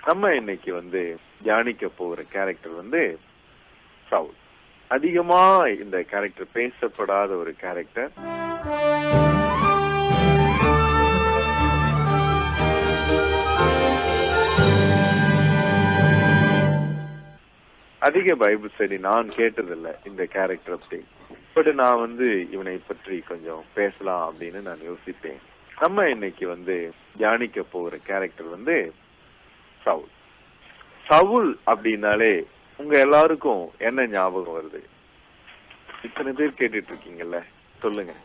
நம்ம இன்னைக்கு வந்து தியானிக்க போகிற கேரக்டர் வந்து சவுல் அதிகமா இந்த கேரக்டர் பேசப்படாத ஒரு கேரக்டர் அதிக பைபிள் ஸ்டடி நான் கேட்டதில்ல இந்த கேரக்டர் பத்தி பட் நான் வந்து இவனை பற்றி கொஞ்சம் பேசலாம் அப்படின்னு நான் யோசிப்பேன் நம்ம இன்னைக்கு வந்து தியானிக்க போகிற கேரக்டர் வந்து சவுல் சவுல் அப்படின்னாலே உங்க எல்லாருக்கும் என்ன ஞாபகம் வருது இத்தனை பேர் கேட்டுட்டு இருக்கீங்கல்ல சொல்லுங்க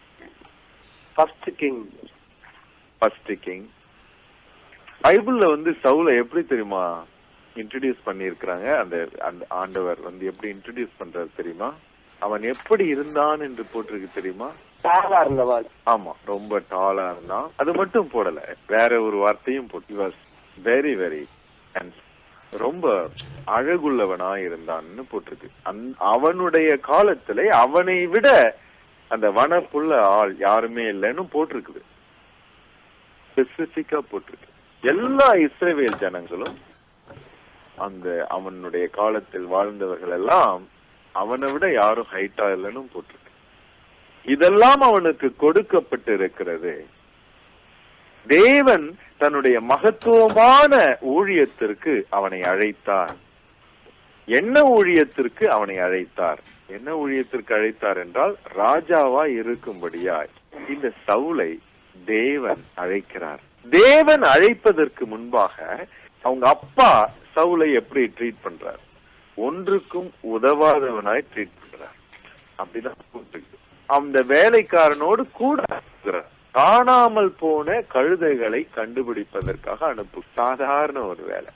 ஃபர்ஸ்ட் கிங் ஃபர்ஸ்ட் கிங் பைபிள்ல வந்து சவுல எப்படி தெரியுமா இன்ட்ரடியூஸ் பண்ணியிருக்கிறாங்க அந்த அந்த ஆண்டவர் வந்து எப்படி இன்ட்ரடியூஸ் பண்றாரு தெரியுமா அவன் எப்படி இருந்தான் என்று போட்டிருக்கு தெரியுமா தாளா இருந்தவன் ஆமா ரொம்ப டாலா இருந்தான் அது மட்டும் போடல வேற ஒரு வார்த்தையும் போட்டு வாஸ் வெரி வெரி ரொம்ப அழகுள்ளவனா இருந்தான்னு போட்டிருக்கு அந்- அவனுடைய காலத்துல அவனை விட அந்த வனப்புள்ள ஆள் யாருமே இல்லைன்னு போட்டிருக்குது ஸ்பெசிபிக்கா போட்டிருக்கு எல்லா இஸ்ரவேல் ஜனங்களும் அந்த அவனுடைய காலத்தில் வாழ்ந்தவர்கள் எல்லாம் அவனை விட யாரும் ஹைட்டா இல்லைன்னு போட்டிருக்கு இதெல்லாம் அவனுக்கு கொடுக்கப்பட்டு இருக்கிறது தேவன் தன்னுடைய மகத்துவமான ஊழியத்திற்கு அவனை அழைத்தார் என்ன ஊழியத்திற்கு அவனை அழைத்தார் என்ன ஊழியத்திற்கு அழைத்தார் என்றால் ராஜாவா இருக்கும்படியாய் இந்த சவுலை தேவன் அழைக்கிறார் தேவன் அழைப்பதற்கு முன்பாக அவங்க அப்பா சவுலை எப்படி ட்ரீட் பண்றார் ஒன்றுக்கும் உதவாதவனாய் ட்ரீட் பண்றார் அப்படிதான் போட்டிருக்கு. அந்த வேலைக்காரனோடு கூட இருக்கிறார். காணாமல் போன கழுதைகளை கண்டுபிடிப்பதற்காக அனுப்பு சாதாரண ஒரு வேலை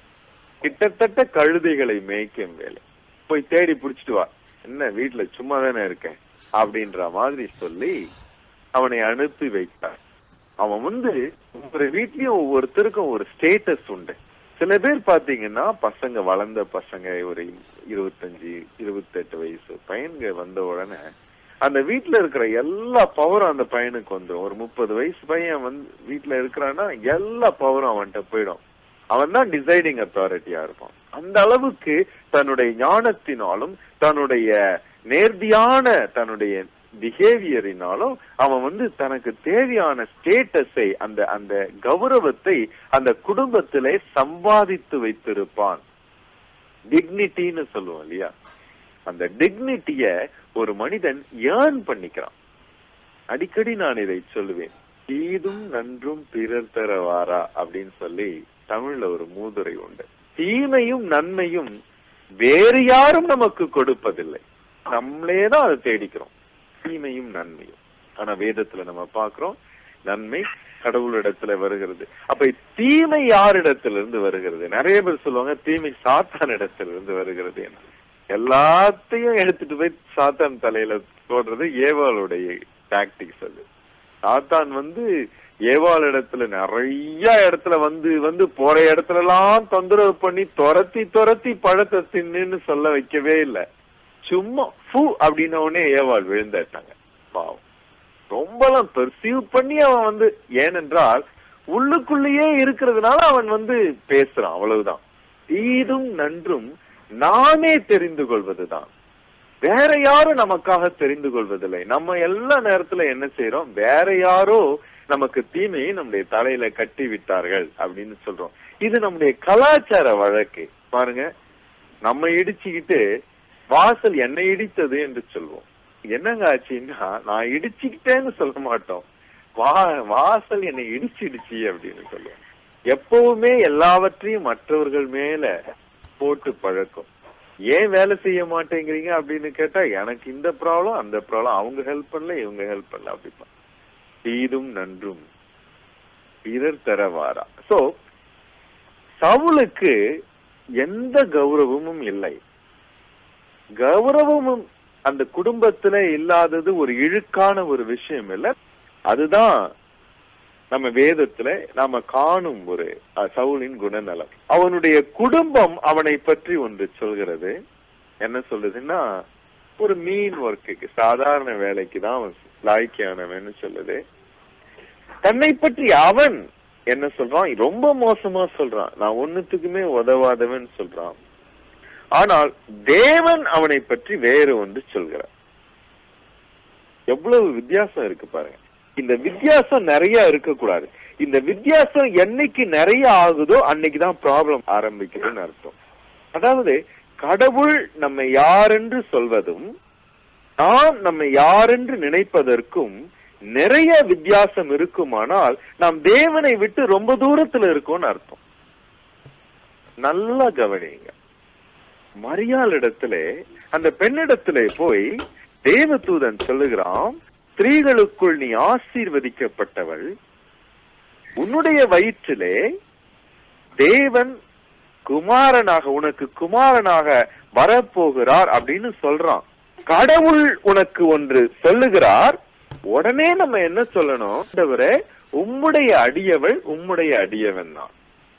கிட்டத்தட்ட கழுதைகளை மேய்க்கும் வேலை போய் தேடி புடிச்சிட்டு வா என்ன வீட்டுல சும்மா தானே இருக்கேன் அப்படின்ற மாதிரி சொல்லி அவனை அனுப்பி வைத்தார் அவன் வந்து ஒவ்வொரு வீட்லயும் ஒவ்வொருத்தருக்கும் ஒரு ஸ்டேட்டஸ் உண்டு சில பேர் பாத்தீங்கன்னா பசங்க வளர்ந்த பசங்க ஒரு இருபத்தஞ்சு இருபத்தெட்டு வயசு பையன்க வந்த உடனே அந்த வீட்ல இருக்கிற எல்லா பவரும் அந்த பையனுக்கு வந்துடும் ஒரு முப்பது வயசு பையன் வந்து வீட்ல இருக்கிறான்னா எல்லா பவரும் அவன்கிட்ட போயிடும் அவன் தான் டிசைடிங் அத்தாரிட்டியா இருப்பான் அந்த அளவுக்கு தன்னுடைய ஞானத்தினாலும் தன்னுடைய நேர்த்தியான தன்னுடைய பிஹேவியரினாலும் அவன் வந்து தனக்கு தேவையான ஸ்டேட்டஸை அந்த அந்த கௌரவத்தை அந்த குடும்பத்திலே சம்பாதித்து வைத்திருப்பான் டிக்னிட்டின்னு சொல்லுவோம் இல்லையா அந்த டிக்னிட்டிய ஒரு மனிதன் ஏர்ன் பண்ணிக்கிறான் அடிக்கடி நான் இதை சொல்லுவேன் தீதும் நன்றும் பிறர் தரவாரா அப்படின்னு சொல்லி தமிழ்ல ஒரு மூதுரை உண்டு தீமையும் நன்மையும் வேறு யாரும் நமக்கு கொடுப்பதில்லை நம்மளே தான் அதை தேடிக்கிறோம் தீமையும் நன்மையும் ஆனா வேதத்துல நம்ம பாக்குறோம் நன்மை கடவுளிடத்துல வருகிறது அப்ப தீமை யாரிடத்திலிருந்து வருகிறது நிறைய பேர் சொல்லுவாங்க தீமை சாத்தான் இடத்திலிருந்து வருகிறது என்று எல்லாத்தையும் எடுத்துட்டு போய் சாத்தான் தலையில போடுறது ஏவாளுடைய டாக்டிக்ஸ் அது சாத்தான் வந்து ஏவாள் இடத்துல நிறைய இடத்துல வந்து வந்து போற இடத்துல எல்லாம் தொந்தரவு பண்ணி துரத்தி துரத்தி பழத்தை தின்னுன்னு சொல்ல வைக்கவே இல்லை சும்மா ஃபூ அப்படின்ன உடனே ஏவாள் விழுந்தாட்டாங்க பாவம் ரொம்பலாம் பெர்சீவ் பண்ணி அவன் வந்து ஏனென்றால் உள்ளுக்குள்ளேயே இருக்கிறதுனால அவன் வந்து பேசுறான் அவ்வளவுதான் தீதும் நன்றும் நானே தெரிந்து கொள்வதுதான் வேற யாரும் நமக்காக தெரிந்து கொள்வதில்லை நம்ம எல்லா நேரத்துல என்ன செய்யறோம் வேற யாரோ நமக்கு தீமையை நம்முடைய தலையில கட்டி விட்டார்கள் அப்படின்னு சொல்றோம் இது நம்முடைய கலாச்சார வழக்கு பாருங்க நம்ம இடிச்சுக்கிட்டு வாசல் என்னை இடித்தது என்று சொல்வோம் என்னங்க ஆச்சுன்னா நான் இடிச்சுக்கிட்டேன்னு சொல்ல மாட்டோம் வா வாசல் என்னை இடிச்சிடுச்சு அப்படின்னு சொல்லுவோம் எப்பவுமே எல்லாவற்றையும் மற்றவர்கள் மேல போட்டு பழக்கம் ஏன் வேலை செய்ய மாட்டேங்கிறீங்க அப்படின்னு கேட்டா எனக்கு இந்த ப்ராப்ளம் அந்த ப்ராப்ளம் அவங்க ஹெல்ப் பண்ணல இவங்க ஹெல்ப் பண்ணல அப்படிப்பா தீதும் நன்றும் பிறர் தரவாரா சோ சவுலுக்கு எந்த கௌரவமும் இல்லை கௌரவமும் அந்த குடும்பத்துல இல்லாதது ஒரு இழுக்கான ஒரு விஷயம் இல்ல அதுதான் நம்ம வேதத்துல நாம காணும் ஒரு அஹ், சவுலின் குணநலம் அவனுடைய குடும்பம் அவனை பற்றி ஒன்று சொல்கிறது என்ன சொல்லுதுன்னா ஒரு மீன் ஒர்க்குக்கு சாதாரண வேலைக்கு தான் அவன் லாய்க்கானவன்னு சொல்லுது தன்னை பற்றி அவன் என்ன சொல்றான் ரொம்ப மோசமா சொல்றான் நான் ஒண்ணுத்துக்குமே உதவாதவன் சொல்றான் ஆனால் தேவன் அவனை பற்றி வேறு ஒன்று சொல்கிறார் எவ்வளவு வித்தியாசம் இருக்கு பாருங்க இந்த வித்தியாசம் நிறைய இருக்கக்கூடாது இந்த வித்தியாசம் என்னைக்கு நிறைய ஆகுதோ அன்னைக்குதான் ப்ராப்ளம் ஆரம்பிக்குதுன்னு அர்த்தம் அதாவது கடவுள் நம்ம யாரென்று சொல்வதும் நாம் நம்ம யாரென்று நினைப்பதற்கும் நிறைய வித்தியாசம் இருக்குமானால் நாம் தேவனை விட்டு ரொம்ப தூரத்துல இருக்கோம்னு அர்த்தம் நல்லா கவனிங்க மரியாள் இடத்துல அந்த பெண்ணிடத்திலே போய் தேவதூதன் சொல்லுகிறான் ஸ்திரீகளுக்குள் நீ ஆசீர்வதிக்கப்பட்டவள் உன்னுடைய வயிற்றிலே தேவன் குமாரனாக உனக்கு குமாரனாக வரப்போகிறார் அப்படின்னு சொல்றான் கடவுள் உனக்கு ஒன்று சொல்லுகிறார் உடனே நம்ம என்ன சொல்லணும் ஆண்டவரே உம்முடைய அடியவள் உம்முடைய அடியவன் தான்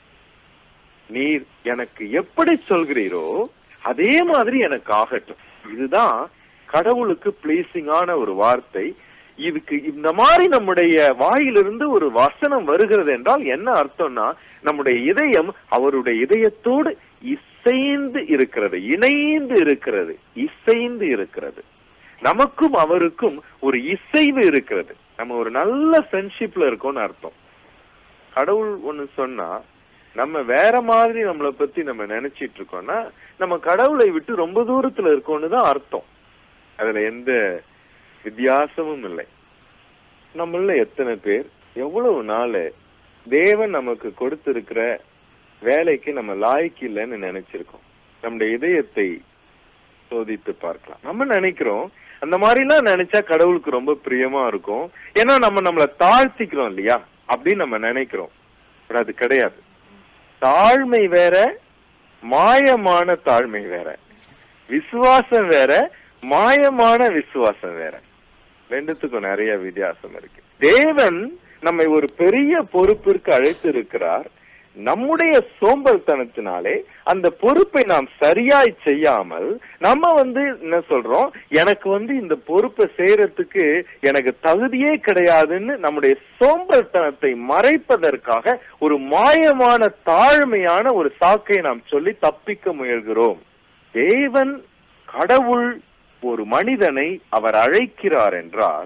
நீர் எனக்கு எப்படி சொல்கிறீரோ அதே மாதிரி எனக்கு ஆகட்டும் இதுதான் கடவுளுக்கு பிளீசிங்கான ஒரு வார்த்தை இதுக்கு இந்த மாதிரி நம்முடைய வாயிலிருந்து ஒரு வசனம் வருகிறது என்றால் என்ன அர்த்தம்னா நம்முடைய இதயம் அவருடைய இதயத்தோடு இசைந்து இருக்கிறது இணைந்து இருக்கிறது இசைந்து இருக்கிறது நமக்கும் அவருக்கும் ஒரு இசைவு இருக்கிறது நம்ம ஒரு நல்ல ஃப்ரெண்ட்ஷிப்ல இருக்கோம்னு அர்த்தம் கடவுள் ஒண்ணு சொன்னா நம்ம வேற மாதிரி நம்மளை பத்தி நம்ம நினைச்சிட்டு இருக்கோம்னா நம்ம கடவுளை விட்டு ரொம்ப தூரத்துல இருக்கோம்னு தான் அர்த்தம் அதுல எந்த வித்தியாசமும் இல்லை நம்மள எத்தனை பேர் எவ்வளவு நாள் தேவன் நமக்கு கொடுத்திருக்கிற வேலைக்கு நம்ம லாய்க்கு இல்லைன்னு நினைச்சிருக்கோம் நம்முடைய இதயத்தை சோதித்து பார்க்கலாம் நம்ம நினைக்கிறோம் அந்த மாதிரிலாம் நினைச்சா கடவுளுக்கு ரொம்ப பிரியமா இருக்கும் ஏன்னா நம்ம நம்மள தாழ்த்திக்கிறோம் இல்லையா அப்படின்னு நம்ம நினைக்கிறோம் But அது கிடையாது தாழ்மை வேற மாயமான தாழ்மை வேற விசுவாசம் வேற மாயமான விசுவாசம் வேற ரெண்டுத்துக்கும் நிறைய வித்தியாசம் இருக்கு தேவன் நம்மை ஒரு பெரிய பொறுப்பிற்கு அழைத்து இருக்கிறார் நம்முடைய சோம்பல்தனத்தினாலே அந்த பொறுப்பை நாம் சரியாய் செய்யாமல் நம்ம வந்து என்ன சொல்றோம் எனக்கு வந்து இந்த பொறுப்பை செய்யறதுக்கு எனக்கு தகுதியே கிடையாதுன்னு நம்முடைய சோம்பல்தனத்தை மறைப்பதற்காக ஒரு மாயமான தாழ்மையான ஒரு சாக்கை நாம் சொல்லி தப்பிக்க முயல்கிறோம் தேவன் கடவுள் ஒரு மனிதனை அவர் அழைக்கிறார் என்றால்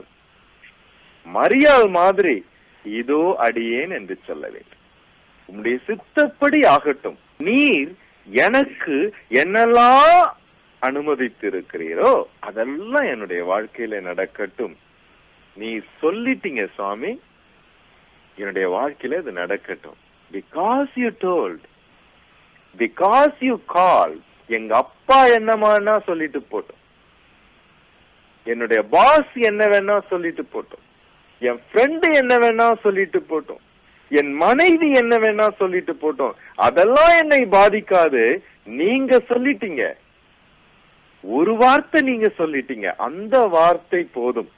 மரியாள் மாதிரி இதோ அடியேன் என்று சொல்ல வேண்டும் உம்முடைய சித்தப்படி ஆகட்டும் நீர் எனக்கு என்னெல்லாம் அனுமதித்திருக்கிறீரோ அதெல்லாம் என்னுடைய வாழ்க்கையில நடக்கட்டும் நீ சொல்லிட்டீங்க சுவாமி என்னுடைய வாழ்க்கையில இது நடக்கட்டும் because you told because you call எங்க அப்பா என்னமானா சொல்லிட்டு போட்டோம் என்னுடைய பாஸ் என்ன வேணா சொல்லிட்டு போட்டோம் என் ஃப்ரெண்டு என்ன வேணா சொல்லிட்டு போட்டோம் என் மனைவி என்ன வேணா சொல்லிட்டு போட்டோம் அதெல்லாம் என்னை பாதிக்காது நீங்க சொல்லிட்டீங்க ஒரு வார்த்தை நீங்க சொல்லிட்டீங்க அந்த வார்த்தை போதும்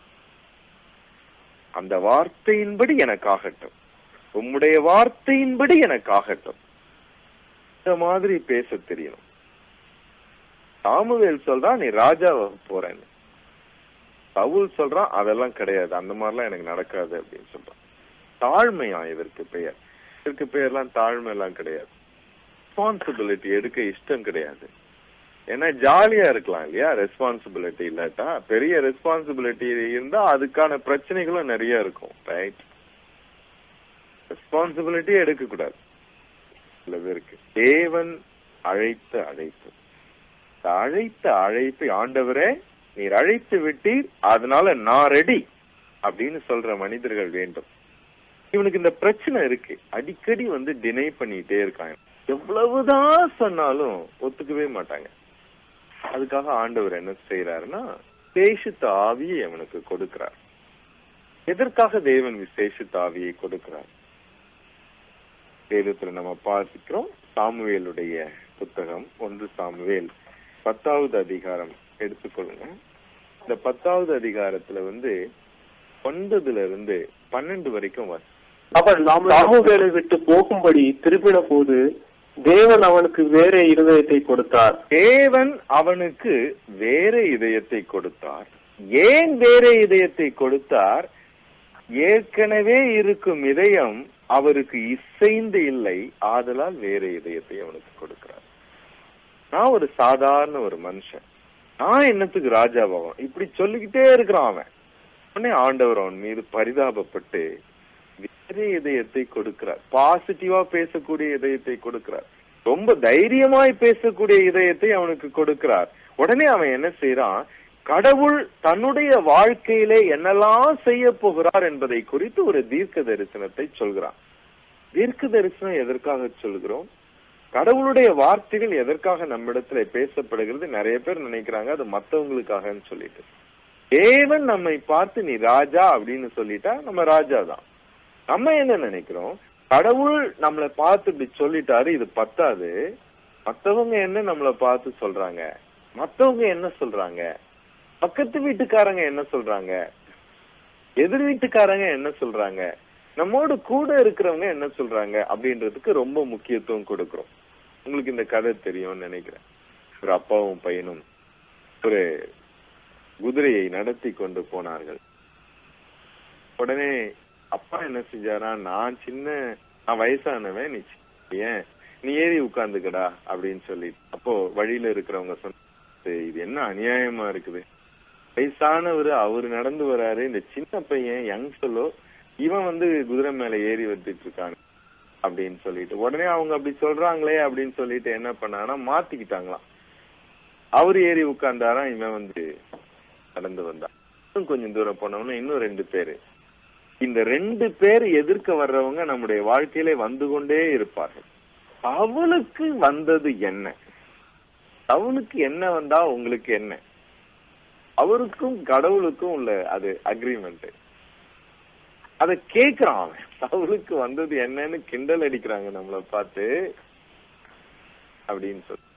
அந்த வார்த்தையின்படி எனக்கு ஆகட்டும் உம்முடைய வார்த்தையின்படி எனக்கு ஆகட்டும் இந்த மாதிரி பேச தெரியணும் சாமுவேல் சொல்றான் நீ ராஜாவை போறேன்னு சவுல் சொல்றான் அதெல்லாம் கிடையாது அந்த மாதிரிலாம் எனக்கு நடக்காது அப்படின்னு சொல்றான் தாழ்மையா இதற்கு பெயர் இதற்கு பெயர்லாம் தாழ்மை எல்லாம் கிடையாது ரெஸ்பான்சிபிலிட்டி எடுக்க இஷ்டம் கிடையாது ஏன்னா ஜாலியா இருக்கலாம் இல்லையா ரெஸ்பான்சிபிலிட்டி இல்லாட்டா பெரிய ரெஸ்பான்சிபிலிட்டி இருந்தா அதுக்கான பிரச்சனைகளும் நிறைய இருக்கும் ரைட் ரெஸ்பான்சிபிலிட்டி எடுக்க கூடாது சில பேருக்கு தேவன் அழைத்த அழைப்பு இந்த அழைத்த அழைப்பை ஆண்டவரே நீர் அழைத்து விட்டீர் அதனால நான் ரெடி அப்படின்னு சொல்ற மனிதர்கள் வேண்டும் இவனுக்கு இந்த பிரச்சனை இருக்கு அடிக்கடி வந்து டினை பண்ணிட்டே இருக்காங்க எவ்வளவுதான் சொன்னாலும் ஒத்துக்கவே மாட்டாங்க அதுக்காக ஆண்டவர் என்ன செய்யறாருன்னா விசேஷித்த ஆவியை அவனுக்கு கொடுக்கிறார் எதற்காக தேவன் விசேஷித்த ஆவியை கொடுக்கிறார் வேதத்துல நம்ம பாசிக்கிறோம் சாமுவேலுடைய புத்தகம் ஒன்று சாமுவேல் பத்தாவது அதிகாரம் எடுத்துக்கொள்ளுங்க இந்த பத்தாவது அதிகாரத்துல வந்து ஒன்பதுல இருந்து பன்னெண்டு வரைக்கும் வரும் அவன் சாமுவேலை விட்டு போகும்படி திரும்பின போது தேவன் அவனுக்கு வேற இருதயத்தை கொடுத்தார் தேவன் அவனுக்கு வேற இதயத்தை கொடுத்தார் ஏன் வேற இதயத்தை கொடுத்தார் ஏற்கனவே இருக்கும் இதயம் அவருக்கு இசைந்து இல்லை ஆதலால் வேற இதயத்தை அவனுக்கு கொடுக்கிறார் நான் ஒரு சாதாரண ஒரு மனுஷன் நான் என்னத்துக்கு ராஜாவாகும் இப்படி சொல்லிக்கிட்டே இருக்கிறான் அவன் உடனே ஆண்டவர் அவன் மீது பரிதாபப்பட்டு வேற இதயத்தை கொடுக்கிறார் பாசிட்டிவா பேசக்கூடிய இதயத்தை கொடுக்கிறார் ரொம்ப தைரியமாய் பேசக்கூடிய இதயத்தை அவனுக்கு கொடுக்கிறார் உடனே அவன் என்ன செய்யறான் கடவுள் தன்னுடைய வாழ்க்கையிலே என்னெல்லாம் செய்ய போகிறார் என்பதை குறித்து ஒரு தீர்க்க தரிசனத்தை சொல்கிறான் தீர்க்க தரிசனம் எதற்காக சொல்கிறோம் கடவுளுடைய வார்த்தைகள் எதற்காக நம்மிடத்துல பேசப்படுகிறது நிறைய பேர் நினைக்கிறாங்க அது மத்தவங்களுக்காகன்னு சொல்லிட்டு தேவன் நம்மை பார்த்து நீ ராஜா அப்படின்னு சொல்லிட்டா நம்ம ராஜா தான் நம்ம என்ன நினைக்கிறோம் கடவுள் நம்மளை பார்த்து இப்படி சொல்லிட்டாரு இது பத்தாது மத்தவங்க என்ன நம்மளை பார்த்து சொல்றாங்க மத்தவங்க என்ன சொல்றாங்க பக்கத்து வீட்டுக்காரங்க என்ன சொல்றாங்க எதிர் வீட்டுக்காரங்க என்ன சொல்றாங்க நம்மோடு கூட இருக்கிறவங்க என்ன சொல்றாங்க அப்படின்றதுக்கு ரொம்ப முக்கியத்துவம் கொடுக்கிறோம் உங்களுக்கு இந்த கதை தெரியும்னு நினைக்கிறேன் ஒரு அப்பாவும் பையனும் ஒரு குதிரையை நடத்தி கொண்டு போனார்கள் உடனே அப்பா என்ன செஞ்சாரா நான் சின்ன நான் வயசானவன் நீ சின்ன பையன், நீ ஏறி உட்கார்ந்துக்கடா அப்படின்னு சொல்லி அப்போ வழியில இருக்கிறவங்க சொன்ன இது என்ன அநியாயமா இருக்குது வயசானவர் அவரு நடந்து வராரு இந்த சின்ன பையன் யங் சொல்லோ இவன் வந்து குதிரை மேல ஏறி வந்துட்டு இருக்கான் அப்படின்னு சொல்லிட்டு உடனே அவங்க அப்படி சொல்றாங்களே அப்படின்னு சொல்லிட்டு என்ன பண்ணாங்கன்னா மாத்திக்கிட்டாங்களாம் அவரு ஏறி உட்கார்ந்தாராம் இவன் வந்து நடந்து வந்தான் இன்னும் கொஞ்சம் தூரம் போனவன இன்னும் ரெண்டு பேரு இந்த ரெண்டு பேர் எதிர்க்க வர்றவங்க நம்முடைய வாழ்க்கையிலே வந்து கொண்டே இருப்பார்கள் அவளுக்கு வந்தது என்ன அவனுக்கு என்ன வந்தா உங்களுக்கு என்ன அவருக்கும் கடவுளுக்கும் உள்ள அது அக்ரிமெண்ட் அத கேக்குறான் அவன் அவளுக்கு வந்தது என்னன்னு கிண்டல் அடிக்கிறாங்க நம்மள பார்த்து அப்படின்னு சொல்லி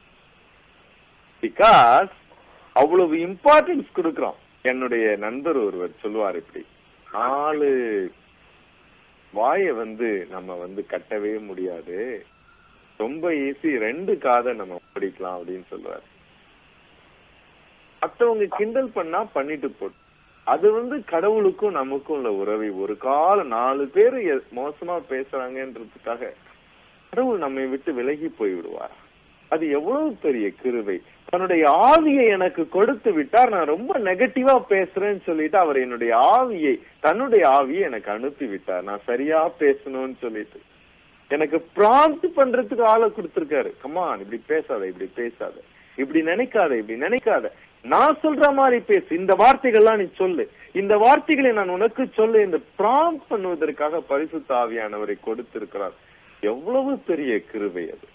பிகாஸ் அவ்வளவு இம்பார்ட்டன்ஸ் கொடுக்கிறோம் என்னுடைய நண்பர் ஒருவர் சொல்லுவார் இப்படி நாலு வாய வந்து நம்ம வந்து கட்டவே முடியாது ரொம்ப ஈஸி ரெண்டு காதை நம்ம படிக்கலாம் அப்படின்னு சொல்லுவார் மத்தவங்க கிண்டல் பண்ணா பண்ணிட்டு போட்டு அது வந்து கடவுளுக்கும் நமக்கும் உள்ள உறவை ஒரு காலம் நாலு பேர் எ- மோசமா பேசுறாங்கன்றதுக்காக கடவுள் நம்மை விட்டு விலகி போய் விடுவார் அது எவ்வளவு பெரிய கிருபை தன்னுடைய ஆவியை எனக்கு கொடுத்து விட்டார் நான் ரொம்ப நெகட்டிவா பேசுறேன்னு சொல்லிட்டு அவர் என்னுடைய ஆவியை தன்னுடைய ஆவியை எனக்கு அனுப்பி விட்டார் நான் சரியா பேசணும்னு சொல்லிட்டு எனக்கு ப்ராம்ப்ட் பண்றதுக்கு ஆளை கொடுத்திருக்காரு கமான் இப்படி பேசாத இப்படி பேசாத இப்படி நினைக்காத இப்படி நினைக்காத நான் சொல்ற மாதிரி பேசு இந்த வார்த்தைகள்லாம் நீ சொல்லு இந்த வார்த்தைகளை நான் உனக்கு சொல்லு இந்த ப்ராம்ப்ட் பண்ணுவதற்காக பரிசுத்த ஆவியானவரை கொடுத்திருக்கிறார் எவ்வளவு பெரிய கிருபை அது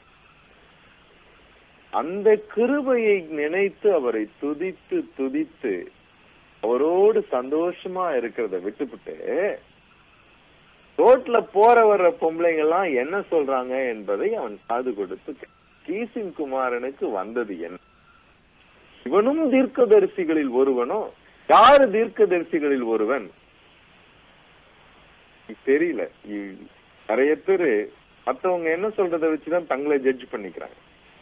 அந்த கிருபையை நினைத்து அவரை துதித்து துதித்து அவரோடு சந்தோஷமா இருக்கிறத விட்டுவிட்டு ரோட்ல போற வர்ற பொம்பளைங்க எல்லாம் என்ன சொல்றாங்க என்பதை அவன் காது கொடுத்து கே- கீசின் குமாரனுக்கு வந்தது என்ன இவனும் தீர்க்கதரிசிகளில் ஒருவனோ யாரு தீர்க்கதரிசிகளில் ஒருவன் இது தெரியல இ- நிறைய பேரு மத்தவங்க என்ன சொல்றதை வச்சுதான் தங்களை ஜட்ஜ் பண்ணிக்கிறாங்க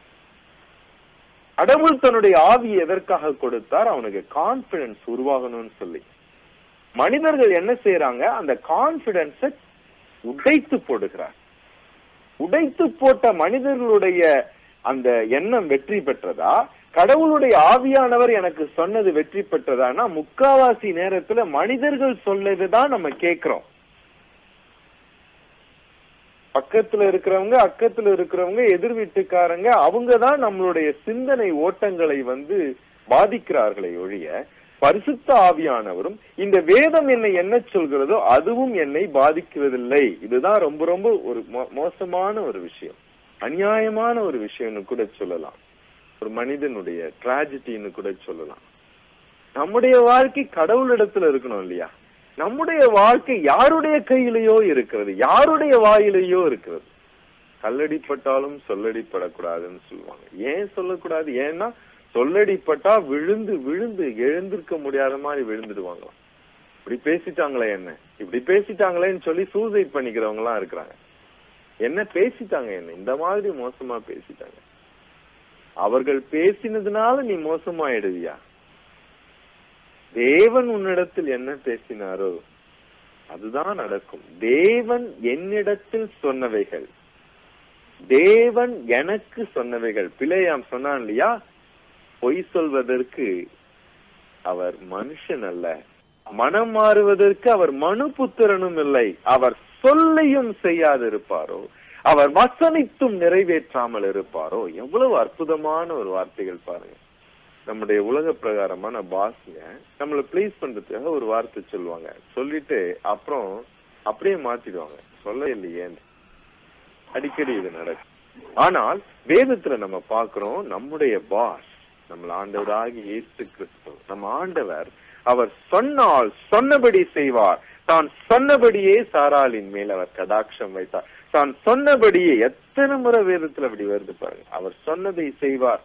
கடவுள் தன்னுடைய ஆவியை எதற்காக கொடுத்தார் அவனுக்கு கான்பிடன்ஸ் உருவாகணும்னு சொல்லி மனிதர்கள் என்ன செய்யறாங்க அந்த கான்பிடன்ஸ உடைத்து போடுகிறார் உடைத்து போட்ட மனிதர்களுடைய அந்த எண்ணம் வெற்றி பெற்றதா கடவுளுடைய ஆவியானவர் எனக்கு சொன்னது வெற்றி பெற்றதானா முக்காவாசி நேரத்துல மனிதர்கள் சொல்லதுதான் நம்ம கேக்குறோம் பக்கத்துல இருக்கிறவங்க அக்கத்துல இருக்கிறவங்க எதிர் வீட்டுக்காரங்க அவங்க தான் நம்மளுடைய சிந்தனை ஓட்டங்களை வந்து பாதிக்கிறார்களே ஒழிய பரிசுத்த ஆவியானவரும் இந்த வேதம் என்னை என்ன சொல்கிறதோ அதுவும் என்னை பாதிக்கிறதில்லை இதுதான் ரொம்ப ரொம்ப ஒரு மோ- மோசமான ஒரு விஷயம் அநியாயமான ஒரு விஷயம்னு கூட சொல்லலாம் ஒரு மனிதனுடைய டிராஜடின்னு கூட சொல்லலாம் நம்முடைய வாழ்க்கை கடவுளிடத்துல இருக்கணும் இல்லையா நம்முடைய வாழ்க்கை யாருடைய கையிலேயோ இருக்கிறது யாருடைய வாயிலேயோ இருக்கிறது கல்லடிப்பட்டாலும் சொல்லடிப்படக்கூடாதுன்னு சொல்லுவாங்க ஏன் சொல்லக்கூடாது ஏன்னா சொல்லடிப்பட்டா விழுந்து விழுந்து எழுந்திருக்க முடியாத மாதிரி விழுந்துடுவாங்களாம் இப்படி பேசிட்டாங்களே என்ன இப்படி பேசிட்டாங்களேன்னு சொல்லி சூசைட் பண்ணிக்கிறவங்க எல்லாம் இருக்கிறாங்க என்ன பேசிட்டாங்க என்ன இந்த மாதிரி மோசமா பேசிட்டாங்க அவர்கள் பேசினதுனால நீ மோசமாயிடுவியா தேவன் உன்னிடத்தில் என்ன பேசினாரோ அதுதான் நடக்கும் தேவன் என்னிடத்தில் சொன்னவைகள் தேவன் எனக்கு சொன்னவைகள் பிள்ளையாம் சொன்னான் இல்லையா பொய் சொல்வதற்கு அவர் மனுஷன் அல்ல மனம் மாறுவதற்கு அவர் மனு புத்திரனும் இல்லை அவர் சொல்லையும் செய்யாதிருப்பாரோ அவர் வசனித்தும் நிறைவேற்றாமல் இருப்பாரோ எவ்வளவு அற்புதமான ஒரு வார்த்தைகள் பாருங்க நம்முடைய உலக பிரகாரமான பாஸ்ங்க நம்மள ப்ளீஸ் பண்றதுக்காக ஒரு வார்த்தை சொல்லுவாங்க சொல்லிட்டு அப்புறம் அப்படியே மாத்திடுவாங்க சொல்ல இல்லையே அடிக்கடி இது நடக்கும் ஆனால் வேதத்துல நம்ம பாக்குறோம் நம்முடைய பாஸ் நம்ம ஆண்டவராகி இயேசு கிறிஸ்து நம்ம ஆண்டவர் அவர் சொன்னால் சொன்னபடி செய்வார் தான் சொன்னபடியே சாராளின் மேல் அவர் கடாட்சம் வைத்தார் தான் சொன்னபடியே எத்தனை முறை வேதத்துல அப்படி வருது பாருங்க அவர் சொன்னதை செய்வார்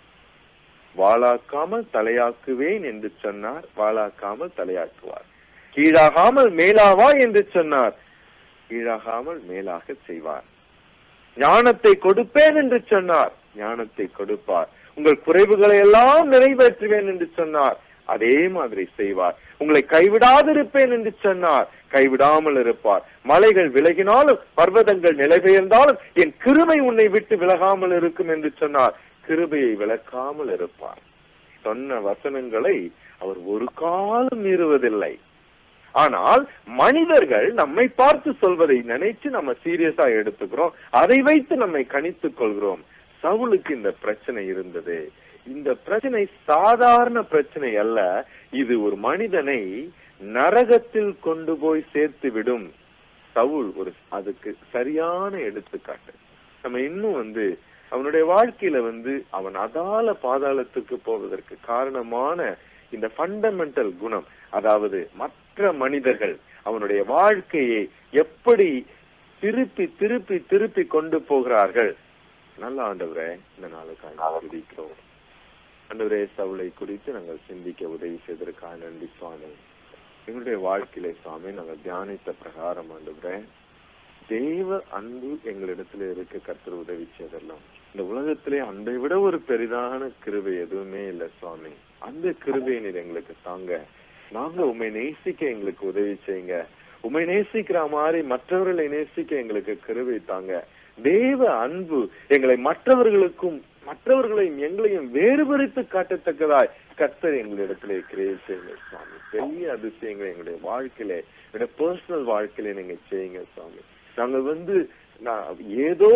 வாளாக்காமல் தலையாக்குவேன் என்று சொன்னார் வாளாக்காமல் தலையாக்குவார் கீழாகாமல் மேலாவா என்று சொன்னார் கீழாகாமல் மேலாக செய்வார் ஞானத்தை கொடுப்பேன் என்று சொன்னார் ஞானத்தை கொடுப்பார் உங்கள் குறைவுகளை எல்லாம் நிறைவேற்றுவேன் என்று சொன்னார் அதே மாதிரி செய்வார் உங்களை கைவிடாதிருப்பேன் என்று சொன்னார் கைவிடாமல் இருப்பார் மலைகள் விலகினாலும் பர்வதங்கள் நிலைபெயர்ந்தாலும் என் கிருபை உன்னை விட்டு விலகாமல் இருக்கும் என்று சொன்னார் கிருபையை விளக்காமல் இருப்பார் சொன்ன வசனங்களை அவர் ஒரு காலம் மீறுவதில்லை ஆனால் மனிதர்கள் நம்மை பார்த்து சொல்வதை நினைச்சு நம்ம சீரியஸா எடுத்துக்கிறோம் அதை வைத்து நம்மை கணித்துக் கொள்கிறோம் சவுலுக்கு இந்த பிரச்சனை இருந்தது இந்த பிரச்சனை சாதாரண பிரச்சனை அல்ல இது ஒரு மனிதனை நரகத்தில் கொண்டு போய் சேர்த்து விடும் சவுல் ஒரு அதுக்கு சரியான எடுத்துக்காட்டு நம்ம இன்னும் வந்து அவனுடைய வாழ்க்கையில வந்து அவன் அதால பாதாளத்துக்கு போவதற்கு காரணமான இந்த ஃபண்டமெண்டல் குணம் அதாவது மற்ற மனிதர்கள் அவனுடைய வாழ்க்கையை எப்படி திருப்பி திருப்பி திருப்பி கொண்டு போகிறார்கள் நல்ல ஆண்டவரே இந்த நாளுக்காக துதிக்கிறோம் ஆண்டவரே சவுளை குறித்து நாங்கள் சிந்திக்க உதவி செய்ததற்காக நன்றி சுவாமி எங்களுடைய வாழ்க்கையில சுவாமி நாங்கள் தியானித்த பிரகாரம் ஆண்டவரே தெய்வ அன்பு எங்களிடத்துல இருக்க கர்த்தர் உதவி செய்தெல்லாம் இந்த உலகத்திலே அன்பை விட ஒரு பெரிதான கிருபை எதுவுமே இல்லை சுவாமி அந்த கிருபையை நீர் எங்களுக்கு தாங்க நாங்க உண்மை நேசிக்க எங்களுக்கு உதவி செய்யுங்க உண்மை நேசிக்கிற மாதிரி மற்றவர்களை நேசிக்க எங்களுக்கு கிருபை தாங்க தேவ அன்பு எங்களை மற்றவர்களுக்கும் மற்றவர்களையும் எங்களையும் வேறுபடுத்தி காட்டத்தக்கதாய் கர்த்தர் எங்களிடத்திலே கிரியை செய்யுங்க சுவாமி பெரிய அதிசயங்களை எங்களுடைய வாழ்க்கையில என்னுடைய பர்சனல் வாழ்க்கையில நீங்க செய்யுங்க சுவாமி நாங்க வந்து நான் ஏதோ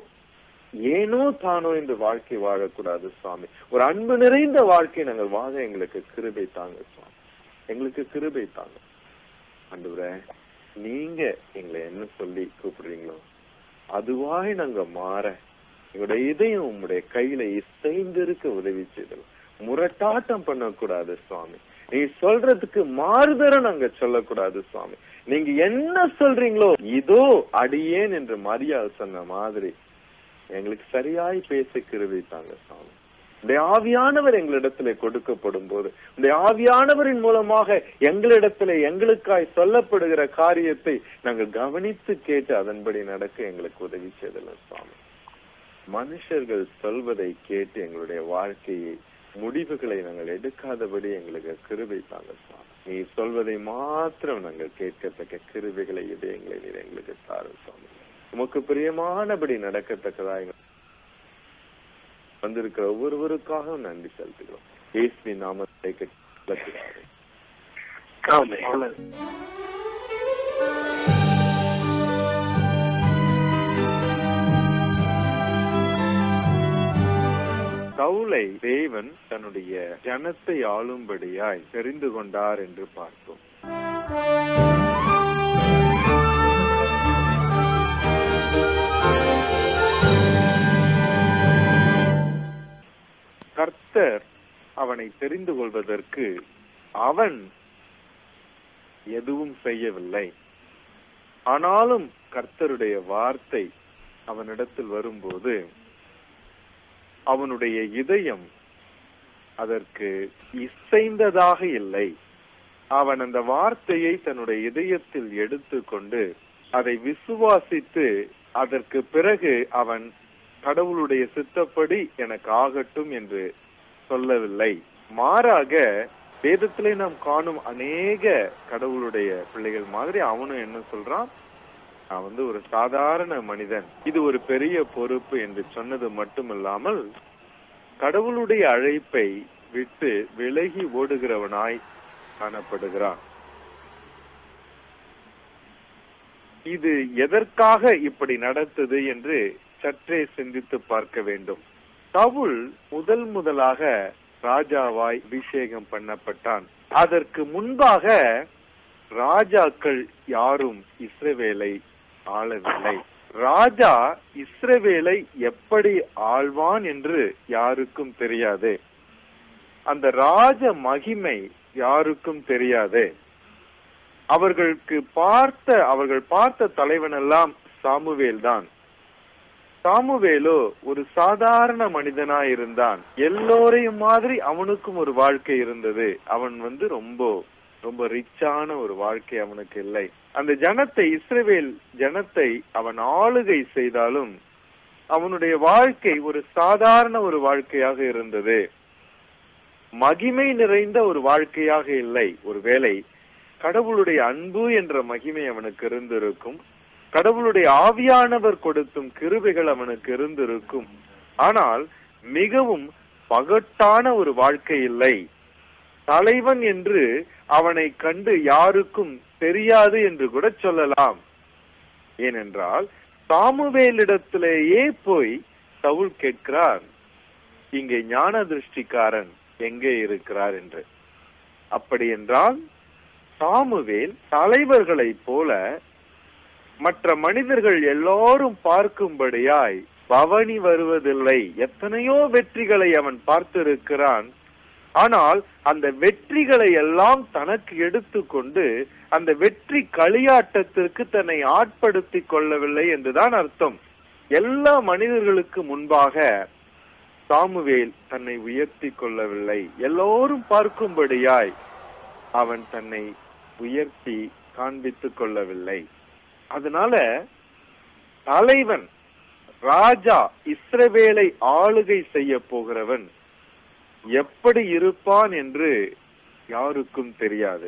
ஏனோ தானோ இந்த வாழ்க்கை வாழக்கூடாது சுவாமி ஒரு அன்பு நிறைந்த வாழ்க்கை நாங்கள் வாழ எங்களுக்கு கிருபை தாங்க சுவாமி எங்களுக்கு கிருபை தாங்க அன்றுவரே நீங்க எங்களை என்ன சொல்லி கூப்பிடுறீங்களோ அதுவாய் நாங்க மாற எங்களுடைய இதயம் உங்களுடைய கையில இசைந்திருக்க உதவி செய்தோம் முரட்டாட்டம் பண்ணக்கூடாது சுவாமி நீ சொல்றதுக்கு மாறுதர நாங்க சொல்லக்கூடாது சுவாமி நீங்க என்ன சொல்றீங்களோ இதோ அடியேன் என்று மரியாதை சொன்ன மாதிரி எங்களுக்கு சரியாய் பேச கிருவித்தாங்க சுவாமி உடைய ஆவியானவர் எங்களிடத்துல கொடுக்கப்படும் போது உடைய ஆவியானவரின் மூலமாக எங்களிடத்துல எங்களுக்காய் சொல்லப்படுகிற காரியத்தை நாங்கள் கவனித்து கேட்டு அதன்படி நடக்க எங்களுக்கு உதவி செய்தல சுவாமி மனுஷர்கள் சொல்வதை கேட்டு எங்களுடைய வாழ்க்கையை முடிவுகளை நாங்கள் எடுக்காதபடி எங்களுக்கு கிருபை தாங்க சுவாமி நீ சொல்வதை மாத்திரம் நாங்கள் கேட்கத்தக்க கிருபைகளை இதயங்களை நீர் எங்களுக்கு தாரும் சுவாமி உமக்கு பிரியமானபடி நடக்கத்தக்கதா வந்திருக்கிற ஒவ்வொருவருக்காகவும் நன்றி செலுத்துகிறோம் ஏஸ்மி நாமத்தை கட்டுகிறார்கள் ஆமென். சவுலை தேவன் தன்னுடைய ஜனத்தை ஆளும்படியாய் தெரிந்து கொண்டார் என்று பார்த்தோம் கர்த்தர் அவனை தெரிந்து கொள்வதற்கு அவன் எதுவும் செய்யவில்லை ஆனாலும் கர்த்தருடைய வார்த்தை அவனிடத்தில் வரும்போது அவனுடைய இதயம் அதற்கு இசைந்ததாக இல்லை அவன் அந்த வார்த்தையை தன்னுடைய இதயத்தில் எடுத்துக்கொண்டு அதை விசுவாசித்து அதற்கு பிறகு அவன் கடவுளுடைய சித்தப்படி எனக்கு ஆகட்டும் என்று சொல்லவில்லை மாறாக வேதத்திலே நாம் காணும் அநேக கடவுளுடைய பிள்ளைகள் மாதிரி அவனும் என்ன சொல்றான் நான் வந்து ஒரு சாதாரண மனிதன் இது ஒரு பெரிய பொறுப்பு என்று சொன்னது மட்டுமில்லாமல் கடவுளுடைய அழைப்பை விட்டு விலகி ஓடுகிறவனாய் காணப்படுகிறான் இது எதற்காக இப்படி நடந்தது என்று சற்றே சிந்தித்து பார்க்க வேண்டும் சவுல் முதல் முதலாக ராஜாவாய் அபிஷேகம் பண்ணப்பட்டான் அதற்கு முன்பாக ராஜாக்கள் யாரும் இஸ்ரவேலை ஆளவில்லை ராஜா இஸ்ரவேலை எப்படி ஆழ்வான் என்று யாருக்கும் தெரியாது அந்த ராஜ மகிமை யாருக்கும் தெரியாது அவர்களுக்கு பார்த்த அவர்கள் பார்த்த தலைவன் எல்லாம் சாமுவேல் தான் சாமுவேலோ ஒரு சாதாரண மனிதனாய் இருந்தான் எல்லோரையும் மாதிரி அவனுக்கும் ஒரு வாழ்க்கை இருந்தது அவன் வந்து ரொம்ப ரொம்ப ரிச்சான ஒரு வாழ்க்கை அவனுக்கு இல்லை அந்த ஜனத்தை இஸ்ரவேல் ஜனத்தை அவன் ஆளுகை செய்தாலும் அவனுடைய வாழ்க்கை ஒரு சாதாரண ஒரு வாழ்க்கையாக இருந்தது மகிமை நிறைந்த ஒரு வாழ்க்கையாக இல்லை ஒருவேளை கடவுளுடைய அன்பு என்ற மகிமை அவனுக்கு இருந்திருக்கும் கடவுளுடைய ஆவியானவர் கொடுத்தும் கிருபைகள் அவனுக்கு இருந்திருக்கும் ஆனால் மிகவும் பகட்டான ஒரு வாழ்க்கை இல்லை தலைவன் என்று அவனை கண்டு யாருக்கும் தெரியாது என்று கூட சொல்லலாம் ஏனென்றால் சாமுவேலிடத்திலேயே போய் சவுல் கேட்கிறார் இங்கே ஞான திருஷ்டிக்காரன் எங்கே இருக்கிறார் என்று அப்படி என்றால் சாமுவேல் தலைவர்களைப் போல மற்ற மனிதர்கள் எல்லாரும் பார்க்கும்படியாய் பவனி வருவதில்லை எத்தனையோ வெற்றிகளை அவன் பார்த்திருக்கிறான் ஆனால் அந்த வெற்றிகளை எல்லாம் தனக்கு எடுத்துக்கொண்டு அந்த வெற்றி களியாட்டத்திற்கு தன்னை ஆட்படுத்திக் கொள்ளவில்லை என்றுதான் அர்த்தம் எல்லா மனிதர்களுக்கு முன்பாக சாமுவேல் தன்னை உயர்த்தி கொள்ளவில்லை எல்லோரும் பார்க்கும்படியாய் அவன் தன்னை உயர்த்தி காண்பித்துக் கொள்ளவில்லை அதனால தலைவன் ராஜா இஸ்ரவேலை ஆளுகை செய்ய போகிறவன் எப்படி இருப்பான் என்று யாருக்கும் தெரியாது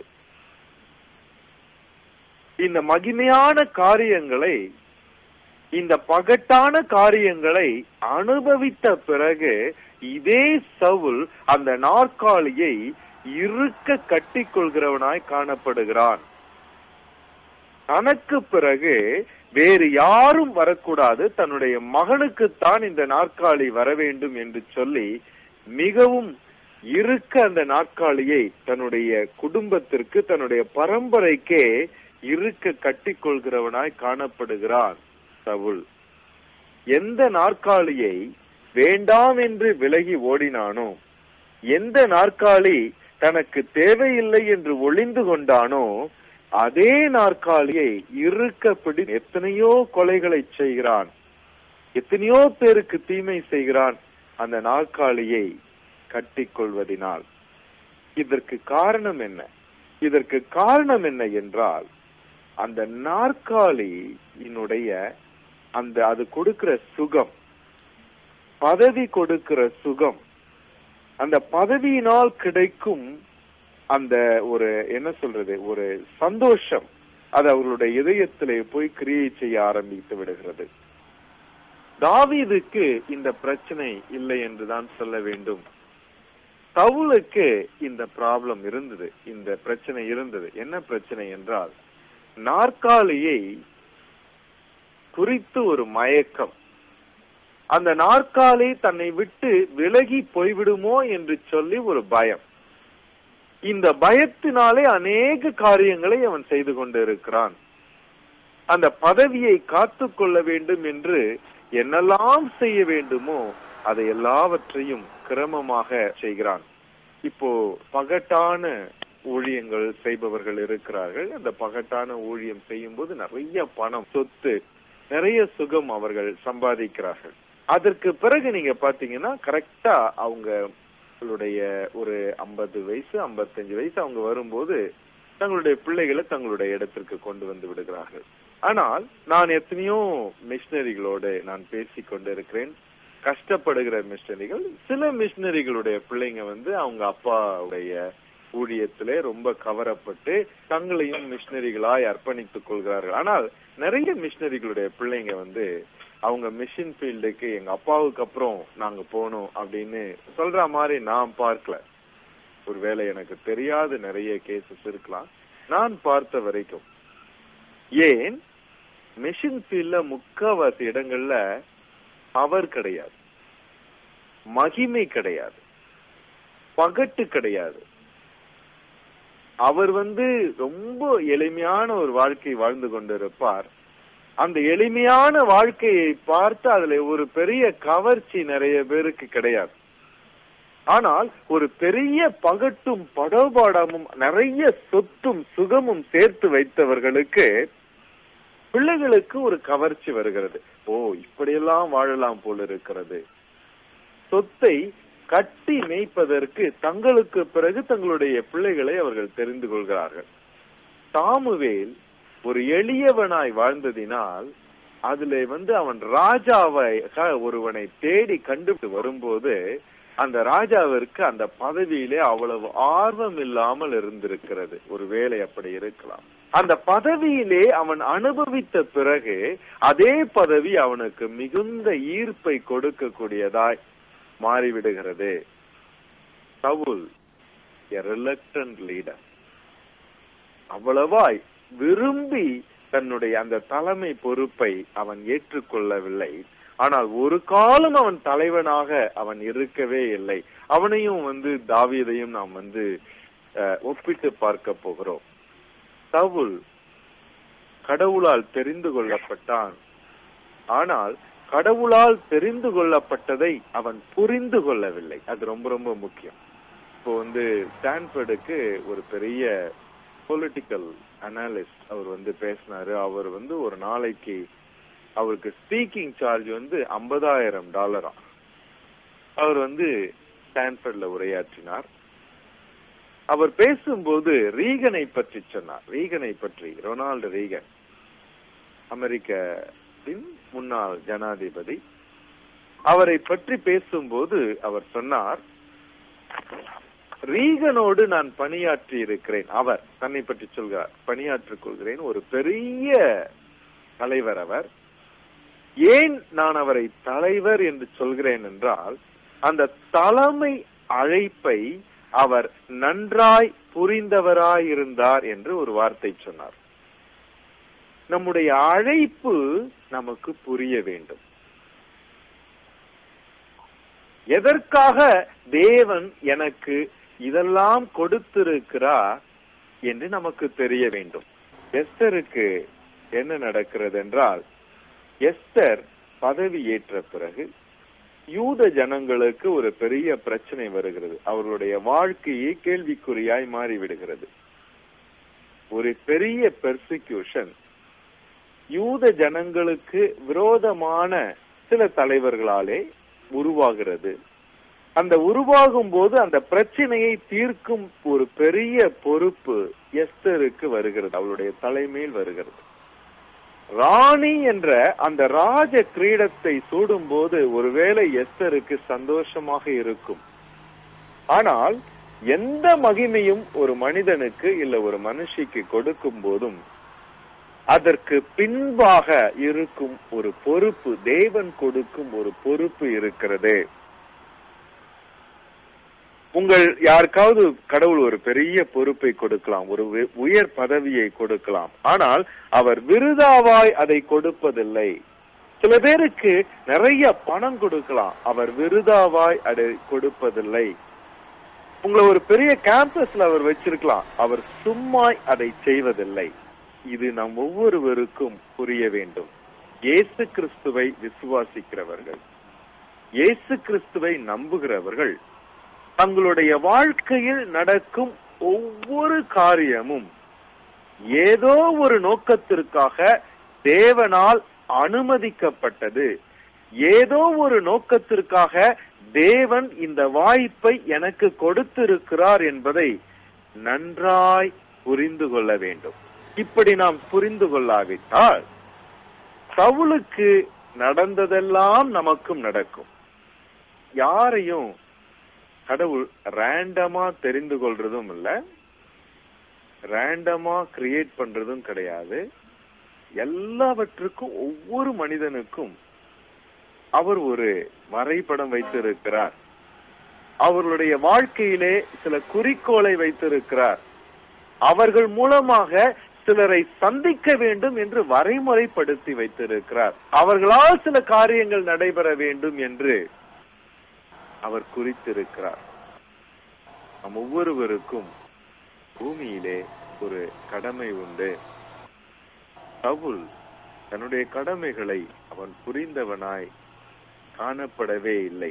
இந்த மகிமையான காரியங்களை இந்த பகட்டான காரியங்களை அனுபவித்த பிறகு இதே சவுல் அந்த நாற்காலியை இருக்க கட்டிக்கொள்கிறவனாய் காணப்படுகிறான் தனக்கு பிறகு வேறு யாரும் வரக்கூடாது தன்னுடைய மகனுக்குத்தான் இந்த நாற்காலி வர வேண்டும் என்று சொல்லி மிகவும் இருக்க அந்த நாற்காலியை தன்னுடைய குடும்பத்திற்கு தன்னுடைய பரம்பரைக்கே இருக்க கட்டிக்கொள்கிறவனாய் காணப்படுகிறான் சவுல் எந்த நாற்காலியை வேண்டாம் என்று விலகி ஓடினானோ எந்த நாற்காலி தனக்கு தேவையில்லை என்று ஒளிந்து கொண்டானோ அதே நாற்காலியை இருக்க பிடி எத்தனையோ கொலைகளை செய்கிறான் எத்தனையோ பேருக்கு தீமை செய்கிறான் அந்த நாற்காலியை கட்டிக்கொள்வதினால் இதற்கு காரணம் என்ன இதற்கு காரணம் என்ன என்றால் அந்த நாற்காலியினுடைய அந்த அது கொடுக்கிற சுகம் பதவி கொடுக்கிற சுகம் அந்த பதவியினால் கிடைக்கும் அந்த ஒரு என்ன சொல்றது ஒரு சந்தோஷம் அது அவர்களுடைய இதயத்திலே போய் கிரியை செய்ய ஆரம்பித்து விடுகிறது தாவீதுக்கு இந்த பிரச்சனை இல்லை என்றுதான் சொல்ல வேண்டும் சவுலுக்கு இந்த ப்ராப்ளம் இருந்தது இந்த பிரச்சனை இருந்தது என்ன பிரச்சனை என்றால் நாற்காலியை குறித்து ஒரு மயக்கம் அந்த நாற்காலி தன்னை விட்டு விலகி போய்விடுமோ என்று சொல்லி ஒரு பயம் இந்த பயத்தினாலே அநேக காரியங்களை அவன் செய்து கொண்டிருக்கிறான் அந்த பதவியை காத்து கொள்ள வேண்டும் என்று என்னெல்லாம் செய்ய வேண்டுமோ அதை எல்லாவற்றையும் கிரமமாக செய்கிறான் இப்போ பகட்டான ஊழியங்கள் செய்பவர்கள் இருக்கிறார்கள் அந்த பகட்டான ஊழியம் செய்யும் போது நிறைய பணம் சொத்து நிறைய சுகம் அவர்கள் சம்பாதிக்கிறார்கள் அதற்கு பிறகு நீங்க பாத்தீங்கன்னா கரெக்டா அவங்க அவங்களுடைய ஒரு ஐம்பது வயசு ஐம்பத்தஞ்சு வயசு அவங்க வரும்போது தங்களுடைய பிள்ளைகளை தங்களுடைய இடத்திற்கு கொண்டு வந்து விடுகிறார்கள் ஆனால் நான் எத்தனையோ மிஷினரிகளோடு நான் பேசிக் கொண்டிருக்கிறேன் கஷ்டப்படுகிற மிஷினரிகள் சில மிஷினரிகளுடைய பிள்ளைங்க வந்து அவங்க அப்பாவுடைய ஊழியத்திலே ரொம்ப கவரப்பட்டு தங்களையும் மிஷினரிகளாய் அர்ப்பணித்துக் கொள்கிறார்கள் ஆனால் நிறைய மிஷினரிகளுடைய பிள்ளைங்க வந்து அவங்க மிஷின் ஃபீல்டுக்கு எங்க அப்பாவுக்கு அப்புறம் நாங்க போகணும் அப்படின்னு சொல்ற மாதிரி நான் பார்க்கல ஒருவேளை எனக்கு தெரியாத நிறைய கேசஸ் இருக்கலாம் நான் பார்த்த வரைக்கும் ஏன் மிஷின் ஃபீல்ட்ல முக்காவாசி இடங்கள்ல பவர் கிடையாது மகிமை கிடையாது பகட்டு கிடையாது அவர் வந்து ரொம்ப எளிமையான ஒரு வாழ்க்கை வாழ்ந்து கொண்டிருப்பார் அந்த எளிமையான வாழ்க்கையை பார்த்து அதுல ஒரு பெரிய கவர்ச்சி நிறைய பேருக்கு கிடையாது ஆனால் ஒரு பெரிய பகட்டும் படோபாடமும் நிறைய சொத்தும் சுகமும் சேர்த்து வைத்தவர்களுக்கு பிள்ளைகளுக்கு ஒரு கவர்ச்சி வருகிறது ஓ இப்படியெல்லாம் வாழலாம் போல இருக்கிறது சொத்தை கட்டி மேய்ப்பதற்கு தங்களுக்கு பிறகு தங்களுடைய பிள்ளைகளை அவர்கள் தெரிந்து கொள்கிறார்கள் தாமுவேல் ஒரு எளியவனாய் வாழ்ந்ததினால் அதுல வந்து அவன் ராஜாவை ஒருவனை தேடி கண்டு வரும்போது அந்த ராஜாவிற்கு அந்த பதவியிலே அவ்வளவு ஆர்வம் இல்லாமல் இருந்திருக்கிறது ஒருவேளை அப்படி இருக்கலாம் அந்த பதவியிலே அவன் அனுபவித்த பிறகு அதே பதவி அவனுக்கு மிகுந்த ஈர்ப்பை கொடுக்கக்கூடியதாய் மாறிவிடுகிறது சவுல் ரிலக்டன்ட் லீடர் அவ்வளவாய் விரும்பி தன்னுடைய அந்த தலைமை பொறுப்பை அவன் ஏற்றுக்கொள்ளவில்லை ஆனால் ஒரு காலம் அவன் தலைவனாக அவன் இருக்கவே இல்லை அவனையும் வந்து தாவீதையும் நாம் வந்து ஒப்பிட்டு பார்க்க போகிறோம் சவுல் கடவுளால் தெரிந்து கொள்ளப்பட்டான் ஆனால் கடவுளால் தெரிந்து கொள்ளப்பட்டதை அவன் புரிந்து கொள்ளவில்லை அது ரொம்ப ரொம்ப முக்கியம் இப்போ வந்து ஸ்டான்ஃபர்டுக்கு ஒரு பெரிய பொலிட்டிக்கல் அனாலிஸ்ட் அவர் வந்து பேசினாரு அவர் வந்து ஒரு நாளைக்கு அவருக்கு ஸ்பீக்கிங் சார்ஜ் வந்து ஐம்பதாயிரம் டாலரா அவர் வந்து ஸ்டான்ஃபர்ட்ல உரையாற்றினார் அவர் பேசும்போது ரீகனை பற்றி சொன்னார் ரீகனை பற்றி ரொனால்டு ரீகன் அமெரிக்கின் முன்னாள் ஜனாதிபதி அவரை பற்றி பேசும்போது அவர் சொன்னார் ரீகனோடு நான் பணியாற்றி இருக்கிறேன் அவர் தன்னை பற்றி சொல்கிறார் பணியாற்றிக் கொள்கிறேன் ஒரு பெரிய தலைவர் அவர் ஏன் நான் அவரை தலைவர் என்று சொல்கிறேன் என்றால் அந்த தலைமை அழைப்பை அவர் நன்றாய் புரிந்தவராயிருந்தார் என்று ஒரு வார்த்தை சொன்னார் நம்முடைய அழைப்பு நமக்கு புரிய வேண்டும் எதற்காக தேவன் எனக்கு இதெல்லாம் கொடுத்திருக்கிறார் என்று நமக்கு தெரிய வேண்டும் எஸ்தருக்கு என்ன நடக்கிறது என்றால் எஸ்தர் பதவி ஏற்ற பிறகு யூத ஜனங்களுக்கு ஒரு பெரிய பிரச்சனை வருகிறது அவர்களுடைய வாழ்க்கையே கேள்விக்குறியாய் மாறிவிடுகிறது ஒரு பெரிய பெர்சிக்யூஷன் யூத ஜனங்களுக்கு விரோதமான சில தலைவர்களாலே உருவாகிறது அந்த உருவாகும் போது அந்த பிரச்சனையை தீர்க்கும் ஒரு பெரிய பொறுப்பு எஸ்தருக்கு வருகிறது அவளுடைய தலைமையில் வருகிறது ராணி என்ற அந்த ராஜ கிரீடத்தை சூடும் போது ஒருவேளை எஸ்தருக்கு சந்தோஷமாக இருக்கும் ஆனால் எந்த மகிமையும் ஒரு மனிதனுக்கு இல்ல ஒரு மனுஷிக்கு கொடுக்கும் போதும் அதற்கு பின்பாக இருக்கும் ஒரு பொறுப்பு தேவன் கொடுக்கும் ஒரு பொறுப்பு இருக்கிறது உங்கள் யாருக்காவது கடவுள் ஒரு பெரிய பொறுப்பை கொடுக்கலாம் ஒரு உயர் பதவியை கொடுக்கலாம் ஆனால் அவர் விருதாவாய் அதை கொடுப்பதில்லை சில பேருக்கு நிறைய பணம் கொடுக்கலாம் அவர் விருதாவாய் அதை கொடுப்பதில்லை உங்களை ஒரு பெரிய கேம்பஸ்ல அவர் வச்சிருக்கலாம் அவர் சும்மாய் அதை செய்வதில்லை இது நம் ஒவ்வொருவருக்கும் புரிய வேண்டும் இயேசு கிறிஸ்துவை விசுவாசிக்கிறவர்கள் இயேசு கிறிஸ்துவை நம்புகிறவர்கள் தங்களுடைய வாழ்க்கையில் நடக்கும் ஒவ்வொரு காரியமும் ஏதோ ஒரு நோக்கத்திற்காக தேவனால் அனுமதிக்கப்பட்டது ஏதோ ஒரு நோக்கத்திற்காக தேவன் இந்த வாய்ப்பை எனக்கு கொடுத்திருக்கிறார் என்பதை நன்றாய் புரிந்து கொள்ள வேண்டும் இப்படி நாம் புரிந்து கொள்ளாவிட்டால் சவுலுக்கு நடந்ததெல்லாம் நமக்கும் நடக்கும் யாரையும் கடவுள் ரேண்டமா தெரிந்து கொள்றதும் இல்ல ரேண்டமா கிரியேட் பண்றதும் கிடையாது எல்லாவற்றுக்கும் ஒவ்வொரு மனிதனுக்கும் அவர் ஒரு வரைபடம் வைத்திருக்கிறார் அவர்களுடைய வாழ்க்கையிலே சில குறிக்கோளை வைத்திருக்கிறார் அவர்கள் மூலமாக சிலரை சந்திக்க வேண்டும் என்று வரைமுறைப்படுத்தி வைத்திருக்கிறார் அவர்களால் சில காரியங்கள் நடைபெற வேண்டும் என்று அவர் குறித்திருக்கிறார் நம் ஒவ்வொருவருக்கும் பூமியிலே ஒரு கடமை உண்டு சவுல் தன்னுடைய கடமைகளை அவன் புரிந்தவனாய் காணப்படவே இல்லை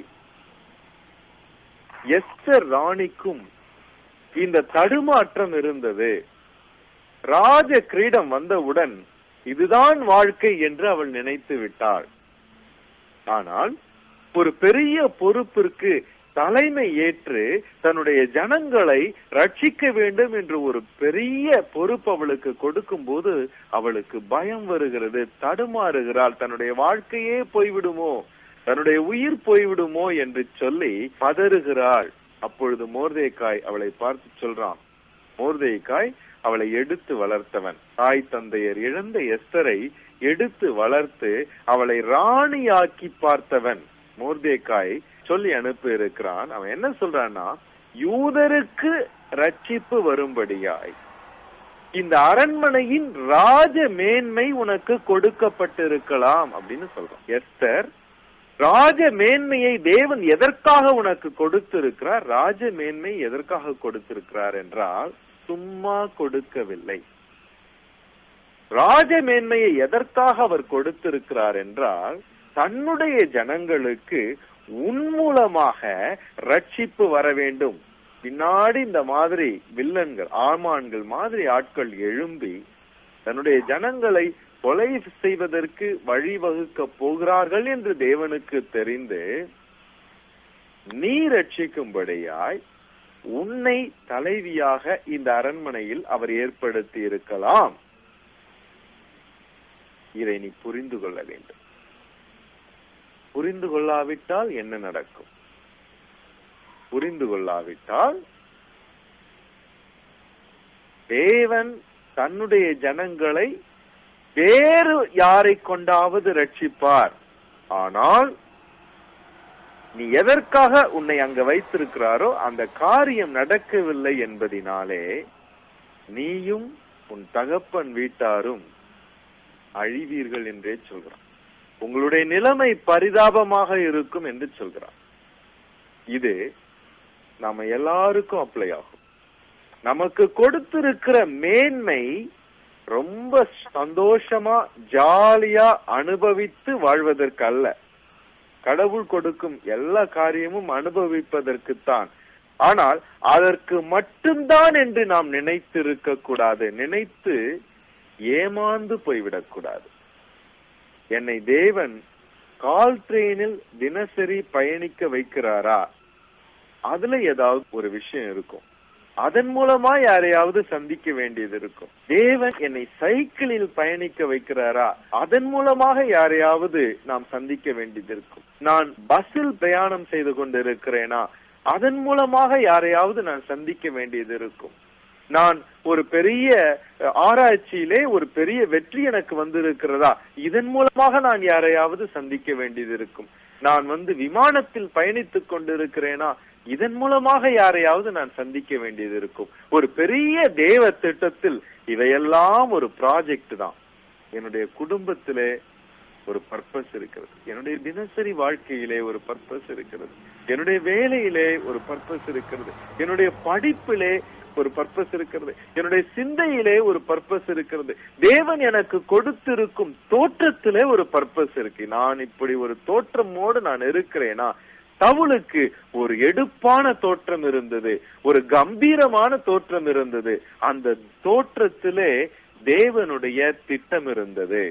எஸ்தர் ராணிக்கும் இந்த தடுமாற்றம் இருந்தது ராஜ கிரீடம் வந்தவுடன் இதுதான் வாழ்க்கை என்று அவள் நினைத்து விட்டாள் ஆனால் ஒரு பெரிய பொறுப்பிற்கு தலைமை ஏற்று தன்னுடைய ஜனங்களை ரட்சிக்க வேண்டும் என்று ஒரு பெரிய பொறுப்பு அவளுக்கு கொடுக்கும் போது அவளுக்கு பயம் வருகிறது தடுமாறுகிறாள் தன்னுடைய வாழ்க்கையே போய்விடுமோ தன்னுடைய உயிர் போய்விடுமோ என்று சொல்லி பதறுகிறாள் அப்பொழுது மோர்தேக்காய் அவளை பார்த்து சொல்றான் மோர்தேக்காய் அவளை எடுத்து வளர்த்தவன் தாய் தந்தையர் இழந்த எஸ்தரை எடுத்து வளர்த்து அவளை ராணியாக்கி பார்த்தவன் மோர்தேக்காய் சொல்லி அனுப்பி இருக்கிறான் அவன் என்ன சொல்றான்னா யூதருக்கு ரட்சிப்பு வரும்படியாய் இந்த அரண்மனையின் ராஜ மேன்மை உனக்கு கொடுக்கப்பட்டிருக்கலாம் அப்படின்னு சொல்றான் எஸ்தர் ராஜ மேன்மையை தேவன் எதற்காக உனக்கு கொடுத்திருக்கிறார் ராஜ மேன்மை எதற்காக கொடுத்திருக்கிறார் என்றால் சும்மா கொடுக்கவில்லை ராஜ மேன்மையை எதற்காக அவர் கொடுத்திருக்கிறார் என்றால் தன்னுடைய ஜனங்களுக்கு உன் மூலமாக ரட்சிப்பு வர வேண்டும் பின்னாடி இந்த மாதிரி வில்லன்கள் ஆமான்கள் மாதிரி ஆட்கள் எழும்பி தன்னுடைய ஜனங்களை கொலை செய்வதற்கு வழிவகுக்க போகிறார்கள் என்று தேவனுக்கு தெரிந்து நீ ரட்சிக்கும்படியாய் உன்னை தலைவியாக இந்த அரண்மனையில் அவர் ஏற்படுத்தி இருக்கலாம் இதை நீ புரிந்து கொள்ள வேண்டும் புரிந்து கொள்ளாவிட்டால் என்ன நடக்கும் புரிந்து கொள்ளாவிட்டால் தேவன் தன்னுடைய ஜனங்களை வேறு யாரை கொண்டாவது ரட்சிப்பார் ஆனால் நீ எதற்காக உன்னை அங்க வைத்திருக்கிறாரோ அந்த காரியம் நடக்கவில்லை என்பதினாலே நீயும் உன் தகப்பன் வீட்டாரும் அழிவீர்கள் என்றே சொல்கிறான் உங்களுடைய நிலைமை பரிதாபமாக இருக்கும் என்று சொல்கிறான் இது நாம எல்லாருக்கும் அப்ளை ஆகும் நமக்கு கொடுத்திருக்கிற மேன்மை ரொம்ப சந்தோஷமா ஜாலியா அனுபவித்து வாழ்வதற்கு அல்ல கடவுள் கொடுக்கும் எல்லா காரியமும் அனுபவிப்பதற்குத்தான் ஆனால் அதற்கு மட்டும்தான் என்று நாம் நினைத்திருக்க கூடாது நினைத்து ஏமாந்து போய்விடக் கூடாது என்னை தேவன் கால் ட்ரெயினில் தினசரி பயணிக்க வைக்கிறாரா அதுல ஏதாவது ஒரு விஷயம் இருக்கும் அதன் மூலமா யாரையாவது சந்திக்க வேண்டியது இருக்கும் தேவன் என்னை சைக்கிளில் பயணிக்க வைக்கிறாரா அதன் மூலமாக யாரையாவது நாம் சந்திக்க வேண்டியது இருக்கும் நான் பஸ்ஸில் பிரயாணம் செய்து கொண்டிருக்கிறேனா அதன் மூலமாக யாரையாவது நான் சந்திக்க வேண்டியது இருக்கும் நான் ஒரு பெரிய ஆராய்ச்சியிலே ஒரு பெரிய வெற்றி எனக்கு வந்திருக்கிறதா இதன் மூலமாக நான் யாரையாவது சந்திக்க வேண்டியது இருக்கும் நான் வந்து விமானத்தில் பயணித்துக் கொண்டிருக்கிறேனா இதன் மூலமாக யாரையாவது நான் சந்திக்க வேண்டியது இருக்கும் ஒரு பெரிய தேவ திட்டத்தில் இவையெல்லாம் ஒரு ப்ராஜெக்ட் தான் என்னுடைய குடும்பத்திலே ஒரு பர்பஸ் இருக்கிறது என்னுடைய தினசரி வாழ்க்கையிலே ஒரு பர்பஸ் இருக்கிறது என்னுடைய வேலையிலே ஒரு பர்பஸ் இருக்கிறது என்னுடைய படிப்பிலே ஒரு பர்பஸ் இருக்கிறது என்னுடைய சிந்தையிலே ஒரு பர்பஸ் இருக்கிறது தேவன் எனக்கு கொடுத்திருக்கும் தோற்றத்திலே ஒரு பர்பஸ் இருக்கு நான் இப்படி ஒரு தோற்றமோடு நான் இருக்கிறேனா சவுலுக்கு ஒரு எடுப்பான தோற்றம் இருந்தது ஒரு கம்பீரமான தோற்றம் இருந்தது அந்த தோற்றத்திலே தேவனுடைய திட்டம் இருந்தது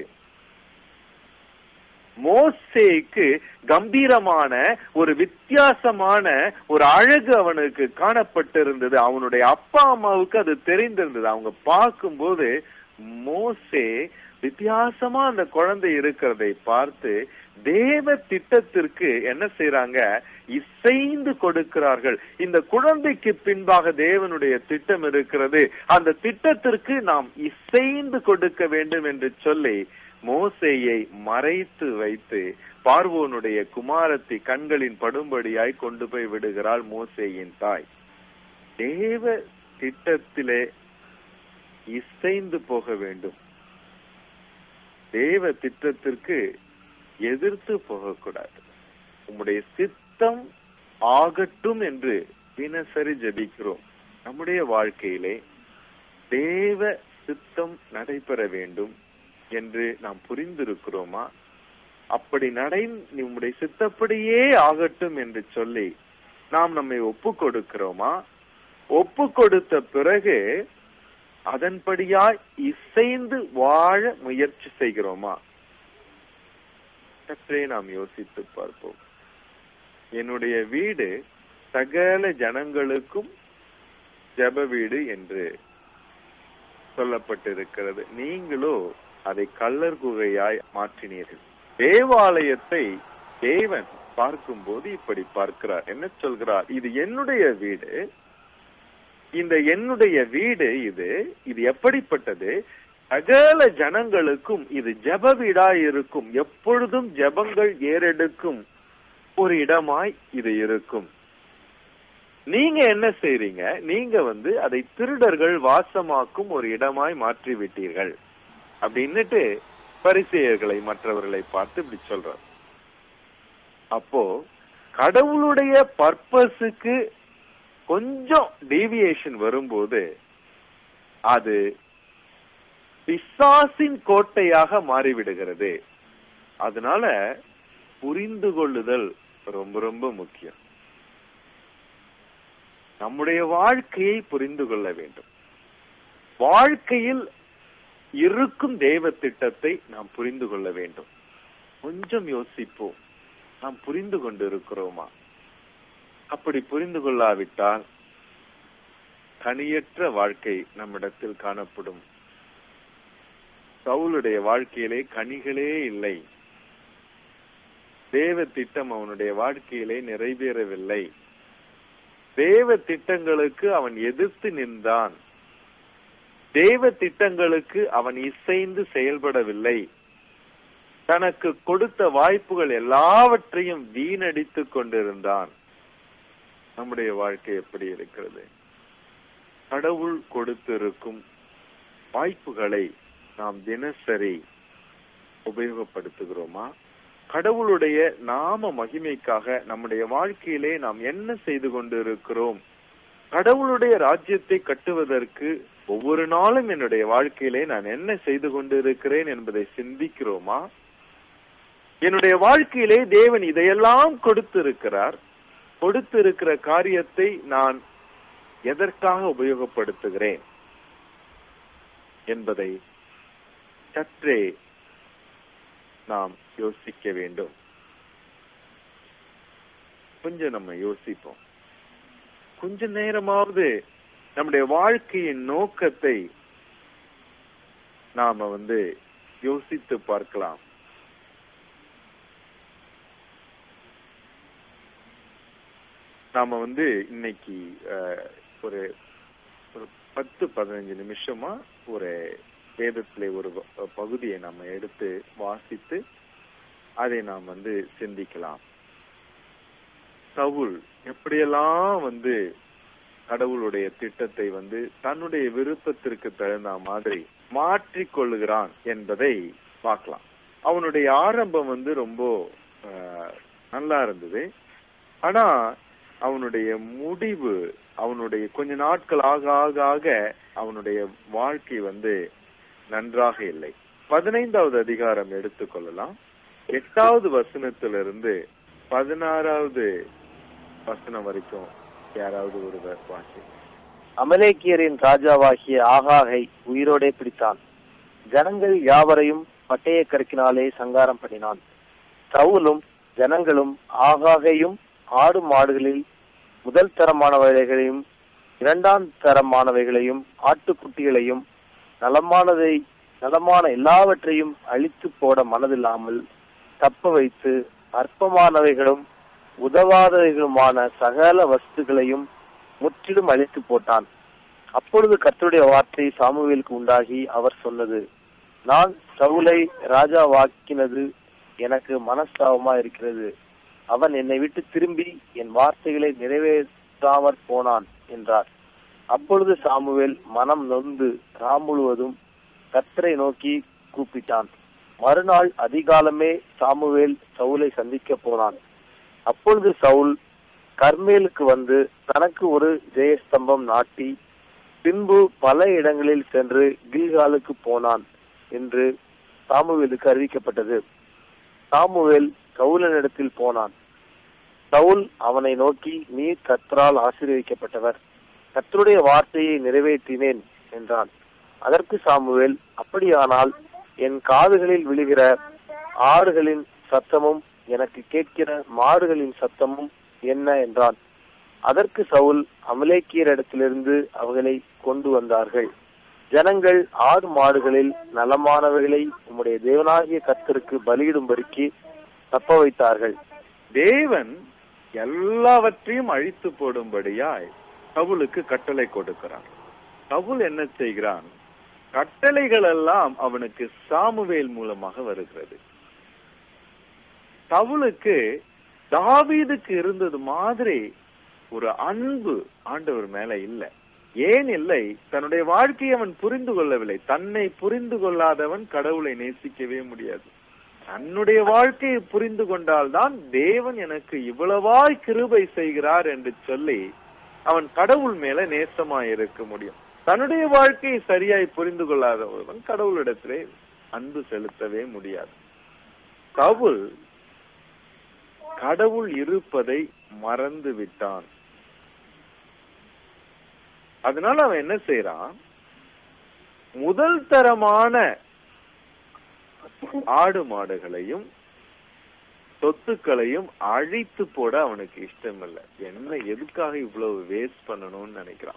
மோசேக்கு கம்பீரமான ஒரு வித்தியாசமான ஒரு அழகு அவனுக்கு காணப்பட்டிருந்தது அவனுடைய அப்பா அம்மாவுக்கு அது தெரிந்திருந்தது அவங்க பார்க்கும்போது மோசே வித்தியாசமா அந்த குழந்தை இருக்கிறதை பார்த்து தேவ திட்டத்திற்கு என்ன செய்யறாங்க இசைந்து கொடுக்கிறார்கள் இந்த குழந்தைக்கு பின்பாக தேவனுடைய திட்டம் இருக்கிறது அந்த திட்டத்திற்கு நாம் இசைந்து கொடுக்க வேண்டும் என்று சொல்லி மோசேயை மறைத்து வைத்து பார்வோனுடைய குமாரத்தை கண்களின் படும்படியாய் கொண்டு போய் விடுகிறாள் மோசேயின் தாய் தேவ திட்டத்திலே இசைந்து போக வேண்டும் தேவ திட்டத்திற்கு எதிர்த்து போகக்கூடாது உம்முடைய சித்தம் ஆகட்டும் என்று தினசரி ஜெபிக்கிறோம் நம்முடைய வாழ்க்கையிலே தேவ சித்தம் நடைபெற வேண்டும் என்று நாம் புரிந்திருக்கிறோமா அப்படி நடை உம்முடைய சித்தப்படியே ஆகட்டும் என்று சொல்லி நாம் நம்மை ஒப்பு கொடுக்கிறோமா ஒப்பு கொடுத்த பிறகு அதன்படியாய் இசைந்து வாழ முயற்சி செய்கிறோமா சற்றே நாம் யோசித்து பார்ப்போம் என்னுடைய வீடு சகல ஜனங்களுக்கும் ஜெப வீடு என்று சொல்லப்பட்டிருக்கிறது நீங்களோ அதை கள்ளர் குகையாய் மாற்றினீர்கள் தேவாலயத்தை தேவன் பார்க்கும்போது இப்படி பார்க்கிறார் என்ன சொல்கிறார் இது என்னுடைய வீடு இந்த என்னுடைய வீடு இது இது எப்படிப்பட்டது சகல ஜனங்களுக்கும் இது ஜெப வீடாய் இருக்கும் எப்பொழுதும் ஜெபங்கள் ஏறெடுக்கும் ஒரு இடமாய் இது இருக்கும் நீங்க என்ன செய்றீங்க நீங்க வந்து அதை திருடர்கள் வாசமாக்கும் ஒரு இடமாய் மாற்றி விட்டீர்கள் அப்படின்னுட்டு பரிசெயர்களை மற்றவர்களை பார்த்து இப்படி சொல்றார் அப்போ கடவுளுடைய பர்பஸுக்கு கொஞ்சம் டீவியேஷன் வரும்போது அது பிசாசின் கோட்டையாக மாறிவிடுகிறது அதனால புரிந்து கொள்ளுதல் ரொம்ப ரொம்ப முக்கியம் நம்முடைய வாழ்க்கையை புரிந்து கொள்ள வேண்டும் வாழ்க்கையில் இருக்கும் தெய்வ திட்டத்தை நாம் புரிந்து கொள்ள வேண்டும் கொஞ்சம் யோசிப்போம் நாம் புரிந்து கொண்டிருக்கிறோமா அப்படி புரிந்து கொள்ளாவிட்டால் கனியற்ற வாழ்க்கை நம்மிடத்தில் காணப்படும் சவுளுடைய வாழ்க்கையிலே கனிகளே இல்லை தேவ திட்டம் அவனுடைய வாழ்க்கையிலே நிறைவேறவில்லை தேவ திட்டங்களுக்கு அவன் எதிர்த்து நின்றான் தேவ திட்டங்களுக்கு அவன் இசைந்து செயல்படவில்லை தனக்கு கொடுத்த வாய்ப்புகள் எல்லாவற்றையும் வீணடித்துக் கொண்டிருந்தான் நம்முடைய வாழ்க்கை எப்படி இருக்கிறது கடவுள் கொடுத்திருக்கும் வாய்ப்புகளை நாம் தினசரி உபயோகப்படுத்துகிறோமா கடவுளுடைய நாம மகிமைக்காக நம்முடைய வாழ்க்கையிலே நாம் என்ன செய்து கொண்டிருக்கிறோம் கடவுளுடைய ராஜ்யத்தை கட்டுவதற்கு ஒவ்வொரு நாளும் என்னுடைய வாழ்க்கையிலே நான் என்ன செய்து கொண்டிருக்கிறேன் என்பதை சிந்திக்கிறோமா என்னுடைய வாழ்க்கையிலே தேவன் இதையெல்லாம் கொடுத்திருக்கிறார் கொடுத்திருக்கிற காரியத்தை நான் எதற்காக உபயோகப்படுத்துகிறேன் என்பதை சற்றே நாம் யோசிக்க வேண்டும் கொஞ்சம் நம்ம யோசிப்போம் கொஞ்ச நேரமாவது நம்முடைய வாழ்க்கையின் நோக்கத்தை நாம வந்து யோசித்து பார்க்கலாம் நாம வந்து இன்னைக்கு அஹ், ஒரு ஒரு பத்து பதினஞ்சு நிமிஷமா ஒரு வேதத்திலே ஒரு வ- பகுதியை நாம எடுத்து வாசித்து அதை நாம் வந்து சிந்திக்கலாம் சவுல் எப்படியெல்லாம் வந்து கடவுளுடைய திட்டத்தை வந்து தன்னுடைய விருப்பத்திற்கு தகுந்த மாதிரி மாற்றிக் கொள்ளுகிறான் என்பதை பார்க்கலாம் அவனுடைய ஆரம்பம் வந்து ரொம்ப அஹ், நல்லா இருந்தது ஆனா அவனுடைய முடிவு அவனுடைய கொஞ்ச நாட்கள் ஆக ஆக ஆக அவனுடைய வாழ்க்கை வந்து நன்றாக இல்லை பதினைந்தாவது அதிகாரம் எடுத்துக்கொள்ளலாம் எட்டாவது வசனத்திலிருந்து பதினாறாவது வசனம் வரைக்கும் யாராவது ஒருவர் வாசி அமலேக்கியரின் ராஜாவாகிய ஆகாகை உயிரோடே பிடித்தான் ஜனங்கள் யாவரையும் பட்டய கருக்கினாலே சங்காரம் பண்ணினான் சவுலும் ஜனங்களும் ஆகாகையும் ஆடு மாடுகளில் முதல் தரமானவைகளையும் இரண்டாம் தரமானவைகளையும் ஆட்டுக்குட்டிகளையும் நலமானதை நலமான எல்லாவற்றையும் அழித்து போட மனதில்லாமல் தப்ப வைத்து அற்பமானவைகளும் உதவாதவைகளுமான சகல வஸ்துகளையும் முற்றிலும் அழித்து போட்டான் அப்பொழுது கர்த்தருடைய வார்த்தை சாமுவேலுக்கு உண்டாகி அவர் சொன்னது நான் சவுலை ராஜாவாக்கினது எனக்கு மனஸ்தாபமா இருக்கிறது அவன் என்னை விட்டு திரும்பி என் வார்த்தைகளை நிறைவேற்றாமற் போனான் என்றார் அப்பொழுது சாமுவேல் மனம் நொந்து ராம் முழுவதும் கர்த்தரை நோக்கி கூப்பிட்டான் மறுநாள் அதிகாலமே சாமுவேல் சவுலை சந்திக்க போனான் அப்பொழுது சவுல் கர்மேலுக்கு வந்து தனக்கு ஒரு ஜெயஸ்தம்பம் நாட்டி பின்பு பல இடங்களில் சென்று கில்காலுக்கு போனான் என்று சாமுவேலுக்கு அறிவிக்கப்பட்டது சாமுவேல் சவுலனிடத்தில் போனான் சவுல் அவனை நோக்கி நீ கர்த்தரால் ஆசீர்வதிக்கப்பட்டவர் கர்த்தருடைய வார்த்தையை நிறைவேற்றினேன் என்றான் அதற்கு சாமுவேல் அப்படியானால் என் காதுகளில் விழுகிற ஆடுகளின் சத்தமும் எனக்கு கேட்கிற மாடுகளின் சத்தமும் என்ன என்றான் அதற்கு சவுல் அமலேக்கியரிடத்திலிருந்து அவர்களை கொண்டு வந்தார்கள் ஜனங்கள் ஆடு மாடுகளில் நலமானவைகளை உம்முடைய தேவனாகிய கர்த்தருக்கு பலியிடும்படிக்கு தப்ப வைத்தார்கள் தேவன் எல்லாவற்றையும் அழித்து போடும்படியாய் சவுலுக்கு கட்டளை கொடுக்கிறார் சவுல் என்ன செய்கிறான் கட்டளைகள் எல்லாம் அவனுக்கு சாமுவேல் மூலமாக வருகிறது சவுலுக்கு தாவீதுக்கு இருந்தது மாதிரி ஒரு அன்பு ஆண்டவர் மேல இல்லை ஏன் இல்லை தன்னுடைய வாழ்க்கையை அவன் புரிந்து கொள்ளவில்லை தன்னை புரிந்து கொள்ளாதவன் கடவுளை நேசிக்கவே முடியாது தன்னுடைய வாழ்க்கையை புரிந்து கொண்டால்தான் தேவன் எனக்கு இவ்வளவாய் கிருபை செய்கிறார் என்று சொல்லி அவன் கடவுள் மேல நேசமாய் இருக்க முடியும் தன்னுடைய வாழ்க்கையை சரியாய் புரிந்து கொள்ளாத ஒருவன் கடவுளிடத்திலே அன்பு செலுத்தவே முடியாது சவுல் கடவுள் இருப்பதை மறந்து விட்டான் அதனால அவன் என்ன செய்யறான் முதல் தரமான ஆடு மாடுகளையும் சொத்துக்களையும் அழித்து போட அவனுக்கு இஷ்டம் இல்ல என்ன எதுக்காக இவ்வளவு வேஸ்ட் பண்ணணும்னு நினைக்கிறான்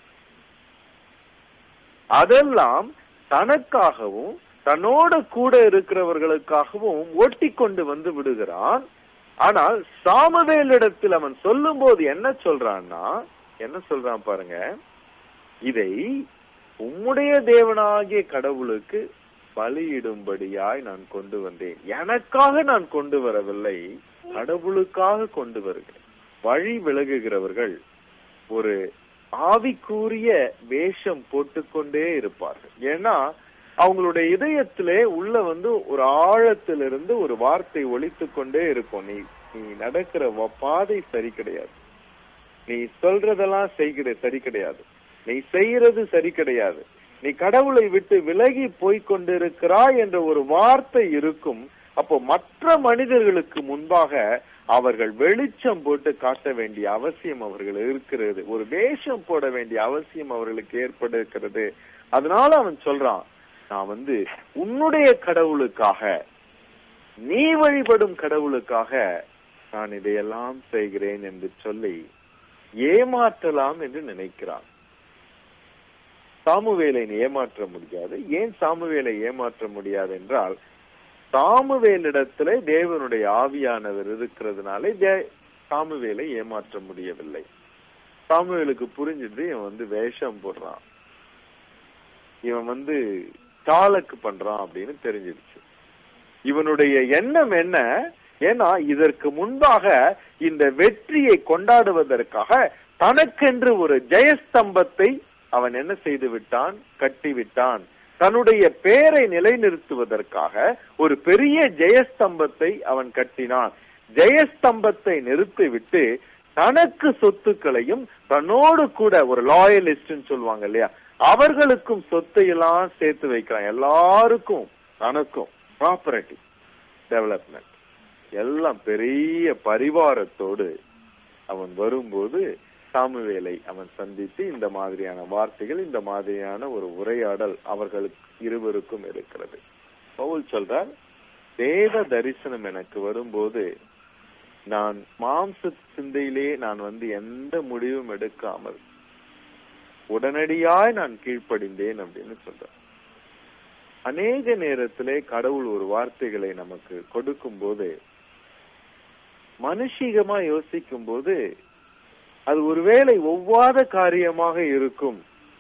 அதெல்லாம் தனக்காகவும் தன்னோட கூட இருக்கிறவர்களுக்காகவும் ஓட்டி கொண்டு வந்து விடுகிறான் ஆனால் சாமுவேலிடத்தில் அவன் சொல்லும் போது என்ன சொல்றான்னா என்ன சொல்றான் பாருங்க இதை உம்முடைய தேவனாகிய கடவுளுக்கு பலியிடும்படியாய் நான் கொண்டு வந்தேன் எனக்காக நான் கொண்டு வரவில்லை கடவுளுக்காக கொண்டு வருகிறேன் வழி விலகுகிறவர்கள் ஒரு ஆவிக்கூறிய வேஷம் போட்டுக்கொண்டே இருப்பார்கள் ஏன்னா அவங்களுடைய இதயத்திலே உள்ள வந்து ஒரு ஆழத்திலிருந்து ஒரு வார்த்தை ஒலித்து கொண்டே இருக்கும் நீ நீ நடக்கிற வ- பாதை சரி கிடையாது நீ சொல்றதெல்லாம் செய்கிற சரி கிடையாது நீ செய்யறது சரி கிடையாது நீ கடவுளை விட்டு விலகி போய்க் கொண்டிருக்கிறாய் என்ற ஒரு வார்த்தை இருக்கும் அப்போ மற்ற மனிதர்களுக்கு முன்பாக அவர்கள் வெளிச்சம் போட்டு காட்ட வேண்டிய அவசியம் அவர்கள் இருக்கிறது ஒரு வேஷம் போட வேண்டிய அவசியம் அவர்களுக்கு ஏற்பட்டிருக்கிறது அதனால அவன் சொல்றான் நான் வந்து உன்னுடைய கடவுளுக்காக நீ வழிபடும் கடவுளுக்காக நான் இதையெல்லாம் செய்கிறேன் என்று சொல்லி ஏமாற்றலாம் என்று நினைக்கிறான் சாமுவேலை ஏமாற்ற முடியாது ஏன் சாமுவேலை ஏமாற்ற முடியாது என்றால் சாமுவேலிடத்திலே தேவனுடைய ஆவியானவர் இருக்கிறதுனாலே தே- சாமுவேலை ஏமாற்ற முடியவில்லை சாமுவேலுக்கு புரிஞ்சுது இவன் வந்து வேஷம் போடுறான் இவன் வந்து சாலக்கு பண்றான் அப்படின்னு தெரிஞ்சிருச்சு இவனுடைய எண்ணம் என்ன ஏன்னா இதற்கு முன்பாக இந்த வெற்றியை கொண்டாடுவதற்காக தனக்கென்று ஒரு ஜெயஸ்தம்பத்தை அவன் என்ன செய்து விட்டான் கட்டி விட்டான் தன்னுடைய பெயரை நிலைநிறுத்துவதற்காக ஒரு பெரிய ஜெயஸ்தம்பத்தை அவன் கட்டினான் ஜெயஸ்தம்பத்தை நிறுத்திவிட்டு தனக்கு சொத்துக்களையும் தன்னோடு கூட ஒரு லாயலிஸ்ட்னு சொல்லுவாங்க இல்லையா அவர்களுக்கும் சொத்தை எல்லாம் சேர்த்து வைக்கிறான் எல்லாருக்கும் தனக்கும் ப்ராப்பர்ட்டி டெவலப்மெண்ட் எல்லாம் பெரிய பரிவாரத்தோடு அவன் வரும்போது சாமுவேலை அவன் சந்தித்து இந்த மாதிரியான வார்த்தைகள் இந்த மாதிரியான ஒரு உரையாடல் அவர்களுக்கு இருவருக்கும் இருக்கிறது பவுல் சொல்றார் தேவ தரிசனம் எனக்கு வரும்போது நான் மாம்ச சிந்தையிலே நான் வந்து எந்த முடிவும் எடுக்காமல் உடனடியாய் நான் கீழ்ப்படிந்தேன் அப்படின்னு சொல்றார் அநேக நேரத்திலே கடவுள் ஒரு வார்த்தைகளை நமக்கு கொடுக்கும் போது மனுஷிகமா யோசிக்கும் போது அது ஒருவேளை ஒவ்வாத காரியமாக இருக்கும்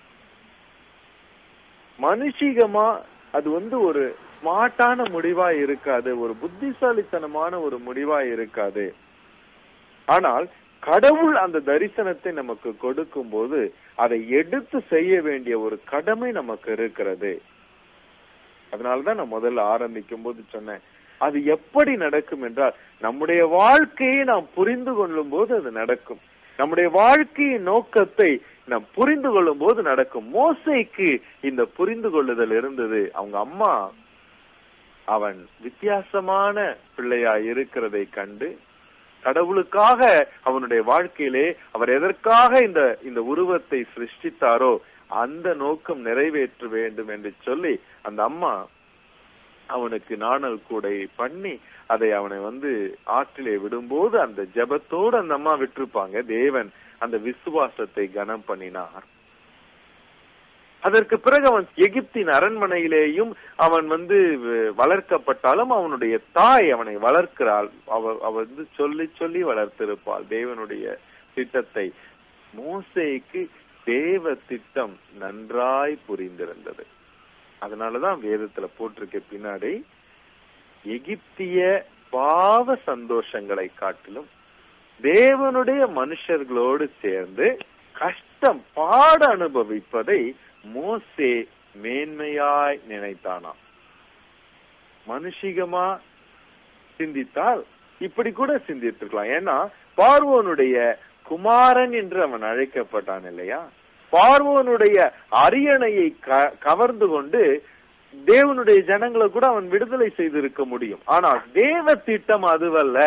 மனுஷிகமா அது வந்து ஒரு ஸ்மார்ட்டான முடிவா இருக்காது ஒரு புத்திசாலித்தனமான ஒரு முடிவா இருக்காது ஆனால் கடவுள் அந்த தரிசனத்தை நமக்கு கொடுக்கும் போது அதை எடுத்து செய்ய வேண்டிய ஒரு கடமை நமக்கு இருக்கிறது அதனாலதான் நான் முதல்ல ஆரம்பிக்கும் போது சொன்னேன் அது எப்படி நடக்கும் என்றால் நம்முடைய வாழ்க்கையை நாம் புரிந்து கொள்ளும் போது அது நடக்கும் நம்முடைய வாழ்க்கையின் நோக்கத்தை நாம் புரிந்து கொள்ளும் போது நடக்கும் மோசைக்கு இந்த புரிந்து கொள்ளுதல் இருந்தது அவங்க அம்மா அவன் வித்தியாசமான பிள்ளையா இருக்கிறதை கண்டு கடவுளுக்காக அவனுடைய வாழ்க்கையிலே அவர் எதற்காக இந்த இந்த உருவத்தை சிருஷ்டித்தாரோ அந்த நோக்கம் நிறைவேற்ற வேண்டும் என்று சொல்லி அந்த அம்மா அவனுக்கு நாணல் கூடை பண்ணி அதை அவனை வந்து ஆற்றிலே விடும்போது அந்த ஜெபத்தோடு அந்த அம்மா விட்டிருப்பாங்க தேவன் அந்த விசுவாசத்தை கனம் பண்ணினார் அதற்கு பிறகு அவன் எகிப்தின் அரண்மனையிலேயும் அவன் வந்து வ- வளர்க்கப்பட்டாலும் அவனுடைய தாய் அவனை வளர்க்கிறாள் அவ அவ வந்து சொல்லி சொல்லி வளர்த்திருப்பாள் தேவனுடைய திட்டத்தை மோசேக்கு தேவ திட்டம் நன்றாய் புரிந்திருந்தது அதனாலதான் வேதத்துல போட்டிருக்க பின்னாடி எகிப்திய பாவ சந்தோஷங்களை காட்டிலும் தேவனுடைய மனுஷர்களோடு சேர்ந்து கஷ்டம் பாட அனுபவிப்பதை மோசே மேன்மையாய் நினைத்தானாம் மனுஷிகமா சிந்தித்தால் இப்படி கூட சிந்தித்திருக்கலாம் ஏன்னா பார்வோனுடைய குமாரன் என்று அவன் அழைக்கப்பட்டான் இல்லையா பார்வோனுடைய அரியணையை க- கவர்ந்து கொண்டு தேவனுடைய ஜனங்களை கூட அவன் விடுதலை செய்திருக்க முடியும் ஆனால் தேவ திட்டம் அதுவல்ல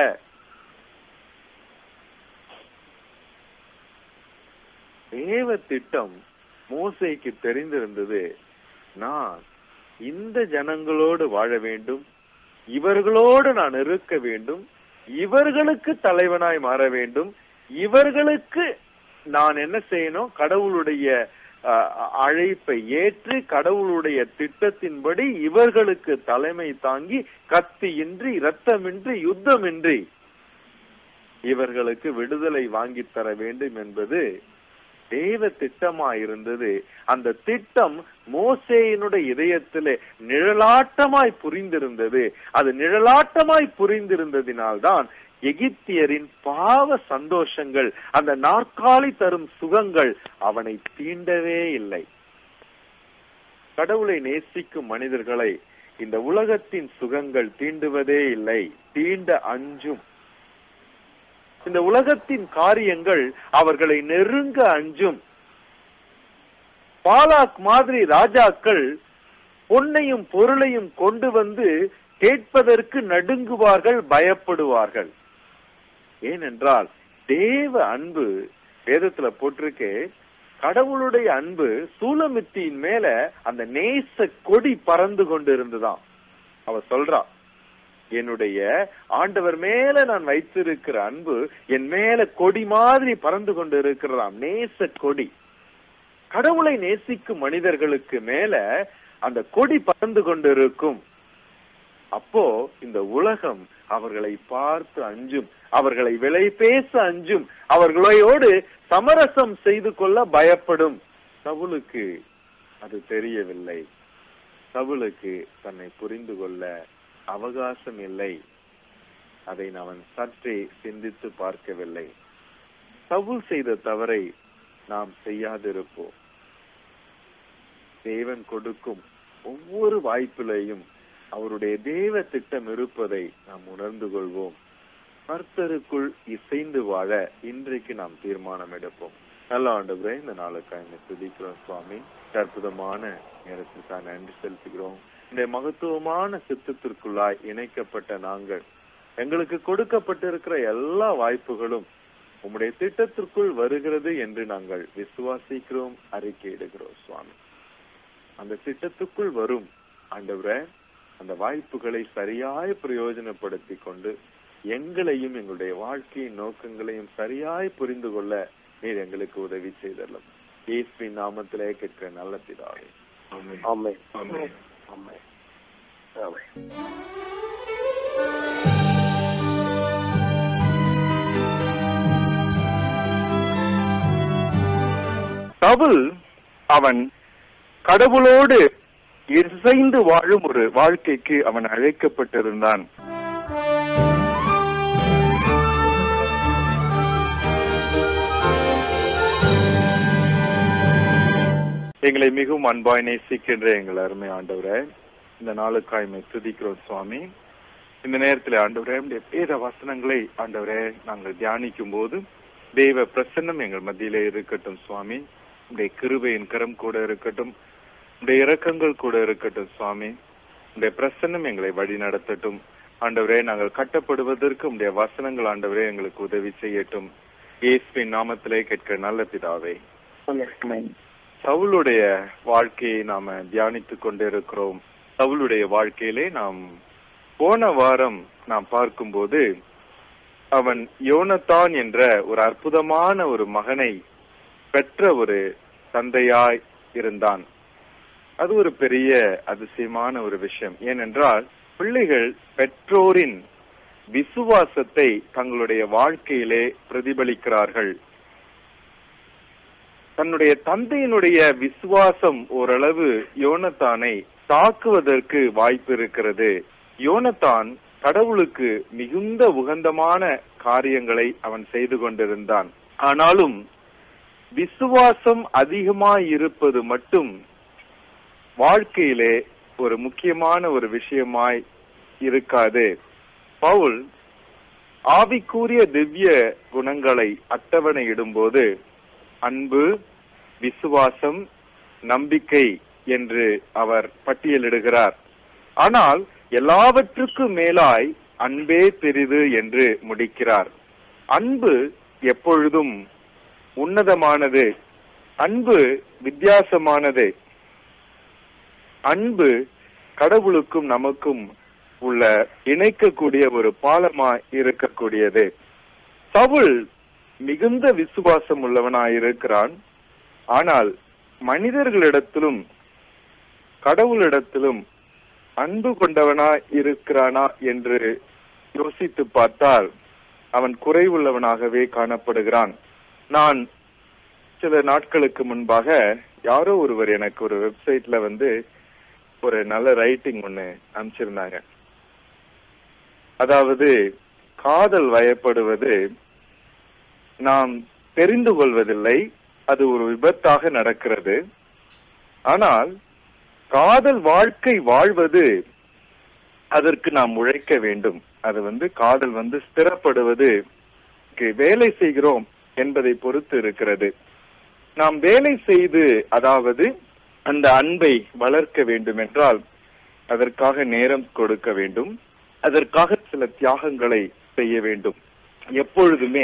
தேவ திட்டம் மோசைக்கு தெரிந்திருந்தது நான் இந்த ஜனங்களோடு வாழ வேண்டும் இவர்களோடு நான் இருக்க வேண்டும் இவர்களுக்கு தலைவனாய் மாற வேண்டும் இவர்களுக்கு நான் என்ன செய்யணும் கடவுளுடைய அஹ், அழைப்பை ஏற்று கடவுளுடைய திட்டத்தின்படி இவர்களுக்கு தலைமை தாங்கி கத்தியின்றி இரத்தமின்றி யுத்தமின்றி இவர்களுக்கு விடுதலை வாங்கித் தர வேண்டும் என்பது தேவ திட்டமா இருந்தது அந்த திட்டம் மோசேயினுடைய இதயத்திலே நிழலாட்டமாய் புரிந்திருந்தது அது நிழலாட்டமாய் புரிந்திருந்ததினால்தான் எகிப்தியரின் பாவ சந்தோஷங்கள் அந்த நாற்காலி தரும் சுகங்கள் அவனை தீண்டவே இல்லை கடவுளை நேசிக்கும் மனிதர்களை இந்த உலகத்தின் சுகங்கள் தீண்டுவதே இல்லை தீண்ட அஞ்சும் இந்த உலகத்தின் காரியங்கள் அவர்களை நெருங்க அஞ்சும் பாலாக் மாதிரி ராஜாக்கள் பொன்னையும் பொருளையும் கொண்டு வந்து கேட்பதற்கு நடுங்குவார்கள் பயப்படுவார்கள் ஏனென்றால் தேவ அன்பு வேதத்துல போட்டிருக்கே கடவுளுடைய அன்பு சூலமித்தியின் மேல அந்த நேச கொடி பறந்து கொண்டு இருந்துதான் அவ சொல்றா என்னுடைய ஆண்டவர் மேல நான் வைத்திருக்கிற அன்பு என் மேல கொடி மாதிரி பறந்து கொண்டு இருக்கிறதாம் நேச கொடி கடவுளை நேசிக்கும் மனிதர்களுக்கு மேல அந்த கொடி பறந்து கொண்டிருக்கும் அப்போ இந்த உலகம் அவர்களை பார்த்து அஞ்சும் அவர்களை விலை பேச அஞ்சும் அவர்களோடு சமரசம் செய்து கொள்ள பயப்படும் சவுலுக்கு அது தெரியவில்லை சவுலுக்கு தன்னை புரிந்து கொள்ள அவகாசம் இல்லை அதை அவன் சற்றே சிந்தித்து பார்க்கவில்லை சவுல் செய்த தவறை நாம் செய்யாதிருப்போம் தேவன் கொடுக்கும் ஒவ்வொரு வாய்ப்பிலையும் அவருடைய தேவ திட்டம் இருப்பதை நாம் உணர்ந்து கொள்வோம் கர்த்தருக்குள் இசைந்து வாழ இன்றைக்கு நாம் தீர்மானம் எடுப்போம் நல்ல ஆண்டவரே இந்த நாளுக்காக என்னை துதிக்கிறோம் சுவாமி அற்புதமான நேரத்திற்காக நன்றி செலுத்துகிறோம் இந்த மகத்துவமான சித்தத்திற்குள்ளாய் இணைக்கப்பட்ட நாங்கள் எங்களுக்கு கொடுக்கப்பட்டிருக்கிற எல்லா வாய்ப்புகளும் உம்முடைய திட்டத்திற்குள் வருகிறது என்று நாங்கள் விசுவாசிக்கிறோம் அறிக்கையிடுகிறோம் சுவாமி அந்த திட்டத்துக்குள் வரும் ஆண்டவரே அந்த வாய்ப்புகளை சரியாய் பிரயோஜனப்படுத்தி கொண்டு எங்களையும் எங்களுடைய வாழ்க்கையின் நோக்கங்களையும் சரியாய் புரிந்து கொள்ள நீர் எங்களுக்கு உதவி செய்தரலாம் இயேசுவின் நாமத்திலே கேட்கிற நல்ல பிதாவே ஆமென். ஆமை ஆமென். ஆமை ஆமை சவுல் அவன் கடவுளோடு இசைந்து வாழும் ஒரு வாழ்க்கைக்கு அவன் அழைக்கப்பட்டிருந்தான் எங்களை மிகவும் அன்பாய் நேசிக்கின்ற எங்கள் அருமை ஆண்டவரே இந்த நாளுக்காய்மை துதிக்கிறோம் சுவாமி இந்த நேரத்தில் ஆண்டவரே உடைய வேத வசனங்களை ஆண்டவரே நாங்கள் தியானிக்கும் போது தெய்வ பிரசன்னம் எங்கள் மத்தியிலே இருக்கட்டும் சுவாமி உடைய கிருபையின் கரம் கூட இருக்கட்டும் உடைய இரக்கங்கள் கூட இருக்கட்டும் சுவாமி உடைய பிரசன்னம் எங்களை வழி நடத்தட்டும் ஆண்டவரே நாங்கள் கட்டப்படுவதற்கு உடைய வசனங்கள் ஆண்டவரே எங்களுக்கு உதவி செய்யட்டும் இயேசுவின் நாமத்திலே கேட்க நல்ல பிதாவே சவுளுடைய வாழ்க்கையை நாம தியானித்துக் கொண்டிருக்கிறோம் சவுளுடைய வாழ்க்கையிலே நாம் போன வாரம் நாம் பார்க்கும்போது அவன் யோனத்தான் என்ற ஒரு அற்புதமான ஒரு மகனை பெற்ற ஒரு தந்தையாய் இருந்தான் அது ஒரு பெரிய அதிசயமான ஒரு விஷயம் ஏனென்றால் பிள்ளைகள் பெற்றோரின் விசுவாசத்தை தங்களுடைய வாழ்க்கையிலே பிரதிபலிக்கிறார்கள் தன்னுடைய தந்தையினுடைய விசுவாசம் ஓரளவு யோனத்தானை தாக்குவதற்கு வாய்ப்பு இருக்கிறது யோனத்தான் கடவுளுக்கு மிகுந்த உகந்தமான காரியங்களை அவன் செய்து கொண்டிருந்தான் ஆனாலும் விசுவாசம் அதிகமாய் இருப்பது மட்டும் வாழ்க்கையிலே ஒரு முக்கியமான ஒரு விஷயமாய் இருக்காது பவுல் ஆவிக்கூறிய திவ்ய குணங்களை அட்டவணையிடும்போது அன்பு விசுவாசம் நம்பிக்கை என்று அவர் பட்டியலிடுகிறார் ஆனால் எல்லாவற்றுக்கும் மேலாய் அன்பே பெரிது என்று முடிக்கிறார் அன்பு எப்பொழுதும் உன்னதமானது அன்பு வித்தியாசமானது அன்பு கடவுளுக்கும் நமக்கும் உள்ள இணைக்கக்கூடிய ஒரு பாலமா இருக்கக்கூடியது சவுல் மிகுந்த விசுவாசம் உள்ளவனாயிருக்கிறான் ஆனால் மனிதர்களிடத்திலும் கடவுளிடத்திலும் அன்பு கொண்டவனா இருக்கிறானா என்று யோசித்து பார்த்தால் அவன் குறைவுள்ளவனாகவே காணப்படுகிறான் நான் சில நாட்களுக்கு முன்பாக யாரோ ஒருவர் எனக்கு ஒரு வெப்சைட்ல வந்து ஒரு நல்ல ரைட்டிங் ஒண்ணு அனுப்பிச்சிருந்தாங்க அதாவது காதல் வயப்படுவது நாம் தெரிந்து கொள்வதில்லை அது ஒரு விபத்தாக நடக்கிறது ஆனால் காதல் வாழ்க்கை வாழ்வது அதற்கு நாம் உழைக்க வேண்டும் அது வந்து காதல் வந்து ஸ்திரப்படுவது வேலை செய்கிறோம் என்பதை பொறுத்து இருக்கிறது நாம் வேலை செய்து அதாவது அந்த அன்பை வளர்க்க வேண்டும் என்றால் அதற்காக நேரம் கொடுக்க வேண்டும் அதற்காக சில தியாகங்களை செய்ய வேண்டும் எப்பொழுதுமே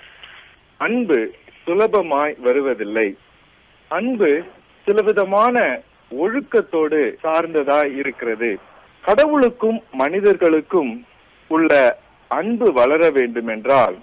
அன்பு சுலபமாய் வருவதில்லை அன்பு சிலவிதமான ஒழுக்கத்தோடு சார்ந்ததாய் இருக்கிறது கடவுளுக்கும் மனிதர்களுக்கும் உள்ள அன்பு வளர வேண்டும் என்றால்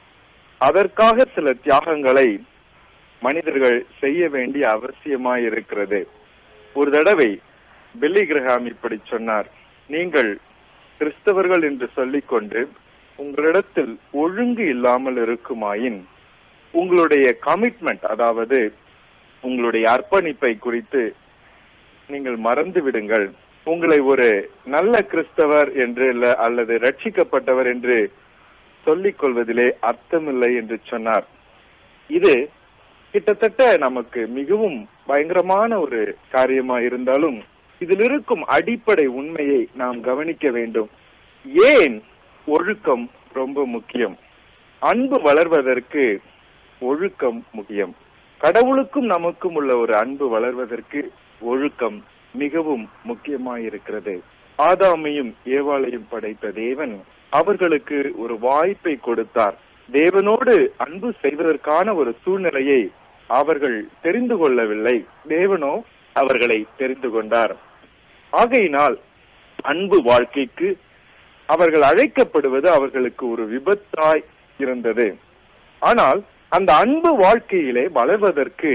அதற்காக சில தியாகங்களை மனிதர்கள் செய்ய வேண்டிய அவசியமாய் இருக்கிறது ஒரு தடவை பில்லி கிரஹாம் இப்படி சொன்னார் நீங்கள் கிறிஸ்தவர்கள் என்று சொல்லிக்கொண்டு உங்களிடத்தில் ஒழுங்கு இல்லாமல் இருக்குமாயின் உங்களுடைய கமிட்மெண்ட் அதாவது உங்களுடைய அர்ப்பணிப்பை குறித்து நீங்கள் மறந்து விடுங்கள் உங்களை ஒரு நல்ல கிறிஸ்தவர் என்று இல்ல அல்லது ரட்சிக்கப்பட்டவர் என்று சொல்லிக் கொள்வதிலே அர்த்தமில்லை என்று சொன்னார் இது கிட்டத்தட்ட நமக்கு மிகவும் பயங்கரமான ஒரு காரியமா இருந்தாலும் இதில் இருக்கும் அடிப்படை உண்மையை நாம் கவனிக்க வேண்டும் ஏன் ஒழுக்கம் ரொம்ப முக்கியம் அன்பு வளர்வதற்கு ஒழுக்கம் முக்கியம் கடவுளுக்கும் நமக்கும் உள்ள ஒரு அன்பு வளர்வதற்கு ஒழுக்கம் மிகவும் முக்கியமாயிருக்கிறது ஆதாமையும் ஏவாளையும் படைத்த தேவன் அவர்களுக்கு ஒரு வாய்ப்பை கொடுத்தார் தேவனோடு அன்பு செய்வதற்கான ஒரு சூழ்நிலையை அவர்கள் தெரிந்து கொள்ளவில்லை தேவனோ அவர்களை தெரிந்து கொண்டார் ஆகையினால் அன்பு வாழ்க்கைக்கு அவர்கள் அழைக்கப்படுவது அவர்களுக்கு ஒரு விபத்தாய் இருந்தது ஆனால் அந்த அன்பு வாழ்க்கையிலே வளர்வதற்கு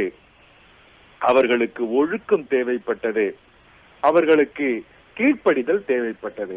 அவர்களுக்கு ஒழுக்கம் தேவைப்பட்டது அவர்களுக்கு கீழ்ப்படிதல் தேவைப்பட்டது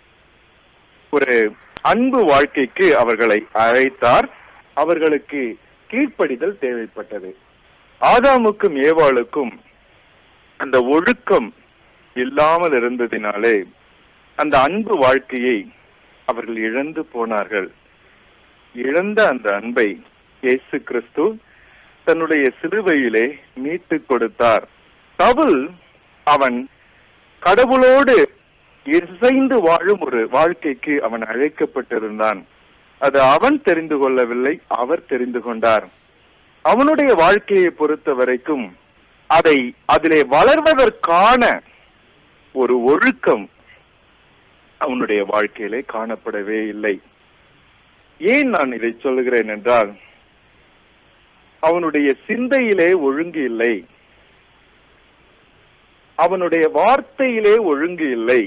ஒரு அன்பு வாழ்க்கைக்கு அவர்களை அழைத்தார் அவர்களுக்கு கீழ்ப்படிதல் தேவைப்பட்டது ஆதாமுக்கும் ஏவாளுக்கும் அந்த ஒழுக்கம் இல்லாமல் இருந்ததினாலே அந்த அன்பு வாழ்க்கையை அவர்கள் இழந்து போனார்கள் இழந்த அந்த அன்பை இயேசு கிறிஸ்து தன்னுடைய சிலுவையிலே மீட்டு கொடுத்தார் சவுல் அவன் கடவுளோடு இசைந்து வாழும் ஒரு வாழ்க்கைக்கு அவன் அழைக்கப்பட்டிருந்தான் அது அவன் தெரிந்து கொள்ளவில்லை அவர் தெரிந்து கொண்டார் அவனுடைய வாழ்க்கையை பொறுத்த வரைக்கும் அதை அதிலே வளர்வதற்கான ஒரு ஒழுக்கம் அவனுடைய வாழ்க்கையிலே காணப்படவே இல்லை ஏன் நான் இதை சொல்லுகிறேன் என்றால் அவனுடைய சிந்தையிலே ஒழுங்கு இல்லை அவனுடைய வார்த்தையிலே ஒழுங்கு இல்லை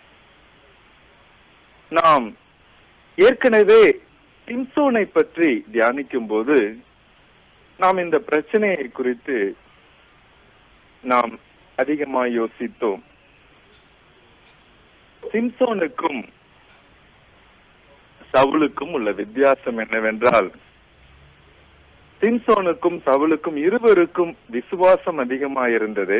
நாம் ஏற்கனவே சிம்சோனை பற்றி தியானிக்கும் போது நாம் இந்த பிரச்சனையை குறித்து நாம் அதிகமாக யோசித்தோம் சிம்சோனுக்கும் சவுலுக்கும் உள்ள வித்தியாசம் என்னவென்றால் சிம்சோனுக்கும் சவுலுக்கும் இருவருக்கும் விசுவாசம் அதிகமாயிருந்தது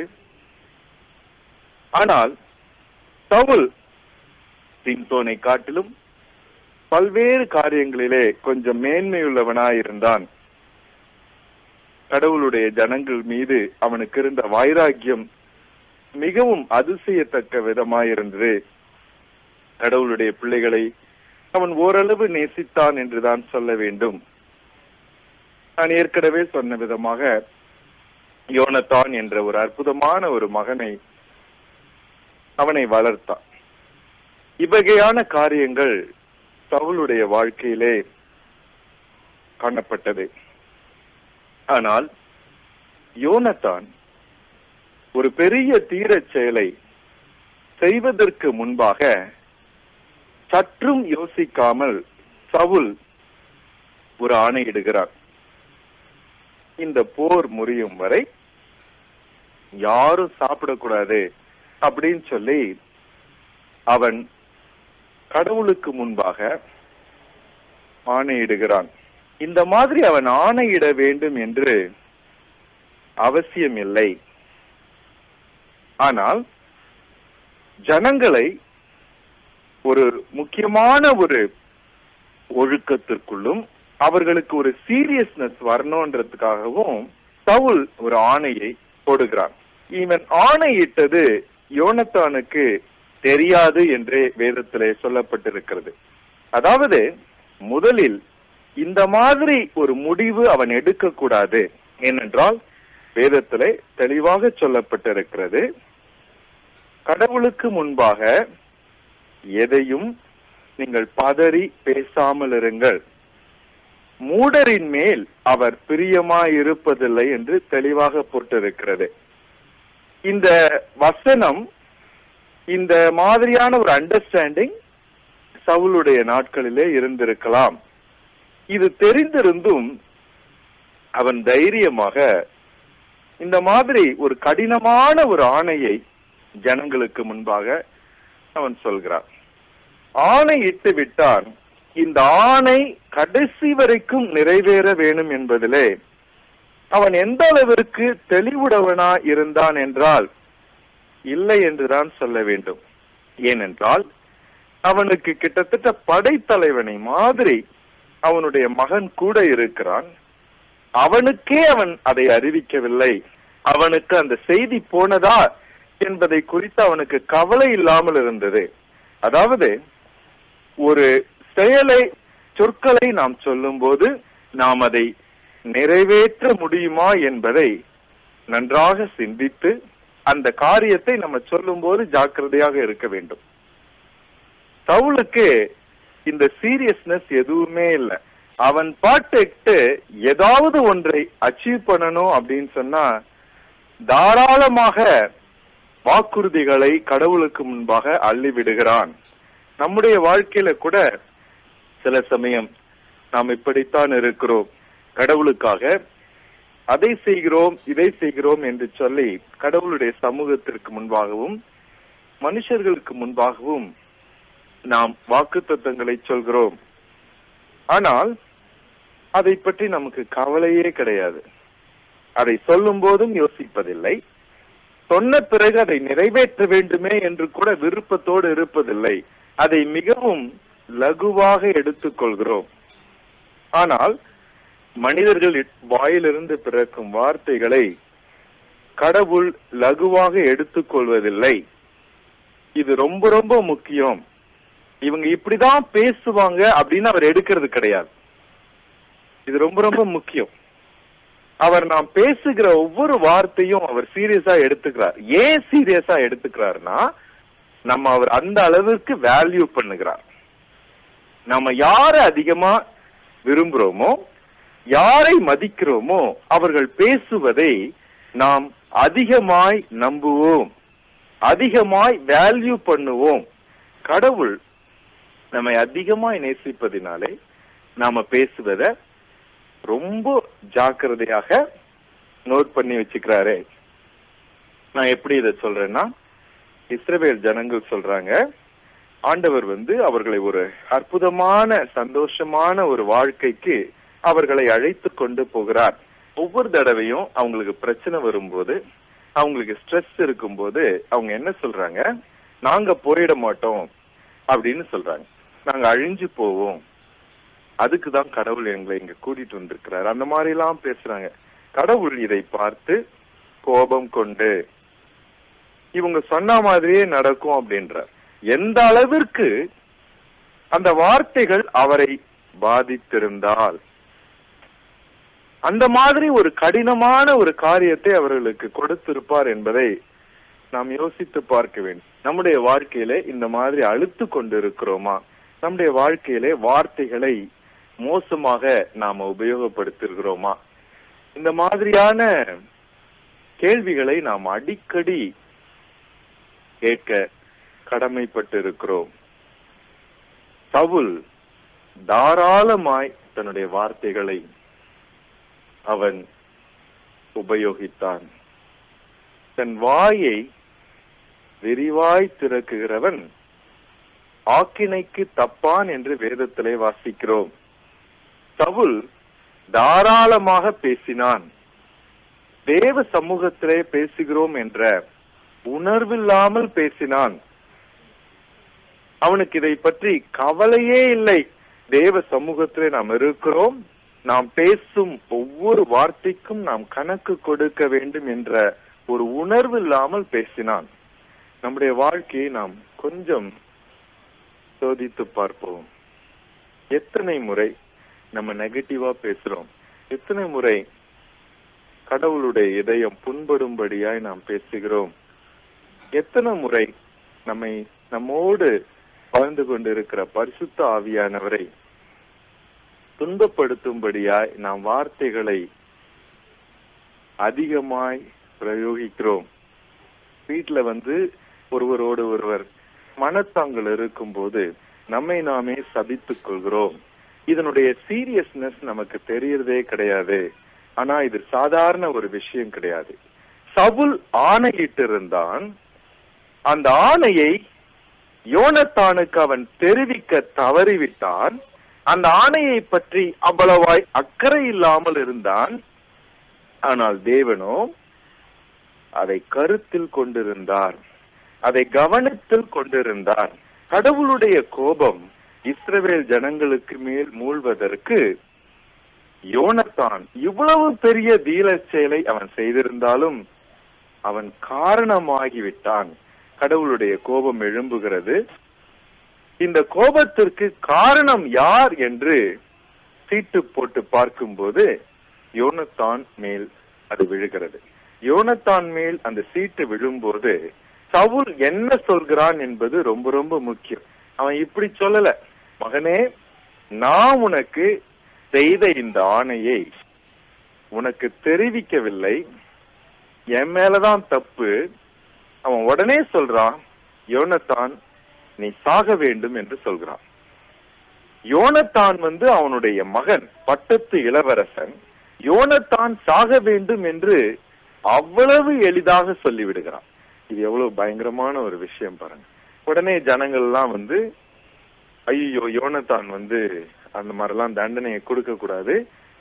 ஆனால் சவுல் சிம்சோனை காட்டிலும் பல்வேறு காரியங்களிலே கொஞ்சம் மேன்மையுள்ளவனாயிருந்தான் கடவுளுடைய ஜனங்கள் மீது அவனுக்கு இருந்த வைராக்கியம் மிகவும் அதிசயத்தக்க விதமாயிருந்தது கடவுளுடைய பிள்ளைகளை அவன் ஓரளவு நேசித்தான் என்றுதான் சொல்ல வேண்டும் நான் ஏற்கனவே சொன்ன விதமாக யோனத்தான் என்ற ஒரு அற்புதமான ஒரு மகனை அவனை வளர்த்தான் இவ்வகையான காரியங்கள் சவுளுடைய வாழ்க்கையிலே காணப்பட்டது ஆனால் யோனத்தான் ஒரு பெரிய தீரச் செயலை செய்வதற்கு முன்பாக சற்றும் யோசிக்காமல் சவுல் ஒரு ஆணையிடுகிறார் இந்த போர் முறியும் வரை யாரும் சாப்பிடக்கூடாது அப்படின்னு சொல்லி அவன் கடவுளுக்கு முன்பாக ஆணையிடுகிறான் இந்த மாதிரி அவன் ஆணையிட வேண்டும் என்று அவசியம் இல்லை ஆனால் ஜனங்களை ஒரு முக்கியமான ஒரு ஒழுக்கத்திற்குள்ளும் அவர்களுக்கு ஒரு சீரியஸ்னஸ் வரணுன்றதுக்காகவும் சவுல் ஒரு ஆணையை போடுகிறான் இவன் ஆணையிட்டது யோனத்தானுக்கு தெரியாது என்றே வேதத்திலே சொல்லப்பட்டிருக்கிறது அதாவது முதலில் இந்த மாதிரி ஒரு முடிவு அவன் எடுக்கக்கூடாது ஏனென்றால் வேதத்திலே தெளிவாக சொல்லப்பட்டிருக்கிறது கடவுளுக்கு முன்பாக எதையும் நீங்கள் பதறி பேசாமல் இருங்கள் மூடரின் மேல் அவர் பிரியமாயிருப்பதில்லை என்று தெளிவாக போட்டிருக்கிறது இந்த வசனம் இந்த மாதிரியான ஒரு அண்டர்ஸ்டாண்டிங் சவுளுடைய நாட்களிலே இருந்திருக்கலாம் இது தெரிந்திருந்தும் அவன் தைரியமாக இந்த மாதிரி ஒரு கடினமான ஒரு ஆணையை ஜனங்களுக்கு முன்பாக அவன் சொல்கிறான் ஆணையிட்டு விட்டான் இந்த ஆணை கடைசி வரைக்கும் நிறைவேற வேணும் என்பதிலே அவன் எந்த அளவிற்கு தெளிவுடவனா இருந்தான் என்றால் இல்லை என்றுதான் சொல்ல வேண்டும் ஏனென்றால் அவனுக்கு கிட்டத்தட்ட படைத்தலைவனை மாதிரி அவனுடைய மகன் கூட இருக்கிறான் அவனுக்கே அவன் அதை அறிவிக்கவில்லை அவனுக்கு அந்த செய்தி போனதா என்பதை குறித்து அவனுக்கு கவலை இல்லாமல் இருந்தது அதாவது ஒரு செயலை சொற்களை நாம் சொல்லும்போது நாம் அதை நிறைவேற்ற முடியுமா என்பதை நன்றாக சிந்தித்து அந்த காரியத்தை நம்ம சொல்லும்போது ஜாக்கிரதையாக இருக்க வேண்டும் சவுலுக்கு இந்த சீரியஸ்னஸ் எதுவுமே இல்லை அவன் பாட்டுட்டு ஏதாவது ஒன்றை அச்சீவ் பண்ணணும் அப்படின்னு சொன்னா தாராளமாக வாக்குறுதிகளை கடவுளுக்கு முன்பாக அள்ளி விடுகிறான் நம்முடைய வாழ்க்கையில கூட சில சமயம் நாம் இப்படித்தான் இருக்கிறோம் கடவுளுக்காக அதை செய்கிறோம் இதை செய்கிறோம் என்று சொல்லி கடவுளுடைய சமூகத்திற்கு முன்பாகவும் மனுஷர்களுக்கு முன்பாகவும் நாம் வாக்கு தத்தங்களை சொல்கிறோம் ஆனால் அதை பற்றி நமக்கு கவலையே கிடையாது அதை சொல்லும் போதும் யோசிப்பதில்லை சொன்ன பிறகு அதை நிறைவேற்ற வேண்டுமே என்று கூட விருப்பத்தோடு இருப்பதில்லை அதை மிகவும் லகுவாக எடுத்துக்கொள்கிறோம் ஆனால் மனிதர்கள் வாயிலிருந்து பிறக்கும் வார்த்தைகளை கடவுள் லகுவாக எடுத்துக்கொள்வதில்லை இது ரொம்ப ரொம்ப முக்கியம் இவங்க இப்படிதான் பேசுவாங்க அப்படின்னு அவர் எடுக்கிறது கிடையாது இது ரொம்ப ரொம்ப முக்கியம் அவர் நாம் பேசுகிற ஒவ்வொரு வார்த்தையும் அவர் சீரியஸா எடுத்துக்கிறார் ஏன் சீரியஸா எடுத்துக்கிறாருன்னா நம்ம அவர் அந்த அளவுக்கு வேல்யூ பண்ணுகிறார் நம்ம யாரை அதிகமா விரும்புறோமோ யாரை மதிக்கிறோமோ அவர்கள் பேசுவதை நாம் அதிகமாய் நம்புவோம் அதிகமாய் வேல்யூ பண்ணுவோம் கடவுள் நம்மை அதிகமாய் நேசிப்பதினாலே நாம பேசுவத ரொம்ப ஜாக்கிரதையாக நோட் பண்ணி வச்சுக்கிறாரு நான் எப்படி இதை சொல்றேன்னா இஸ்ரவேல் ஜனங்கள் சொல்றாங்க ஆண்டவர் வந்து அவர்களை ஒரு அற்புதமான சந்தோஷமான ஒரு வாழ்க்கைக்கு அவர்களை அழைத்து கொண்டு போகிறார் ஒவ்வொரு தடவையும் அவங்களுக்கு பிரச்சனை வரும்போது அவங்களுக்கு ஸ்ட்ரெஸ் இருக்கும்போது அவங்க என்ன சொல்றாங்க நாங்க போயிட மாட்டோம் அப்படின்னு சொல்றாங்க நாங்க அழிஞ்சு போவோம் அதுக்கு தான் கடவுள் எங்களை இங்க கூட்டிட்டு வந்திருக்கிறார் அந்த மாதிரி எல்லாம் பேசுறாங்க கடவுள் இதை பார்த்து கோபம் கொண்டு இவங்க சொன்ன மாதிரியே நடக்கும் அப்படின்றார் எந்த அளவிற்கு அந்த வார்த்தைகள் அவரை பாதித்திருந்தால் அந்த மாதிரி ஒரு கடினமான ஒரு காரியத்தை அவர்களுக்கு கொடுத்திருப்பார் என்பதை நாம் யோசித்து பார்க்க வேண்டும் நம்முடைய வாழ்க்கையிலே இந்த மாதிரி அழுத்து கொண்டு இருக்கிறோமா நம்முடைய வாழ்க்கையிலே வார்த்தைகளை மோசமாக நாம உபயோகப்படுத்திருக்கிறோமா இந்த மாதிரியான கேள்விகளை நாம் அடிக்கடி கேட்க கடமைப்பட்டு இருக்கிறோம் சவுல் தாராளமாய் தன்னுடைய வார்த்தைகளை அவன் உபயோகித்தான் தன் வாயை விரிவாய் திறக்குகிறவன் ஆக்கினைக்கு தப்பான் என்று வேதத்திலே வாசிக்கிறோம் சவுல் தாராளமாக பேசினான் தேவ சமூகத்திலே பேசுகிறோம் என்ற உணர்வில்லாமல் பேசினான் அவனுக்கு இதை பற்றி கவலையே இல்லை தேவ சமூகத்திலே நாம் இருக்கிறோம் நாம் பேசும் ஒவ்வொரு வார்த்தைக்கும் நாம் கணக்கு கொடுக்க வேண்டும் என்ற ஒரு உணர்வு இல்லாமல் பேசினான் நம்முடைய வாழ்க்கையை நாம் கொஞ்சம் சோதித்து பார்ப்போம் எத்தனை முறை நம்ம நெகட்டிவா பேசுறோம் எத்தனை முறை கடவுளுடைய இதயம் புண்படும்படியாய் நாம் பேசுகிறோம் எத்தனை முறை நம்மை நம்மோடு வாழ்ந்து கொண்டிருக்கிற பரிசுத்த ஆவியானவரை துன்பப்படுத்தும்படியாய் நாம் வார்த்தைகளை அதிகமாய் பிரயோகிக்கிறோம் வீட்டுல வந்து ஒருவரோடு ஒருவர் மனத்தாங்கள் இருக்கும்போது நம்மை நாமே சபித்துக் கொள்கிறோம் இதனுடைய சீரியஸ்னஸ் நமக்கு தெரியறதே கிடையாது ஆனா இது சாதாரண ஒரு விஷயம் கிடையாது சவுல் ஆணையிட்டு இருந்தான் அந்த ஆணையை யோனத்தானுக்கு அவன் தெரிவிக்க தவறிவிட்டான் அந்த ஆணையை பற்றி அவ்வளவாய் அக்கறை இல்லாமல் இருந்தான் ஆனால் தேவனோ அதை கருத்தில் கொண்டிருந்தார் அதை கவனத்தில் கொண்டிருந்தார் கடவுளுடைய கோபம் இஸ்ரவேல் ஜனங்களுக்கு மேல் மூழ்வதற்கு யோனத்தான் இவ்வளவு பெரிய தீல செயலை அவன் செய்திருந்தாலும் அவன் காரணமாகிவிட்டான் கடவுளுடைய கோபம் எழும்புகிறது இந்த கோபத்திற்கு காரணம் யார் என்று சீட்டு போட்டு பார்க்கும்போது யோனத்தான் மேல் அது விழுகிறது யோனத்தான் மேல் அந்த சீட்டு விழும்போது சவுல் என்ன சொல்கிறான் என்பது ரொம்ப ரொம்ப முக்கியம் அவன் இப்படி சொல்லல மகனே நான் உனக்கு செய்த இந்த ஆணையை உனக்கு தெரிவிக்கவில்லை என் மேலதான் தப்பு அவன் உடனே சொல்றான் யோனத்தான் நீ சாக வேண்டும் என்று சொல்கிறான் யோனத்தான் வந்து அவனுடைய மகன் பட்டத்து இளவரசன் யோனத்தான் சாக வேண்டும் என்று அவ்வளவு எளிதாக சொல்லிவிடுகிறான் இது எவ்வளவு பயங்கரமான ஒரு விஷயம் பாருங்க உடனே ஜனங்கள் எல்லாம் வந்து ஐயோ யோனத்தான் வந்து அந்த மாதிரிலாம் தண்டனையை கொடுக்க கூடாது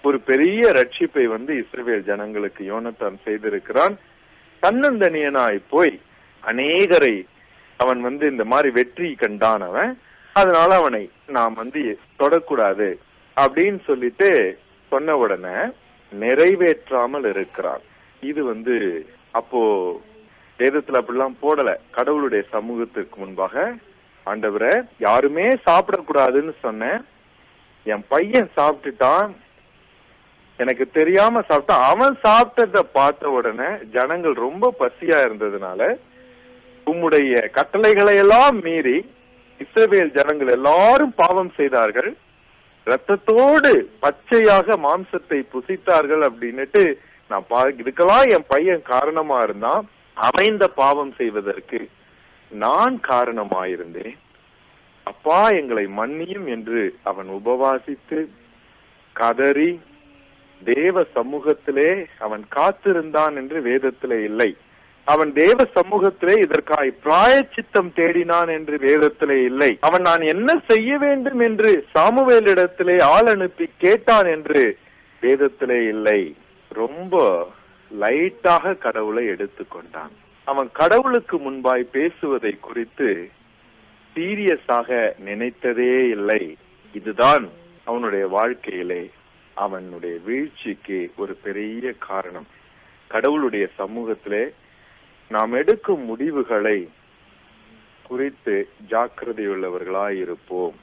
ஒரு பெரிய ரட்சிப்பை வந்து இஸ்ரவேல் ஜனங்களுக்கு யோனத்தான் செய்திருக்கிறான் தன்னந்தனியனாய் போய் அநேகரை அவன் வந்து இந்த மாதிரி வெற்றி கண்டான் அவன் அதனால அவனை நாம் வந்து தொடக்கூடாது அப்படின்னு சொல்லிட்டு சொன்ன உடனே நிறைவேற்றாமல் இருக்கிறான் இது வந்து அப்போ வேதத்துல அப்படிலாம் போடல கடவுளுடைய சமூகத்திற்கு முன்பாக ஆண்டவரை யாருமே சாப்பிடக்கூடாதுன்னு சொன்னேன் என் பையன் சாப்பிட்டுட்டான் எனக்கு தெரியாம சாப்பிட்டான் அவன் சாப்பிட்டத பார்த்த உடனே ஜனங்கள் ரொம்ப பசியா இருந்ததுனால உம்முடைய கட்டளைகளை எல்லாம் மீறி இஸ்ரவேல் ஜனங்கள் எல்லாரும் பாவம் செய்தார்கள் ரத்தத்தோடு பச்சையாக மாம்சத்தை புசித்தார்கள் அப்படின்னுட்டு நான் பா இதுக்கெல்லாம் என் பையன் காரணமா இருந்தான் அமைந்த பாவம் செய்வதற்கு நான் காரணமாயிருந்தேன் அப்பா எங்களை மன்னியும் என்று அவன் உபவாசித்து கதறி தேவ சமூகத்திலே அவன் காத்திருந்தான் என்று வேதத்திலே இல்லை அவன் தேவ சமூகத்திலே இதற்காய் பிராயச்சித்தம் தேடினான் என்று வேதத்திலே இல்லை அவன் நான் என்ன செய்ய வேண்டும் என்று சாமுவேலிடத்திலே ஆள் அனுப்பி கேட்டான் என்று வேதத்திலே இல்லை ரொம்ப லைட்டாக கடவுளை எடுத்துக்கொண்டான் அவன் கடவுளுக்கு முன்பாய் பேசுவதை குறித்து சீரியஸாக நினைத்ததே இல்லை இதுதான் அவனுடைய வாழ்க்கையிலே அவனுடைய வீழ்ச்சிக்கு ஒரு பெரிய காரணம் கடவுளுடைய சமூகத்திலே நாம் எடுக்கும் முடிவுகளை குறித்து ஜாக்கிரதையுள்ளவர்களாய் இருப்போம்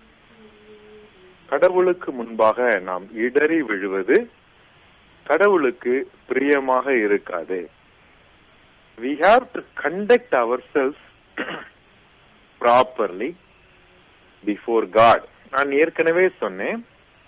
கடவுளுக்கு முன்பாக நாம் இடறி விழுவது கடவுளுக்கு பிரியமாக இருக்காது we have to conduct ourselves properly before God நான் ஏற்கனவே சொன்னேன்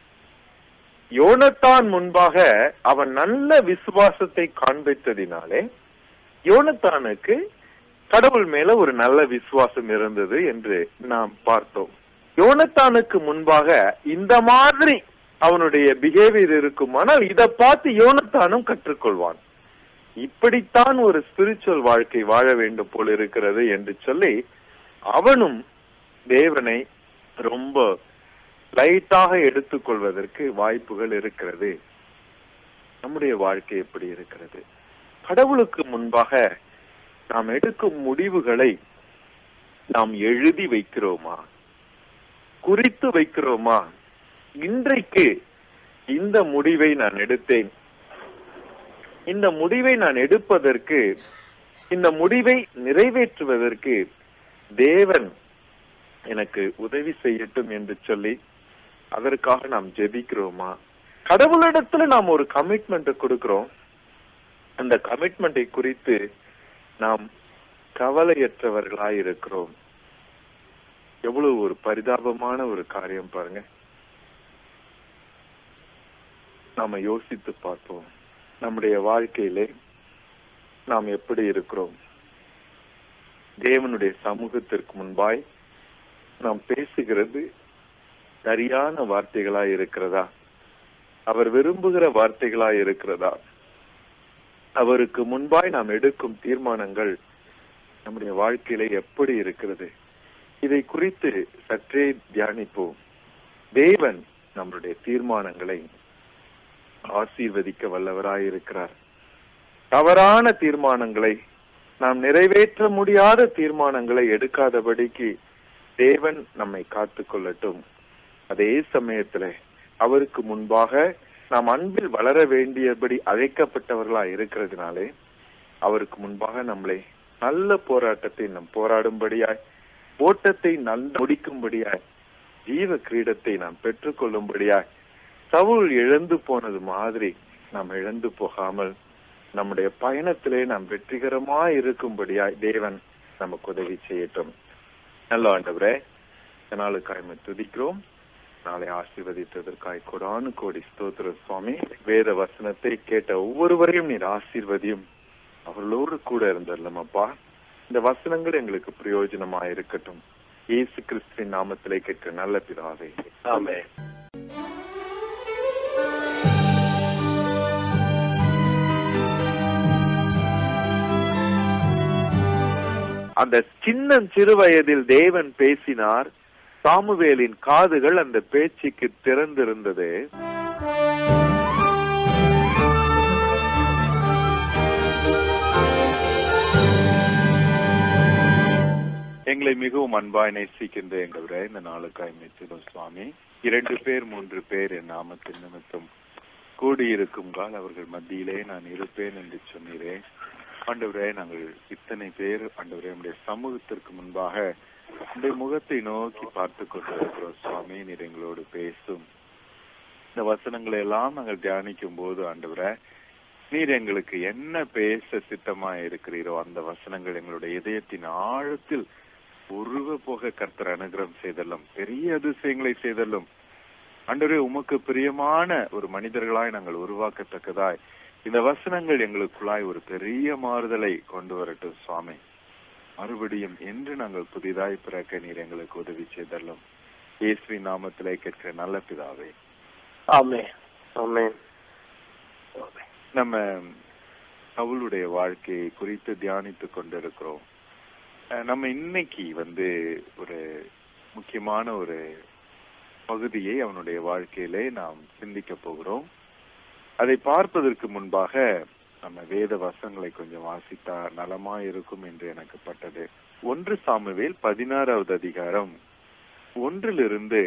யோனத்தான் முன்பாக அவன் நல்ல விசுவாசத்தை காண்பித்ததினாலே யோனத்தானுக்கு கடவுள் மேல ஒரு நல்ல விசுவாசம் இருந்தது என்று நாம் பார்த்தோம் யோனத்தானுக்கு முன்பாக இந்த மாதிரி அவனுடைய பிஹேவியர் இருக்குமானால் இதை பார்த்து யோனத்தானும் கற்றுக்கொள்வான் இப்படித்தான் ஒரு ஸ்பிரிச்சுவல் வாழ்க்கை வாழ வேண்டும் போல் இருக்கிறது என்று சொல்லி அவனும் தேவனை ரொம்ப லைட்டாக எடுத்துக்கொள்வதற்கு வாய்ப்புகள் இருக்கிறது நம்முடைய வாழ்க்கை எப்படி இருக்கிறது கடவுளுக்கு முன்பாக நாம் எடுக்கும் முடிவுகளை நாம் எழுதி வைக்கிறோமா குறித்து வைக்கிறோமா இன்றைக்கு இந்த முடிவை நான் எடுத்தேன் இந்த முடிவை நான் எடுப்பதற்கு இந்த முடிவை நிறைவேற்றுவதற்கு தேவன் எனக்கு உதவி செய்யட்டும் என்று சொல்லி அதற்காக நாம் ஜெபிக்கிறோமா கடவுளிடத்துல நாம் ஒரு கமிட்மெண்ட் கொடுக்கிறோம் அந்த கமிட்மெண்டை குறித்து நாம் கவலையற்றவர்களாய் இருக்கிறோம் எவ்வளவு ஒரு பரிதாபமான ஒரு காரியம் பாருங்க நாம யோசித்து பார்ப்போம் நம்முடைய வாழ்க்கையிலே நாம் எப்படி இருக்கிறோம் தேவனுடைய சமூகத்திற்கு முன்பாய் நாம் பேசுகிறது சரியான வார்த்தைகளாய் இருக்கிறதா அவர் விரும்புகிற வார்த்தைகளாய் இருக்கிறதா அவருக்கு முன்பாய் நாம் எடுக்கும் தீர்மானங்கள் நம்முடைய வாழ்க்கையில எப்படி இருக்கிறது இதை குறித்து சற்றே தியானிப்போம் தேவன் நம்முடைய தீர்மானங்களை ஆசீர்வதிக்க வல்லவராய் இருக்கிறார் தவறான தீர்மானங்களை நாம் நிறைவேற்ற முடியாத தீர்மானங்களை எடுக்காதபடிக்கு தேவன் நம்மை காத்து கொள்ளட்டும் அதே சமயத்துல அவருக்கு முன்பாக நாம் அன்பில் வளர வேண்டியபடி அழைக்கப்பட்டவர்களா இருக்கிறதுனாலே அவருக்கு முன்பாக நம்மளை நல்ல போராட்டத்தை நாம் போராடும்படியாய் ஓட்டத்தை நல்ல முடிக்கும்படியாய் ஜீவ கிரீடத்தை நாம் பெற்றுக்கொள்ளும்படியாய் சவுல் இழந்து போனது மாதிரி நாம் இழந்து போகாமல் நம்முடைய பயணத்திலே நாம் வெற்றிகரமாய் இருக்கும்படியாய் தேவன் நமக்கு உதவி செய்யட்டும் நல்ல ஆண்டவரே நாளுக்காய் துதிக்கிறோம் நாளை ஆசீர்வதித்ததற்காய் கொடானு கோடி ஸ்தோத்திர சுவாமி வேத வசனத்தை கேட்ட ஒவ்வொருவரையும் நீர் ஆசீர்வதியும் அவர்களோடு கூட இருந்தல்லமப்பா இந்த வசனங்கள் எங்களுக்கு பிரயோஜனமா இருக்கட்டும் இயேசு கிறிஸ்துவின் நாமத்திலே கேட்க நல்ல பிதாவே ஆமே அந்த சின்ன சிறு வயதில் தேவன் பேசினார் சாமுவேலின் காதுகள் அந்த பேச்சுக்கு திறந்திருந்தது எங்களை மிகவும் அன்பாய் நேசிக்கின்ற எங்களவரே இந்த நாளுக்காய் மெச்சிடும் சுவாமி இரண்டு பேர் மூன்று பேர் என் நாமத்தின் நிமித்தம் கூடியிருக்குங்கால் அவர்கள் மத்தியிலே நான் இருப்பேன் என்று சொன்னீரேன் ஆண்டவரே நாங்கள் இத்தனை பேர் ஆண்டவரே உடைய சமூகத்திற்கு முன்பாக உடைய முகத்தை நோக்கி பார்த்து கொண்டிருக்கிறோம் சுவாமி நீர் எங்களோடு பேசும் இந்த வசனங்களை எல்லாம் நாங்கள் தியானிக்கும் போது ஆண்டவரே நீர் எங்களுக்கு என்ன பேச சித்தமா இருக்கிறீரோ அந்த வசனங்கள் எங்களுடைய இதயத்தின் ஆழத்தில் உருவ போக கர்த்தர் அனுகிரகம் செய்தல்லும் பெரிய அதிசயங்களை செய்தல்லும் ஆண்டவரே உமக்கு பிரியமான ஒரு மனிதர்களாய் நாங்கள் உருவாக்கத்தக்கதாய் இந்த வசனங்கள் எங்களுக்குள்ளாய் ஒரு பெரிய மாறுதலை கொண்டு வரட்டும் சுவாமி மறுபடியும் என்று நாங்கள் புதிதாய் பிறக்க நீர் எங்களுக்கு உதவி செய்தல்லும் இயேசுவின் நாமத்திலே கேட்கிற நல்ல பிதாவே ஆமே ஆமே நம்ம அவளுடைய வாழ்க்கையை குறித்து தியானித்துக் கொண்டிருக்கிறோம் அஹ் நம்ம இன்னைக்கு வந்து ஒரு முக்கியமான ஒரு பகுதியை அவனுடைய வாழ்க்கையிலே நாம் சிந்திக்க போகிறோம் அதை பார்ப்பதற்கு முன்பாக நம்ம வேத வசங்களை கொஞ்சம் வாசித்தா நலமா இருக்கும் என்று எனக்கு பட்டது ஒன்று சாமுவேல் பதினாறாவது அதிகாரம் ஒன்றிலிருந்து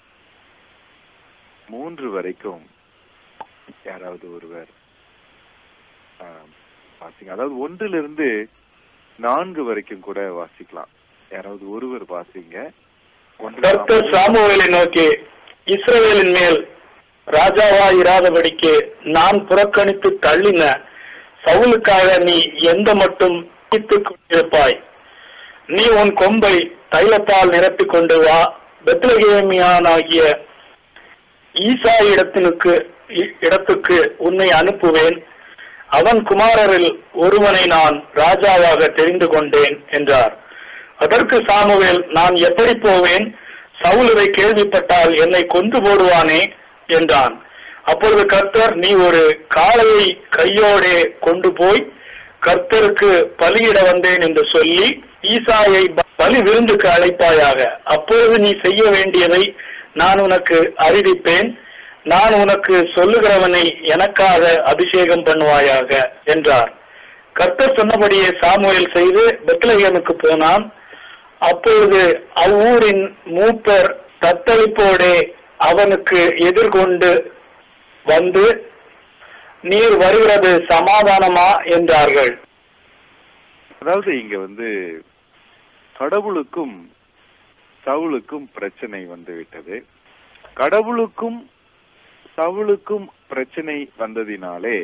மூன்று வரைக்கும் யாராவது ஒருவர் ஆஹ், வாசிங்க அதாவது ஒன்றிலிருந்து நான்கு வரைக்கும் கூட வாசிக்கலாம் யாராவது ஒருவர் வாசிங்க ஒன்று கர்த்தர் சாமுவேலை நோக்கி இஸ்ரவேலின் மேல் ராஜாவா இராதபடிக்கு நான் புறக்கணித்து தள்ளின சவுலுக்காக நீ எந்த மட்டும் பிடித்துக் கொண்டிருப்பாய் நீ உன் கொம்பை தைலத்தால் நிரப்பிக் கொண்டு வா பெத்லகேமியானாகிய ஈசா இடத்தினுக்கு இ- இடத்துக்கு உன்னை அனுப்புவேன் அவன் குமாரரில் ஒருவனை நான் ராஜாவாக தெரிந்து கொண்டேன் என்றார் அதற்கு சாமுவேல் நான் எப்படி போவேன் சவுல் இதை கேள்விப்பட்டால் என்னை கொன்று போடுவானே என்றான் அப்பொழுது கர்த்தர் நீ ஒரு காளையை கையோடே கொண்டு போய் கர்த்தருக்கு பலியிட வந்தேன் என்று சொல்லி ஈசாயை ப- பலி விருந்துக்கு அழைப்பாயாக அப்பொழுது நீ செய்ய வேண்டியதை நான் உனக்கு அறிவிப்பேன் நான் உனக்கு சொல்லுகிறவனை எனக்காக அபிஷேகம் பண்ணுவாயாக என்றார் கர்த்தர் சொன்னபடியே சாமுவேல் செய்து பெத்லகேமுக்கு போனான் அப்பொழுது அவ்வூரின் மூப்பர் தத்தளிப்போடே அவனுக்கு எதிர்கொண்டு வந்து நீர் வருகிறது சமாதானமா என்றார்கள் அதாவது இங்க வந்து கடவுளுக்கும் சவுலுக்கும் பிரச்சனை வந்து விட்டது கடவுளுக்கும் சவுலுக்கும் பிரச்சனை வந்ததினாலே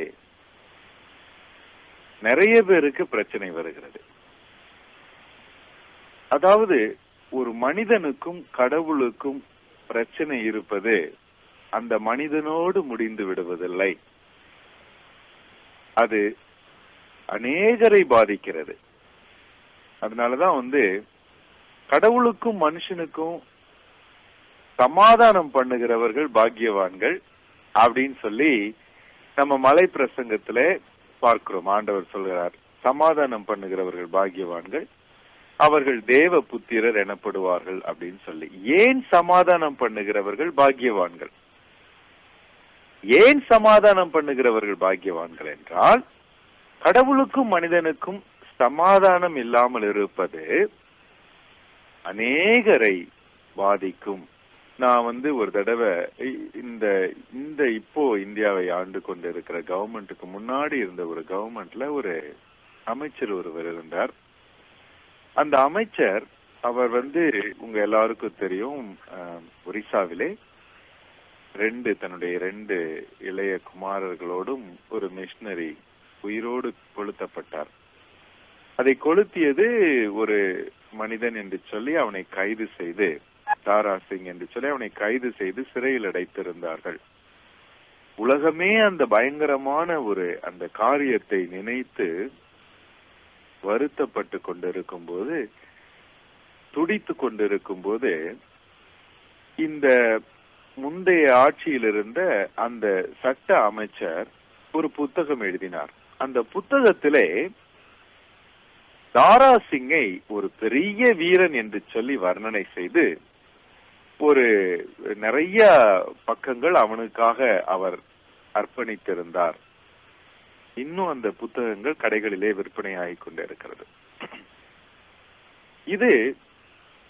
நிறைய பேருக்கு பிரச்சனை வருகிறது அதாவது ஒரு மனிதனுக்கும் கடவுளுக்கும் பிரச்சனை இருப்பது அந்த மனிதனோடு முடிந்து விடுவதில்லை அது அநேகரை பாதிக்கிறது அதனாலதான் வந்து கடவுளுக்கும் மனுஷனுக்கும் சமாதானம் பண்ணுகிறவர்கள் பாக்கியவான்கள் அப்படின்னு சொல்லி நம்ம மலை பிரசங்கத்துல பார்க்கிறோம் ஆண்டவர் சொல்கிறார் சமாதானம் பண்ணுகிறவர்கள் பாக்கியவான்கள் அவர்கள் தேவ புத்திரர் எனப்படுவார்கள் அப்படின்னு சொல்லி ஏன் சமாதானம் பண்ணுகிறவர்கள் பாக்கியவான்கள் ஏன் சமாதானம் பண்ணுகிறவர்கள் பாக்கியவான்கள் என்றால் கடவுளுக்கும் மனிதனுக்கும் சமாதானம் இல்லாமல் இருப்பது அநேகரை பாதிக்கும் நான் வந்து ஒரு தடவை இ- இந்த இந்த இப்போ இந்தியாவை ஆண்டு கொண்டிருக்கிற கவர்மெண்ட்டுக்கு முன்னாடி இருந்த ஒரு கவர்மெண்ட்ல ஒரு அமைச்சர் ஒருவர் இருந்தார் அந்த அமைச்சர் அவர் வந்து உங்க எல்லாருக்கும் தெரியும் அஹ், ஒரிசாவிலே ரெண்டு தன்னுடைய ரெண்டு இளைய குமாரர்களோடும் ஒரு மிஷனரி உயிரோடு கொளுத்தப்பட்டார் அதை கொளுத்தியது ஒரு மனிதன் என்று சொல்லி அவனை கைது செய்து தாரா சிங் என்று சொல்லி அவனை கைது செய்து சிறையில் அடைத்திருந்தார்கள் உலகமே அந்த பயங்கரமான ஒரு அந்த காரியத்தை நினைத்து வருத்தப்பட்டு கொண்டிருக்கும் போது துடித்து கொண்டிருக்கும் போது இந்த முந்தைய ஆட்சியில் இருந்த அந்த சட்ட அமைச்சர் ஒரு புத்தகம் எழுதினார் அந்த புத்தகத்திலே தாரா சிங்கை ஒரு பெரிய வீரன் என்று சொல்லி வர்ணனை செய்து ஒரு நிறைய பக்கங்கள் அவனுக்காக அவர் அர்ப்பணித்திருந்தார் இன்னும் அந்த புத்தகங்கள் கடைகளிலே விற்பனை ஆகிக் கொண்டிருக்கிறது இது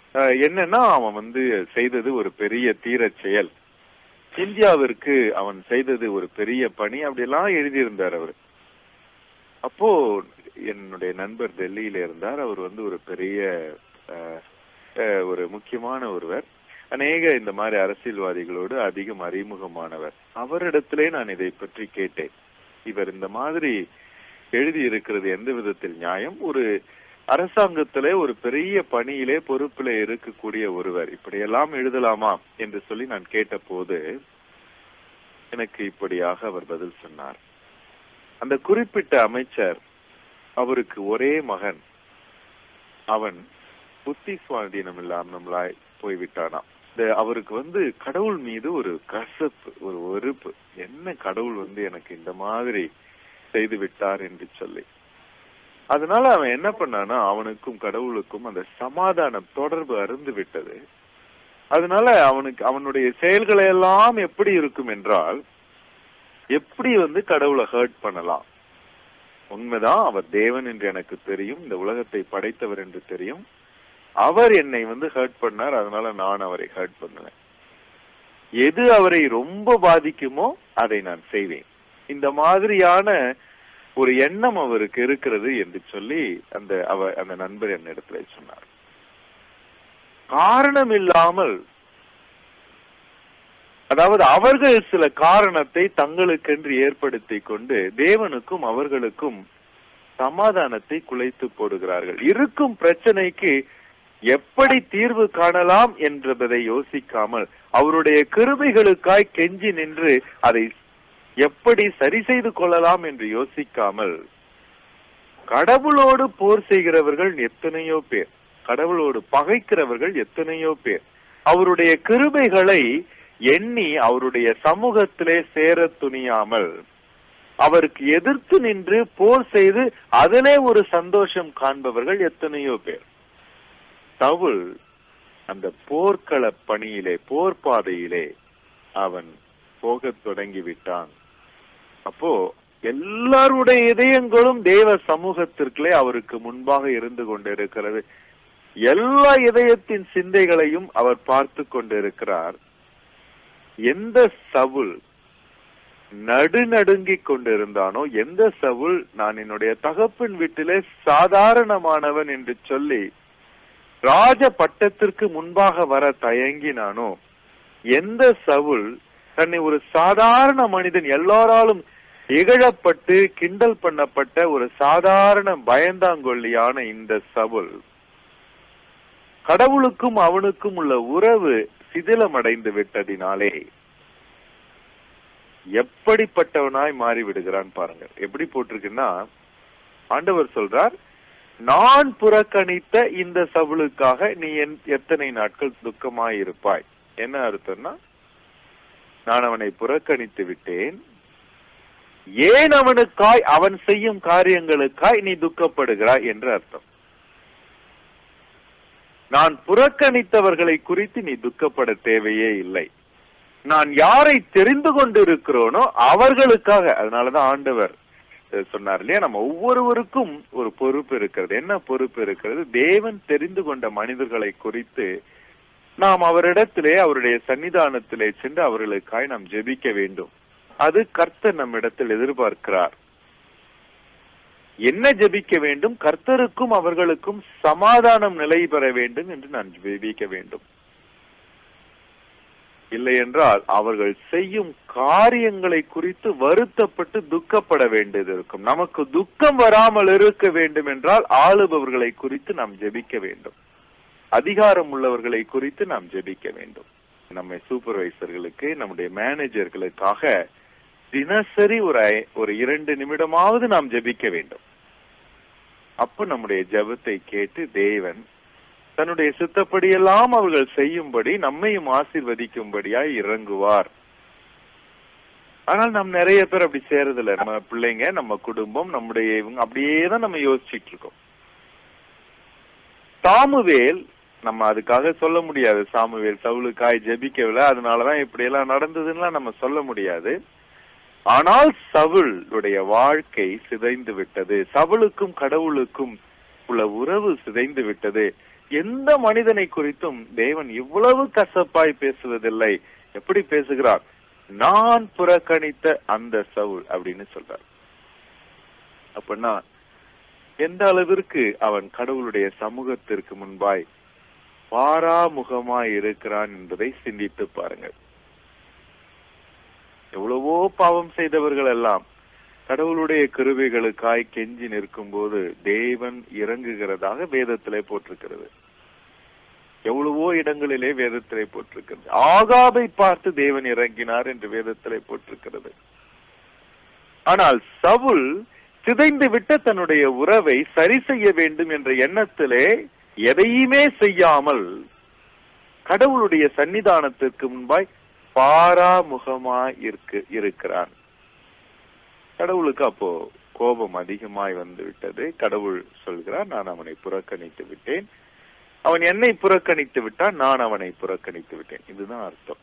அஹ், என்னன்னா அவன் வந்து செய்தது ஒரு பெரிய தீரச் செயல் இந்தியாவிற்கு அவன் செய்தது ஒரு பெரிய பணி அப்படியெல்லாம் எழுதியிருந்தார் அவர் அப்போ என்னுடைய நண்பர் டெல்லியில இருந்தார் அவர் வந்து ஒரு பெரிய அஹ், அஹ், ஒரு முக்கியமான ஒருவர் அநேக இந்த மாதிரி அரசியல்வாதிகளோடு அதிகம் அறிமுகமானவர் அவரிடத்திலே நான் இதை பற்றி கேட்டேன் இவர் இந்த மாதிரி எழுதி இருக்கிறது எந்த விதத்தில் நியாயம் ஒரு அரசாங்கத்திலே ஒரு பெரிய பணியிலே பொறுப்பிலே இருக்கக்கூடிய ஒருவர் இப்படியெல்லாம் எழுதலாமா என்று சொல்லி நான் கேட்டபோது எனக்கு இப்படியாக அவர் பதில் சொன்னார் அந்த குறிப்பிட்ட அமைச்சர் அவருக்கு ஒரே மகன் அவன் புத்தி சுவாதீனம் இல்லாமலாய் போய்விட்டானாம் இந்த அவருக்கு வந்து கடவுள் மீது ஒரு கசப்பு ஒரு வெறுப்பு என்ன கடவுள் வந்து எனக்கு இந்த மாதிரி செய்து விட்டார் என்று சொல்லி அதனால அவன் என்ன பண்ணானா அவனுக்கும் கடவுளுக்கும் அந்த சமாதானம் தொடர்பு அருந்து விட்டது அதனால அவனுக்கு அவனுடைய செயல்களை எல்லாம் எப்படி இருக்கும் என்றால் எப்படி வந்து கடவுளை ஹர்ட் பண்ணலாம் உண்மைதான் அவர் தேவன் என்று எனக்கு தெரியும் இந்த உலகத்தை படைத்தவர் என்று தெரியும் அவர் என்னை வந்து ஹர்ட் பண்ணார் அதனால நான் அவரை ஹர்ட் பண்ணுவேன் எது அவரை ரொம்ப பாதிக்குமோ அதை நான் செய்வேன் இந்த மாதிரியான ஒரு எண்ணம் அவருக்கு இருக்கிறது என்று சொல்லி அந்த அவர் அந்த நண்பர் என்னிடத்துல சொன்னார் காரணம் இல்லாமல் அதாவது அவர்கள் சில காரணத்தை தங்களுக்கென்று ஏற்படுத்தி கொண்டு தேவனுக்கும் அவர்களுக்கும் சமாதானத்தை குலைத்து போடுகிறார்கள் இருக்கும் பிரச்சனைக்கு எப்படி தீர்வு காணலாம் என்பதை யோசிக்காமல் அவருடைய கிருபைகளுக்காய் கெஞ்சி நின்று அதை எப்படி சரி செய்து கொள்ளலாம் என்று யோசிக்காமல் கடவுளோடு போர் செய்கிறவர்கள் எத்தனையோ பேர் கடவுளோடு பகைக்கிறவர்கள் எத்தனையோ பேர் அவருடைய கிருபைகளை எண்ணி அவருடைய சமூகத்திலே சேர துணியாமல் அவருக்கு எதிர்த்து நின்று போர் செய்து அதிலே ஒரு சந்தோஷம் காண்பவர்கள் எத்தனையோ பேர் சவுல் அந்த போர்க்கள பணியிலே போர் பாதையிலே அவன் போகத் தொடங்கி விட்டான் அப்போ எல்லாருடைய இதயங்களும் தேவ சமூகத்திற்குள்ளே அவருக்கு முன்பாக இருந்து கொண்டிருக்கிறது எல்லா இதயத்தின் சிந்தைகளையும் அவர் பார்த்து கொண்டிருக்கிறார் எந்த சவுல் நடுநடுங்கிக் கொண்டிருந்தானோ எந்த சவுல் நான் என்னுடைய தகப்பின் வீட்டிலே சாதாரணமானவன் என்று சொல்லி ராஜ பட்டத்திற்கு முன்பாக வர தயங்கினானோ எந்த சவுல் தன்னை ஒரு சாதாரண மனிதன் எல்லாராலும் இகழப்பட்டு கிண்டல் பண்ணப்பட்ட ஒரு சாதாரண பயந்தாங்கொல்லியான இந்த சவுல் கடவுளுக்கும் அவனுக்கும் உள்ள உறவு சிதிலமடைந்து விட்டதினாலே எப்படிப்பட்டவனாய் மாறி விடுகிறான் பாருங்க எப்படி போட்டிருக்குன்னா ஆண்டவர் சொல்றார் நான் புறக்கணித்த இந்த சவுளுக்காக நீ என்- எத்தனை நாட்கள் துக்கமாயிருப்பாய் என்ன அர்த்தம்னா நான் அவனை புறக்கணித்து விட்டேன் ஏன் அவனுக்காய் அவன் செய்யும் காரியங்களுக்காய் நீ துக்கப்படுகிறாய் என்று அர்த்தம் நான் புறக்கணித்தவர்களை குறித்து நீ துக்கப்பட தேவையே இல்லை நான் யாரை தெரிந்து கொண்டிருக்கிறோனோ அவர்களுக்காக அதனாலதான் ஆண்டவர் அஹ், சொன்னார் இல்லையா நம்ம ஒவ்வொருவருக்கும் ஒரு பொறுப்பு இருக்கிறது என்ன பொறுப்பு இருக்கிறது தேவன் தெரிந்து கொண்ட மனிதர்களை குறித்து நாம் அவரிடத்திலே அவருடைய சன்னிதானத்திலே சென்று அவர்களுக்காய் நாம் ஜெபிக்க வேண்டும் அது கர்த்தர் நம்மிடத்தில் எதிர்பார்க்கிறார் என்ன ஜெபிக்க வேண்டும் கர்த்தருக்கும் அவர்களுக்கும் சமாதானம் நிலை பெற வேண்டும் என்று நான் ஜெபிக்க வேண்டும் இல்லை என்றால் அவர்கள் செய்யும் காரியங்களை குறித்து வருத்தப்பட்டு துக்கப்பட வேண்டியது இருக்கும் நமக்கு துக்கம் வராமல் இருக்க வேண்டும் என்றால் ஆளுபவர்களை குறித்து நாம் ஜெபிக்க வேண்டும் அதிகாரம் உள்ளவர்களை குறித்து நாம் ஜெபிக்க வேண்டும் நம்ம சூப்பர்வைசர்களுக்கு நம்முடைய மேனேஜர்களுக்காக தினசரி ஒரு ஐ- ஒரு இரண்டு நிமிடமாவது நாம் ஜெபிக்க வேண்டும் அப்ப நம்முடைய ஜெபத்தை கேட்டு தேவன் தன்னுடைய சித்தப்படியெல்லாம் அவர்கள் செய்யும்படி நம்மையும் ஆசீர்வதிக்கும்படியாய் இறங்குவார் ஆனால் நாம் நிறைய பேர் அப்படி செய்யறதில்ல நம்ம பிள்ளைங்க நம்ம குடும்பம் நம்முடைய இவங்க அப்படியே தான் நம்ம யோசிச்சுட்டு இருக்கோம் சாமுவேல் நம்ம அதுக்காக சொல்ல முடியாது சாமுவேல் சவுலுக்காய் ஜெபிக்கவில்லை அதனாலதான் இப்படி எல்லாம் நடந்ததுன்னா நம்ம சொல்ல முடியாது ஆனால் சவுளுடைய வாழ்க்கை சிதைந்து விட்டது சவுலுக்கும் கடவுளுக்கும் உள்ள உறவு சிதைந்து விட்டது எந்த மனிதனை குறித்தும் தேவன் இவ்வளவு கசப்பாய் பேசுவதில்லை எப்படி பேசுகிறார் நான் புறக்கணித்த அந்த சவுல் அப்படின்னு சொல்றார் அப்படின்னா எந்த அளவிற்கு அவன் கடவுளுடைய சமூகத்திற்கு முன்பாய் பாராமுகமாய் இருக்கிறான் என்பதை சிந்தித்து பாருங்கள் எவ்வளவோ பாவம் செய்தவர்கள் எல்லாம் கடவுளுடைய கிருபைகளுக்காய் கெஞ்சி நிற்கும் போது தேவன் இறங்குகிறதாக வேதத்திலே போட்டிருக்கிறது எவ்வளவோ இடங்களிலே வேதத்திலே போட்டிருக்கிறது ஆகாபை பார்த்து தேவன் இறங்கினார் என்று வேதத்திலே போட்டிருக்கிறது ஆனால் சவுல் சிதைந்து விட்ட தன்னுடைய உறவை சரி செய்ய வேண்டும் என்ற எண்ணத்திலே எதையுமே செய்யாமல் கடவுளுடைய சன்னிதானத்திற்கு முன்பாய் பாராமுகமாய் இருக்கு இருக்கிறான் கடவுளுக்கு அப்போ கோபம் அதிகமாய் வந்து விட்டது கடவுள் சொல்கிறார் நான் அவனை புறக்கணித்து விட்டேன் அவன் என்னை புறக்கணித்து விட்டான் நான் அவனை புறக்கணித்து விட்டேன் இதுதான் அர்த்தம்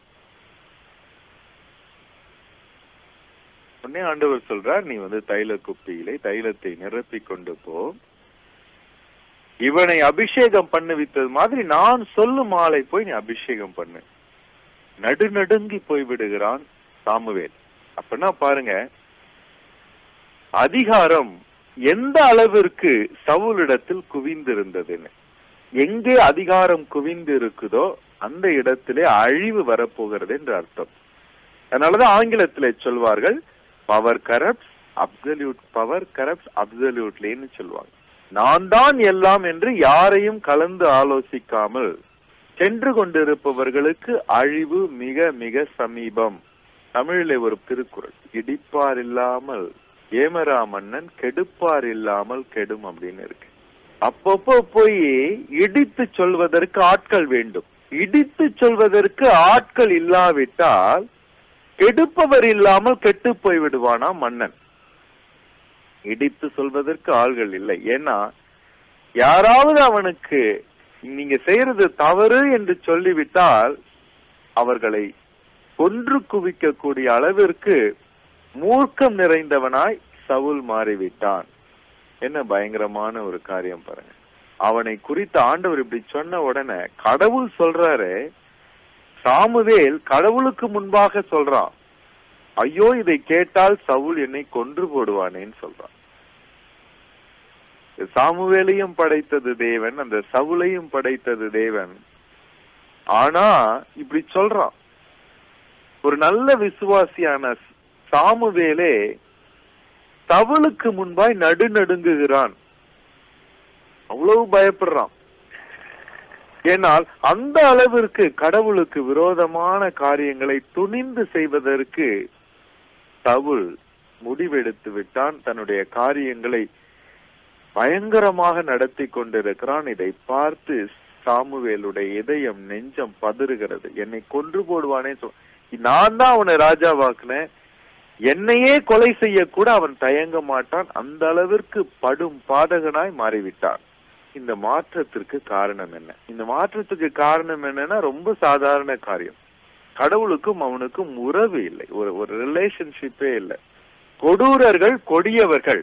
உடனே ஆண்டவர் சொல்றார் நீ வந்து தைல குப்பியிலே தைலத்தை நிரப்பி கொண்டு போ இவனை அபிஷேகம் பண்ணுவித்தது மாதிரி நான் சொல்லும் ஆளை போய் நீ அபிஷேகம் பண்ணு நடுநடுங்கி போய் விடுகிறான் சாமுவேல் அப்படின்னா பாருங்க அதிகாரம் எந்த அளவிற்கு சவுலிடத்தில் குவிந்திருந்ததுன்னு எங்கே அதிகாரம் குவிந்து இருக்குதோ அந்த இடத்திலே அழிவு வரப்போகிறது என்று அர்த்தம் அதனாலதான் ஆங்கிலத்திலே சொல்வார்கள் power corrupt absolute power corrupt அப்சல்யூட்லின்னு சொல்லுவாங்க நான் தான் எல்லாம் என்று யாரையும் கலந்து ஆலோசிக்காமல் சென்று கொண்டிருப்பவர்களுக்கு அழிவு மிக மிக சமீபம் தமிழிலே ஒரு திருக்குறள் இடிப்பார் இல்லாமல் ஏமரா மன்னன் கெடுப்பார் இல்லாமல் கெடும் அப்படின்னு இருக்கு அப்பப்போ போய் இடித்து சொல்வதற்கு ஆட்கள் வேண்டும் இடித்து சொல்வதற்கு ஆட்கள் இல்லாவிட்டால் கெடுப்பவர் இல்லாமல் கெட்டு போய் விடுவானா மன்னன் இடித்து சொல்வதற்கு ஆள்கள் இல்லை ஏன்னா யாராவது அவனுக்கு நீங்க செய்யறது தவறு என்று சொல்லிவிட்டால் அவர்களை கொன்று குவிக்கக்கூடிய அளவிற்கு மூர்க்கம் நிறைந்தவனாய் சவுல் மாறிவிட்டான் என்ன பயங்கரமான ஒரு காரியம் பாருங்க அவனை குறித்து ஆண்டவர் இப்படி சொன்ன உடனே கடவுள் சொல்றாரு சாமுவேல் கடவுளுக்கு முன்பாக சொல்றான் ஐயோ இதை கேட்டால் சவுல் என்னை கொன்று போடுவானேன்னு சொல்றான் சாமுவேலையும் படைத்தது தேவன் அந்த சவுலையும் படைத்தது தேவன் ஆனா இப்படி சொல்றான் ஒரு நல்ல விசுவாசியான சாமுவேலே சவுலுக்கு முன்பாய் நடுநடுங்குகிறான் அவ்வளவு பயப்படுறான் ஏனால் அந்த அளவிற்கு கடவுளுக்கு விரோதமான காரியங்களை துணிந்து செய்வதற்கு சவுல் முடிவெடுத்து விட்டான் தன்னுடைய காரியங்களை பயங்கரமாக நடத்தி கொண்டிருக்கிறான் இதை பார்த்து சாமுவேலுடைய இதயம் நெஞ்சம் பதறுகிறது என்னை கொன்று போடுவானே சொல் நான் தான் அவனை ராஜாவாக்குனேன் என்னையே கொலை செய்ய கூட அவன் தயங்க மாட்டான் அந்த அளவிற்கு படும் பாதகனாய் மாறிவிட்டான் இந்த மாற்றத்திற்கு காரணம் என்ன இந்த மாற்றத்துக்கு காரணம் என்னன்னா ரொம்ப சாதாரண காரியம் கடவுளுக்கும் அவனுக்கும் உறவு இல்லை ஒரு ஒரு ரிலேஷன்ஷிப்பே இல்லை கொடூரர்கள் கொடியவர்கள்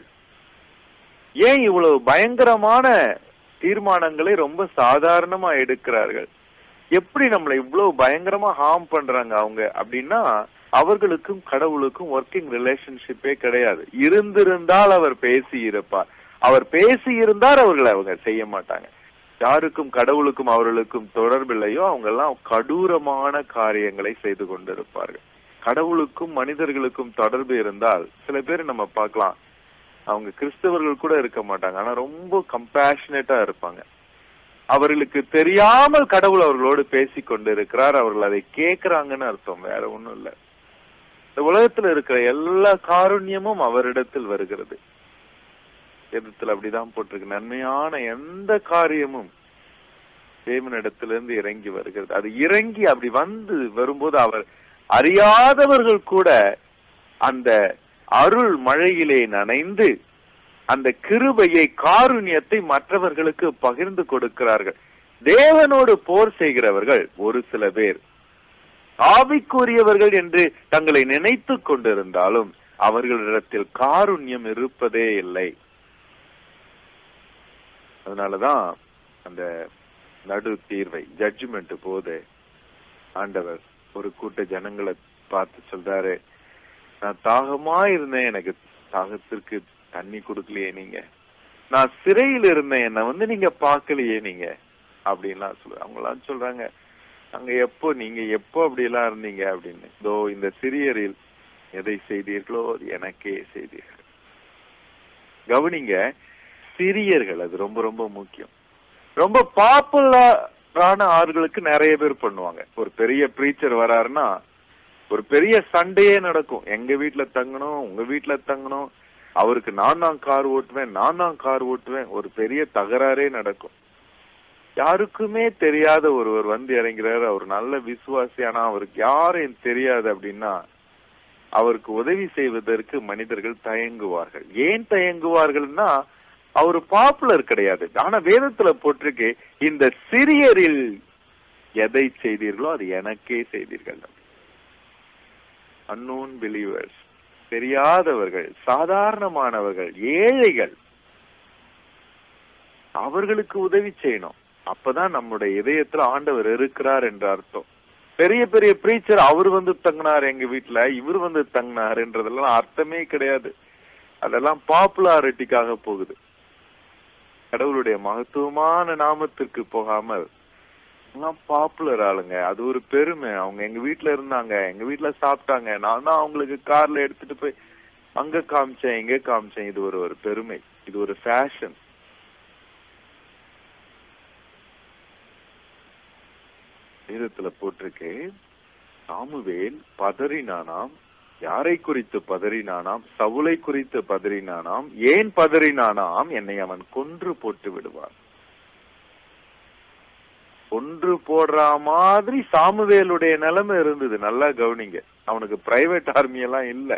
ஏன் இவ்வளவு பயங்கரமான தீர்மானங்களை ரொம்ப சாதாரணமா எடுக்கிறார்கள் எப்படி நம்மளை இவ்வளவு பயங்கரமா ஹார்ம் பண்றாங்க அவங்க அப்படின்னா அவர்களுக்கும் கடவுளுக்கும் ஒர்க்கிங் ரிலேஷன்ஷிப்பே கிடையாது இருந்திருந்தால் அவர் பேசி இருப்பார் அவர் பேசி இருந்தால் அவர்களை அவங்க செய்ய மாட்டாங்க யாருக்கும் கடவுளுக்கும் அவர்களுக்கும் தொடர்பில்லையோ அவங்க எல்லாம் கடூரமான காரியங்களை செய்து கொண்டிருப்பார்கள் கடவுளுக்கும் மனிதர்களுக்கும் தொடர்பு இருந்தால் சில பேர் நம்ம பார்க்கலாம் அவங்க கிறிஸ்தவர்கள் கூட இருக்க மாட்டாங்க ஆனா ரொம்ப கம்பேஷனேட்டா இருப்பாங்க அவர்களுக்கு தெரியாமல் கடவுள் அவர்களோடு பேசி கொண்டிருக்கிறார் அவர்கள் அதை கேட்கிறாங்கன்னு அர்த்தம் வேற ஒண்ணும் இல்ல இந்த உலகத்துல இருக்கிற எல்லா காருண்யமும் அவரிடத்தில் வருகிறது வேதத்தில் அப்படிதான் போட்டிருக்கு நன்மையான எந்த காரியமும் தேவனிடத்திலிருந்து இறங்கி வருகிறது அது இறங்கி அப்படி வந்து வரும்போது அவர் அறியாதவர்கள் கூட அந்த அருள் மழையிலே நனைந்து அந்த கிருபையை காருண்யத்தை மற்றவர்களுக்கு பகிர்ந்து கொடுக்கிறார்கள் தேவனோடு போர் செய்கிறவர்கள் ஒரு சில பேர் ஆவிக்குரியவர்கள் என்று தங்களை நினைத்து கொண்டிருந்தாலும் அவர்களிடத்தில் காருண்யம் இருப்பதே இல்லை அதனாலதான் அந்த நடு தீர்வை ஜட்ஜ்மெண்ட் போது ஆண்டவர் ஒரு கூட்ட ஜனங்களை பார்த்து சொல்றாரு நான் தாகமா இருந்தேன் எனக்கு தாகத்திற்கு தண்ணி கொடுக்கலையே நீங்க நான் சிறையில் இருந்தேன் என்ன வந்து நீங்க பார்க்கலையே நீங்க அப்படின்லாம் சொல்ல அவங்களாம் சொல்றாங்க அங்க எப்போ நீங்க எப்போ அப்படி எல்லாம் இருந்தீங்க அப்படின்னு இதோ இந்த சிறியரில் எதை செய்தீர்களோ அது எனக்கே செய்தீர்கள் கவனிங்க சிறியர்கள் அது ரொம்ப ரொம்ப முக்கியம் ரொம்ப பாப்புலரான ஆறுகளுக்கு நிறைய பேர் பண்ணுவாங்க ஒரு பெரிய ப்ரீச்சர் வராருன்னா ஒரு பெரிய சண்டையே நடக்கும் எங்க வீட்டுல தங்கணும் உங்க வீட்டுல தங்கணும் அவருக்கு நான் தான் கார் ஓட்டுவேன் நான் தான் கார் ஓட்டுவேன் ஒரு பெரிய தகராறே நடக்கும் யாருக்குமே தெரியாத ஒருவர் வந்து இறங்கிறாரு அவர் நல்ல விசுவாசி ஆனா அவருக்கு யாரையும் தெரியாது அப்படின்னா அவருக்கு உதவி செய்வதற்கு மனிதர்கள் தயங்குவார்கள் ஏன் தயங்குவார்கள்னா அவர் பாப்புலர் கிடையாது ஆனா வேதத்துல போட்டிருக்கு இந்த சிறியரில் எதை செய்தீர்களோ அது எனக்கே செய்தீர்கள் அன்னோன் பிலீவர்ஸ் தெரியாதவர்கள் சாதாரணமானவர்கள் ஏழைகள் அவர்களுக்கு உதவி செய்யணும் அப்பதான் நம்முடைய இதயத்துல ஆண்டவர் இருக்கிறார் என்ற அர்த்தம் பெரிய பெரிய பிரீச்சர் அவர் வந்து தங்கினார் எங்க வீட்டுல இவர் வந்து தங்கினாருன்றதெல்லாம் அர்த்தமே கிடையாது அதெல்லாம் பாப்புலாரிட்டிக்காக போகுது கடவுளுடைய மகத்துவமான நாமத்திற்கு போகாமல் எல்லாம் பாப்புலர் ஆளுங்க அது ஒரு பெருமை அவங்க எங்க வீட்டுல இருந்தாங்க எங்க வீட்டுல சாப்பிட்டாங்க நான் தான் அவங்களுக்கு கார்ல எடுத்துட்டு போய் அங்க காமிச்சேன் இங்க காமிச்சேன் இது ஒரு ஒரு பெருமை இது ஒரு ஃபேஷன் வேதத்துல போட்டிருக்கு சாமுவேல் பதறினானாம் யாரை குறித்து பதறினானாம் சவுலை குறித்து பதறினானாம் ஏன் பதறினானாம் என்னை அவன் கொன்று போட்டு விடுவான் கொன்று போடுற மாதிரி சாமுவேலுடைய நிலைமை இருந்தது நல்லா கவனிங்க அவனுக்கு பிரைவேட் ஆர்மி எல்லாம் இல்ல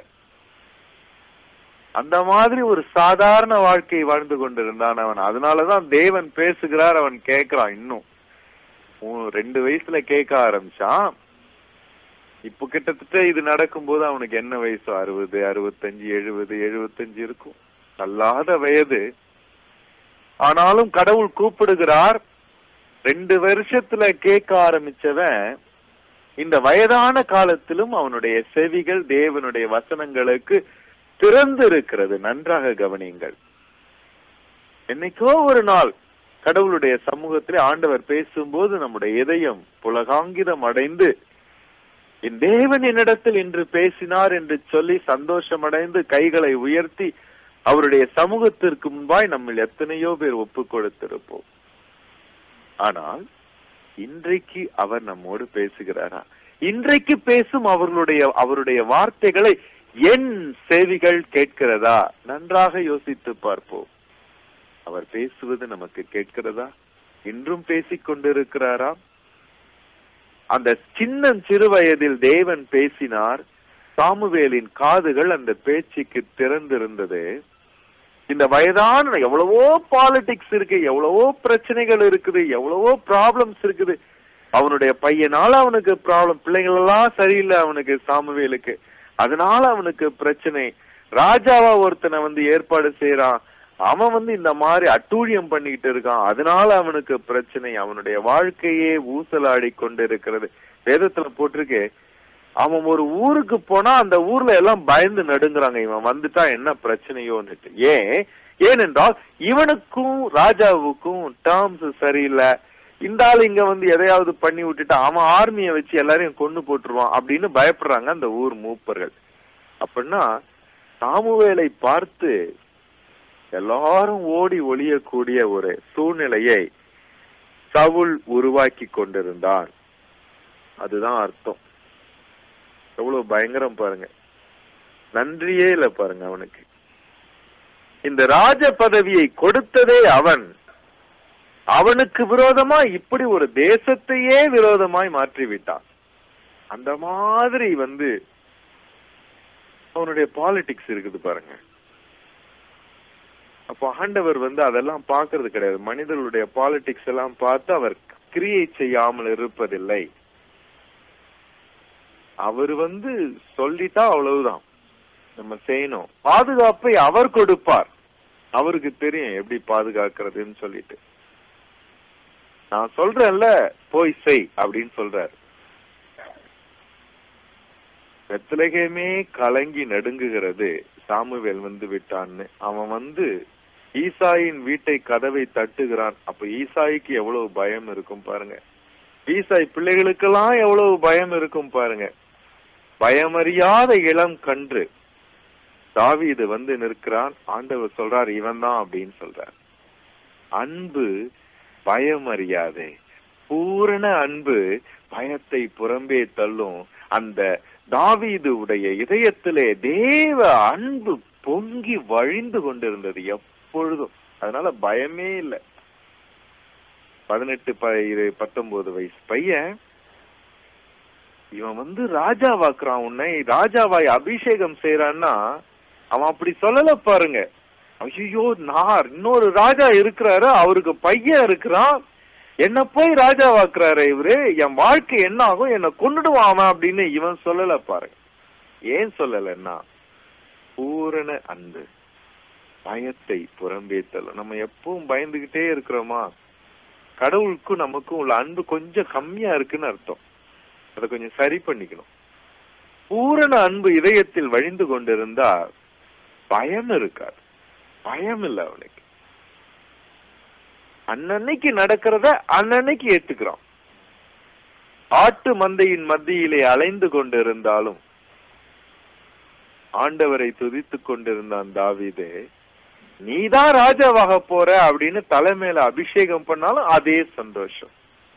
அந்த மாதிரி ஒரு சாதாரண வாழ்க்கை வாழ்ந்து கொண்டிருந்தான் அவன் அதனாலதான் தேவன் பேசுகிறார் அவன் கேட்கிறான் இன்னும் மூ- ரெண்டு வயசுல கேட்க ஆரம்பிச்சான் இப்போ கிட்டத்தட்ட இது நடக்கும்போது அவனுக்கு என்ன வயசு அறுபது அறுபத்தஞ்சு எழுபது எழுபத்தஞ்சு இருக்கும் நல்லாத வயது ஆனாலும் கடவுள் கூப்பிடுகிறார் ரெண்டு வருஷத்துல கேட்க ஆரம்பிச்சவன் இந்த வயதான காலத்திலும் அவனுடைய செவிகள் தேவனுடைய வசனங்களுக்கு திறந்து இருக்கிறது நன்றாக கவனியுங்கள் என்னைக்கோ ஒரு நாள் கடவுளுடைய சமூகத்திலே ஆண்டவர் பேசும்போது நம்முடைய இதயம் புலகாங்கிதம் அடைந்து என் தேவன் என்னிடத்தில் இன்று பேசினார் என்று சொல்லி சந்தோஷம் அடைந்து கைகளை உயர்த்தி அவருடைய சமூகத்திற்கு முன்பாய் நம்மில் எத்தனையோ பேர் ஒப்பு கொடுத்திருப்போம் ஆனால் இன்றைக்கு அவர் நம்மோடு பேசுகிறாரா இன்றைக்கு பேசும் அவர்களுடைய அவருடைய வார்த்தைகளை என் செவிகள் கேட்கிறதா நன்றாக யோசித்து பார்ப்போம் அவர் பேசுவது நமக்கு கேட்கிறதா இன்றும் பேசிக் கொண்டிருக்கிறாரா அந்த சின்ன சிறு வயதில் தேவன் பேசினார் சாமுவேலின் காதுகள் அந்த பேச்சுக்கு திறந்திருந்தது இந்த வயதான எவ்வளவோ பாலிடிக்ஸ் இருக்கு எவ்வளவோ பிரச்சனைகள் இருக்குது எவ்வளவோ ப்ராப்ளம்ஸ் இருக்குது அவனுடைய பையனால அவனுக்கு ப்ராப்ளம் பிள்ளைகள் எல்லாம் சரியில்லை அவனுக்கு சாமுவேலுக்கு அதனால அவனுக்கு பிரச்சனை ராஜாவா ஒருத்தனை வந்து ஏற்பாடு செய்யறான் அவன் வந்து இந்த மாதிரி அட்டூழியம் பண்ணிக்கிட்டு இருக்கான் அதனால அவனுக்கு பிரச்சனை அவனுடைய வாழ்க்கையே ஊசலாடி கொண்டு இருக்கிறது வேதத்துல போட்டிருக்கு அவன் ஒரு ஊருக்கு போனா அந்த ஊர்ல எல்லாம் பயந்து நடுங்குறாங்க இவன் வந்துட்டா என்ன பிரச்சனையோன்னுட்டு ஏன் ஏனென்றால் இவனுக்கும் ராஜாவுக்கும் டேர்ம்ஸ் சரியில்லை இந்த ஆள் இங்க வந்து எதையாவது பண்ணி விட்டுட்டு அவன் ஆர்மியை வச்சு எல்லாரையும் கொண்டு போட்டுருவான் அப்படின்னு பயப்படுறாங்க அந்த ஊர் மூப்பர்கள் அப்படின்னா சாமுவேலை பார்த்து எல்லாரும் ஓடி ஒளியக்கூடிய ஒரு சூழ்நிலையை சவுல் உருவாக்கி கொண்டிருந்தான் அதுதான் அர்த்தம் எவ்வளவு பயங்கரம் பாருங்க நன்றியே இல்ல பாருங்க அவனுக்கு இந்த ராஜ பதவியை கொடுத்ததே அவன் அவனுக்கு விரோதமா இப்படி ஒரு தேசத்தையே விரோதமாய் மாற்றி விட்டான் அந்த மாதிரி வந்து அவனுடைய பாலிடிக்ஸ் இருக்குது பாருங்க அப்போ ஆண்டவர் வந்து அதெல்லாம் பார்க்கிறது கிடையாது மனிதர்களுடைய பாலிடிக்ஸ் எல்லாம் பார்த்து அவர் கிரியேட் செய்யாமல் இருப்பதில்லை அவர் வந்து சொல்லிட்டா அவ்வளவுதான் நம்ம செய்யணும் பாதுகாப்பை அவர் கொடுப்பார் அவருக்கு தெரியும் எப்படி பாதுகாக்கிறதுன்னு சொல்லிட்டு நான் சொல்றேன்ல போய் செய் அப்படின்னு சொல்றாரு பெத்லகேமே கலங்கி நடுங்குகிறது சாமுவேல் வந்து விட்டான்னு அவன் வந்து ஈசாயின் வீட்டை கதவை தட்டுகிறான் அப்ப ஈசாய்க்கு எவ்வளவு பயம் இருக்கும் பாருங்க ஈசாய் பிள்ளைகளுக்கெல்லாம் எவ்வளவு பயம் இருக்கும் பாருங்க பயமறியாத இளம் கன்று தாவீது வந்து நிற்கிறான் ஆண்டவர் சொல்றார் இவன் தான் அப்படின்னு சொல்றார் அன்பு பயம் அறியாதே பூரண அன்பு பயத்தை புறம்பே தள்ளும் அந்த தாவீது உடைய இதயத்திலே தேவ அன்பு பொங்கி வழிந்து கொண்டிருந்தது எப்பொழுதும் அதனால பயமே இல்லை பதினெட்டு ப- இரு- பத்தொன்பது வயசு பையன் இவன் வந்து ராஜாவாக்குறான் உன்னை ராஜாவாய் அபிஷேகம் செய்யறான்னா அவன் அப்படி சொல்லல பாருங்க ஐயோ நார் இன்னொரு ராஜா இருக்கிறாரு அவருக்கு பையன் இருக்கிறான் என்ன போய் ராஜாவாக்குறாரு இவரு என் வாழ்க்கை என்ன ஆகும் என்ன கொண்டுடுவான் அவன் அப்படின்னு இவன் சொல்லல பாருங்க ஏன் சொல்லலன்னா பூரண அன்பு பயத்தை புறம்பே தள்ளும் நம்ம எப்பவும் பயந்துகிட்டே இருக்கிறோமா கடவுளுக்கும் நமக்கும் உள்ள அன்பு கொஞ்சம் கம்மியா இருக்குன்னு அர்த்தம் அதை கொஞ்சம் சரி பண்ணிக்கணும் பூரண அன்பு இதயத்தில் வழிந்து கொண்டிருந்தா பயம் இருக்காது பயம் இல்ல அவனுக்கு அன்னன்னைக்கு நடக்கிறத அன்னன்னைக்கு ஏத்துக்கிறான் ஆட்டு மந்தையின் மத்தியிலே அலைந்து கொண்டிருந்தாலும் ஆண்டவரை துதித்துக் கொண்டிருந்தான் தாவீதே நீதான் ராஜாவாக போற அப்படின்னு தலைமையில அபிஷேகம் பண்ணாலும் அதே சந்தோஷம்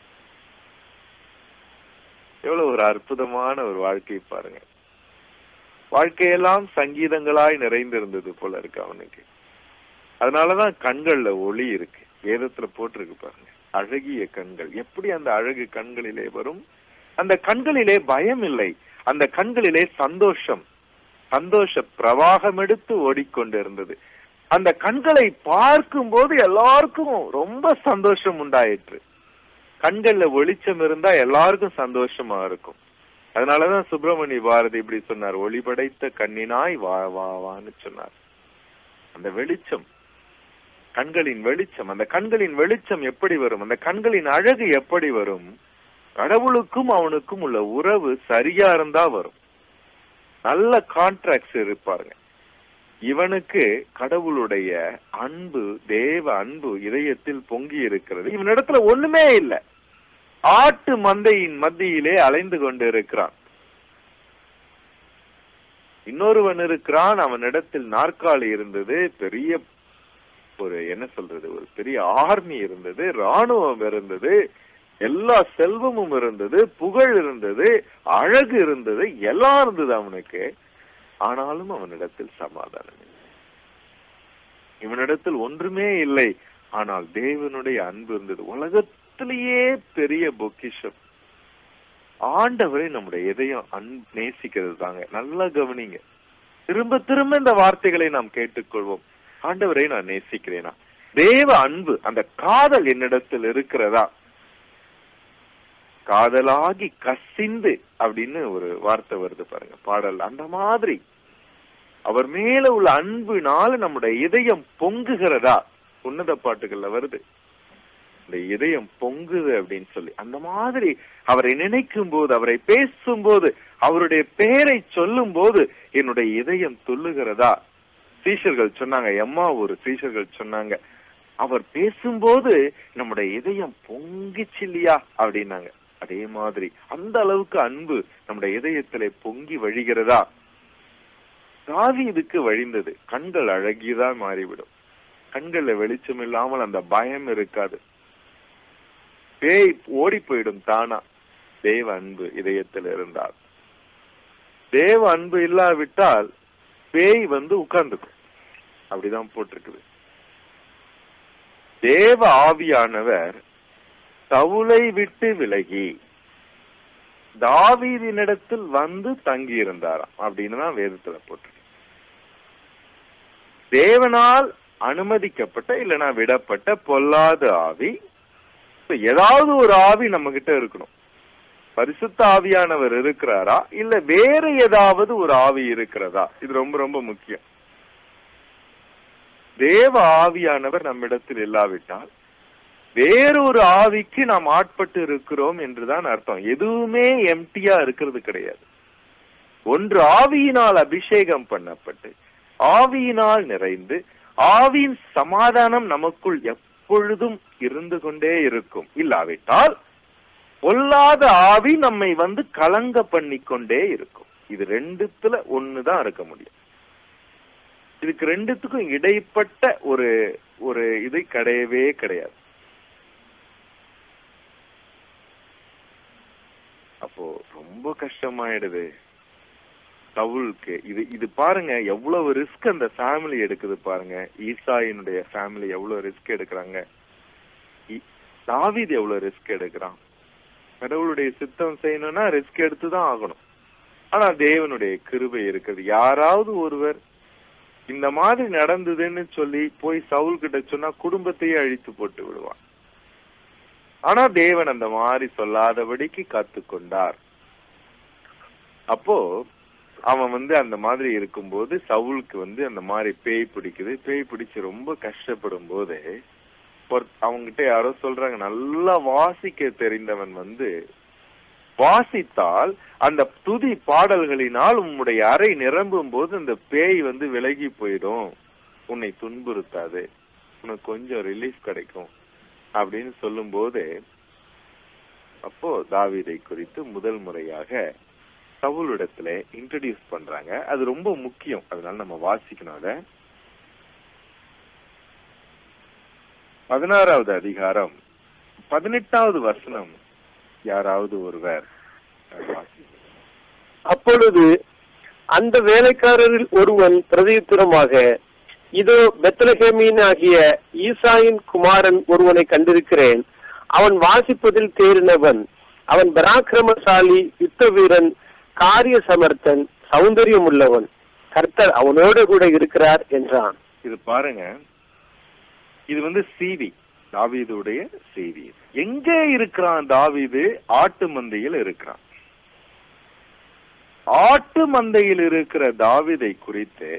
எவ்வளவு ஒரு அற்புதமான ஒரு வாழ்க்கை பாருங்க வாழ்க்கையெல்லாம் சங்கீதங்களாய் நிறைந்திருந்தது போல இருக்கு அவனுக்கு அதனாலதான் கண்கள்ல ஒளி இருக்கு வேதத்துல போட்டிருக்கு பாருங்க அழகிய கண்கள் எப்படி அந்த அழகு கண்களிலே வரும் அந்த கண்களிலே பயம் இல்லை அந்த கண்களிலே சந்தோஷம் சந்தோஷ பிரவாகம் எடுத்து ஓடிக்கொண்டிருந்தது அந்த கண்களை பார்க்கும்போது எல்லாருக்கும் ரொம்ப சந்தோஷம் உண்டாயிற்று கண்கள்ல வெளிச்சம் இருந்தா எல்லாருக்கும் சந்தோஷமா இருக்கும் அதனாலதான் சுப்பிரமணிய பாரதி இப்படி சொன்னார் ஒளி படைத்த கண்ணினாய் வா வா வான்னு சொன்னார் அந்த வெளிச்சம் கண்களின் வெளிச்சம் அந்த கண்களின் வெளிச்சம் எப்படி வரும் அந்த கண்களின் அழகு எப்படி வரும் கடவுளுக்கும் அவனுக்கும் உள்ள உறவு சரியா இருந்தா வரும் நல்ல கான்ட்ராக்ட்ஸ் இருப்பாருங்க இவனுக்கு கடவுளுடைய அன்பு தேவ அன்பு இதயத்தில் பொங்கி இருக்கிறது இவனிடத்துல ஒண்ணுமே இல்ல ஆட்டு மந்தையின் மத்தியிலே அலைந்து கொண்டு இருக்கிறான் இன்னொருவன் இருக்கிறான் அவனிடத்தில் நாற்காலி இருந்தது பெரிய ஒரு என்ன சொல்றது ஒரு பெரிய ஆர்மி இருந்தது ராணுவம் இருந்தது எல்லா செல்வமும் இருந்தது புகழ் இருந்தது அழகு இருந்தது எல்லாம் இருந்தது அவனுக்கு ஆனாலும் அவனிடத்தில் சமாதானம் இல்லை இவனிடத்தில் ஒன்றுமே இல்லை ஆனால் தேவனுடைய அன்பு இருந்தது உலகத்திலேயே பெரிய பொக்கிஷம் ஆண்டவரை நம்முடைய இதயம் அன் நேசிக்கிறது தாங்க நல்லா கவனிங்க திரும்ப திரும்ப இந்த வார்த்தைகளை நாம் கேட்டுக்கொள்வோம் ஆண்டவரை நான் நேசிக்கிறேனா தேவ அன்பு அந்த காதல் என்னிடத்தில் இருக்கிறதா காதலாகி கசிந்து அப்படின்னு ஒரு வார்த்தை வருது பாருங்க பாடல் அந்த மாதிரி அவர் மேல உள்ள அன்புனால நம்முடைய இதயம் பொங்குகிறதா உன்னத பாட்டுகள்ல வருது இந்த இதயம் பொங்குது அப்படின்னு சொல்லி அந்த மாதிரி அவரை நினைக்கும் போது அவரை பேசும்போது அவருடைய பெயரை சொல்லும் போது என்னுடைய இதயம் துள்ளுகிறதா சீஷர்கள் சொன்னாங்க எம்மா ஒரு சீஷர்கள் சொன்னாங்க அவர் பேசும்போது நம்முடைய இதயம் பொங்கிச்சு இல்லையா அப்படின்னாங்க அதே மாதிரி அந்த அளவுக்கு அன்பு நம்முடைய இதயத்திலே பொங்கி வழிகிறதா தாவீதுக்கு வழிந்தது கண்கள் அழகியதான் மாறிவிடும் கண்கள்ல வெளிச்சம் இல்லாமல் அந்த பயம் இருக்காது பேய் ஓடி போயிடும் தானா தேவ அன்பு இதயத்தில் இருந்தால் தேவ அன்பு இல்லாவிட்டால் பேய் வந்து உட்கார்ந்துக்கும் அப்படிதான் போட்டிருக்குது தேவ ஆவியானவர் சவுலை விட்டு விலகி தாவீதினிடத்தில் வந்து தங்கி இருந்தாராம் அப்படின்னு தான் வேதத்துல போட்டிருக்கு தேவனால் அனுமதிக்கப்பட்ட இல்லைன்னா விடப்பட்ட பொல்லாத ஆவி இப்ப ஏதாவது ஒரு ஆவி நம்ம கிட்ட இருக்கணும் பரிசுத்த ஆவியானவர் இருக்கிறாரா இல்ல வேற ஏதாவது ஒரு ஆவி இருக்கிறதா இது ரொம்ப ரொம்ப முக்கியம் தேவ ஆவியானவர் நம்மிடத்தில் இல்லாவிட்டால் வேறொரு ஆவிக்கு நாம் ஆட்பட்டு இருக்கிறோம் என்றுதான் அர்த்தம் எதுவுமே எம்டியா இருக்கிறது கிடையாது ஒன்று ஆவியினால் அபிஷேகம் பண்ணப்பட்டு ஆவியினால் நிறைந்து ஆவியின் சமாதானம் நமக்குள் எப்பொழுதும் இருந்து கொண்டே இருக்கும் இல்லாவிட்டால் பொல்லாத ஆவி நம்மை வந்து கலங்க பண்ணிக்கொண்டே இருக்கும் இது ரெண்டுத்துல ஒண்ணுதான் இருக்க முடியும் இதுக்கு ரெண்டுத்துக்கும் இடைப்பட்ட ஒரு ஒரு இது கிடையவே கிடையாது அப்போ ரொம்ப கஷ்டமாயிடுது சவுலுக்கு இது இது பாருங்க எவ்வளவு ரிஸ்க் அந்த ஃபேமிலி எடுக்குது பாருங்க ஈசாயினுடைய ஃபேமிலி எவ்வளவு ரிஸ்க் எடுக்கிறாங்க இ- தாவீது எவ்வளவு ரிஸ்க் எடுக்கிறான் கடவுளுடைய சித்தம் செய்யணும்னா ரிஸ்க் எடுத்து தான் ஆகணும் ஆனா தேவனுடைய கிருபை இருக்குது யாராவது ஒருவர் இந்த மாதிரி நடந்ததுன்னு சொல்லி போய் சவுல் கிட்ட சொன்னா குடும்பத்தையே அழித்து போட்டு விடுவான் ஆனா தேவன் அந்த மாதிரி சொல்லாதபடிக்கு காத்துக்கொண்டார் அப்போ அவன் வந்து அந்த மாதிரி இருக்கும்போது சவுலுக்கு வந்து அந்த மாதிரி பேய் பிடிக்குது பேய் பிடிச்சு ரொம்ப கஷ்டப்படும் போது அவங்ககிட்ட யாரோ சொல்றாங்க நல்லா வாசிக்க தெரிந்தவன் வந்து வாசித்தால் அந்த துதி பாடல்களினால் உன்னுடைய அறை நிரம்பும் போது அந்த பேய் வந்து விலகி போயிடும் உன்னை துன்புறுத்தாது உனக்கு கொஞ்சம் ரிலீஃப் கிடைக்கும் அப்படின்னு சொல்லும்போது அப்போ தாவீதை குறித்து முதல் முறையாக சவுலிடத்துல இன்ட்ரடியூஸ் பண்றாங்க அது ரொம்ப முக்கியம் அதனால நம்ம வாசிக்கணும் அத பதினாறாவது அதிகாரம் பதினெட்டாவது வசனம் யாராவது ஒருவர் அஹ், வாசிங்க. அப்பொழுது அந்த வேலைக்காரரில் ஒருவன் பிரதியுத்தரமாக இதோ பெத்லஹேமின் ஆகிய ஈசாயின் குமாரன் ஒருவனை கண்டிருக்கிறேன் அவன் வாசிப்பதில் தேறினவன் அவன் பராக்கிரமசாலி யுத்த வீரன் காரிய சமர்த்தன் சௌந்தரியம் உள்ளவன் கர்த்தர் அவனோடு கூட இருக்கிறார் என்றான் இது பாருங்க இது வந்து சிவி தாவீதுடைய செய்தி எங்க இருக்கிறான் தாவீது ஆட்டு மந்தையில் இருக்கிறான் ஆட்டு மந்தையில் இருக்கிற தாவீதை குறித்து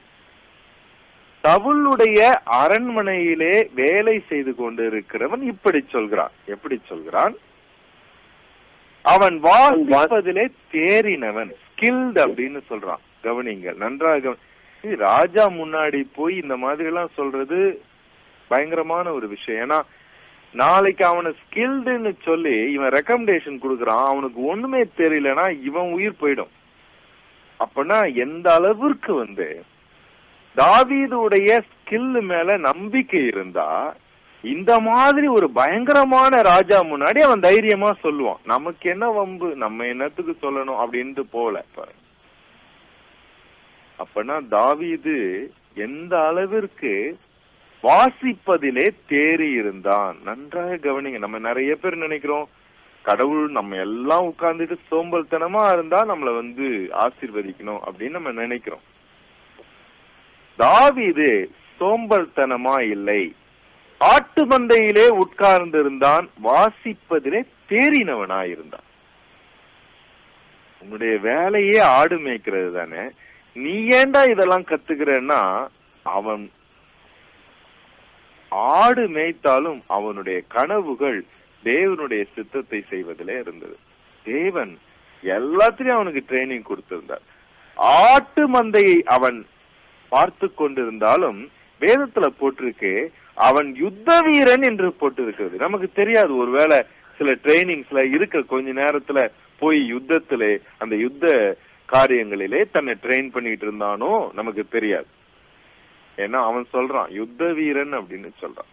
சவுளுடைய அரண்மனையிலே வேலை செய்து கொண்டிருக்கிறவன் இப்படி சொல்கிறான் எப்படி சொல்கிறான் அவன் வாசிப்பதிலே தேறினவன் ஸ்கில்ட் அப்படின்னு சொல்றான் கவனிங்கள் நன்றாக கவனி- இது ராஜா முன்னாடி போய் இந்த மாதிரி எல்லாம் சொல்றது பயங்கரமான ஒரு விஷயம் ஏன்னா நாளைக்கு அவனை ஸ்கில்டுன்னு சொல்லி இவன் ரெக்கமெண்டேஷன் கொடுக்கறான் அவனுக்கு ஒண்ணுமே தெரியலனா இவன் உயிர் போயிடும் அப்பனா எந்த அளவிற்கு வந்து தாவீதுடைய ஸ்கில் மேல நம்பிக்கை இருந்தா இந்த மாதிரி ஒரு பயங்கரமான ராஜா முன்னாடி அவன் தைரியமா சொல்லுவான் நமக்கு என்ன வம்பு நம்ம என்னத்துக்கு சொல்லணும் அப்படின்ட்டு போல பாருங்க அப்பனா தாவீது எந்த அளவிற்கு வாசிப்பதிலே தேறி இருந்தான் நன்றாக கவனிங்க நம்ம நிறைய பேர் நினைக்கிறோம் கடவுள் நம்ம எல்லாம் உட்கார்ந்துட்டு சோம்பல்தனமா இருந்தா நம்மள வந்து ஆசீர்வதிக்கணும் அப்படின்னு நம்ம நினைக்கிறோம் தாவீது சோம்பல்தனமா இல்லை ஆட்டு மந்தையிலே உட்கார்ந்திருந்தான் வாசிப்பதிலே தேறினவனாயிருந்தான் உன்னுடைய வேலையே ஆடு மேய்க்கிறது தானே நீ ஏன்டா இதெல்லாம் கத்துக்கிறன்னா அவன் ஆடு மேய்த்தாலும் அவனுடைய கனவுகள் தேவனுடைய சித்தத்தை செய்வதிலே இருந்தது தேவன் எல்லாத்திலையும் அவனுக்கு ட்ரைனிங் கொடுத்திருந்தார் ஆட்டு மந்தையை அவன் பார்த்து கொண்டிருந்தாலும் வேதத்துல போட்டிருக்கு அவன் யுத்த வீரன் என்று போட்டிருக்கிறது நமக்கு தெரியாது ஒருவேளை சில ட்ரைனிங்ஸ்ல இருக்க கொஞ்ச நேரத்துல போய் யுத்தத்திலே அந்த யுத்த காரியங்களிலே தன்னை ட்ரெயின் பண்ணிட்டு இருந்தானோ நமக்கு தெரியாது ஏன்னா அவன் சொல்றான் யுத்த வீரன் அப்படின்னு சொல்றான்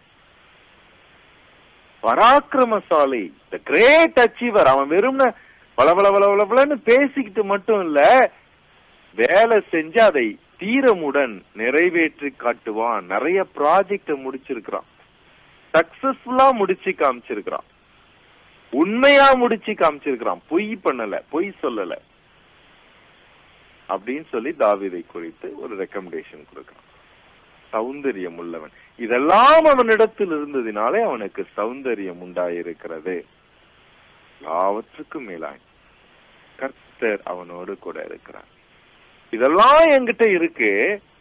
பராக்கிரமசாலி த கிரேட் அச்சீவர் அவன் வெறும் பல பல பல பல பலன்னு பேசிக்கிட்டு மட்டும் இல்ல வேலை செஞ்சு அதை தீரமுடன் நிறைவேற்றி காட்டுவான் நிறைய ப்ராஜெக்ட முடிச்சிருக்கிறான் சக்சஸ்ஃபுல்லா முடிச்சு காமிச்சிருக்கிறான் உண்மையா முடிச்சு காமிச்சிருக்கிறான் பொய் பண்ணல பொய் சொல்லல அப்படின்னு சொல்லி தாவீதை குறித்து ஒரு ரெக்கமெண்டேஷன் கொடுக்கிறான் சௌந்தரியம் உள்ளவன் இதெல்லாம் அவனிடத்தில் இருந்ததினாலே அவனுக்கு சௌந்தரியம் உண்டாயிருக்கிறது எல்லாவற்றுக்கும் மேலாய் கர்த்தர் அவனோடு கூட இருக்கிறார் இதெல்லாம் என்கிட்ட இருக்கு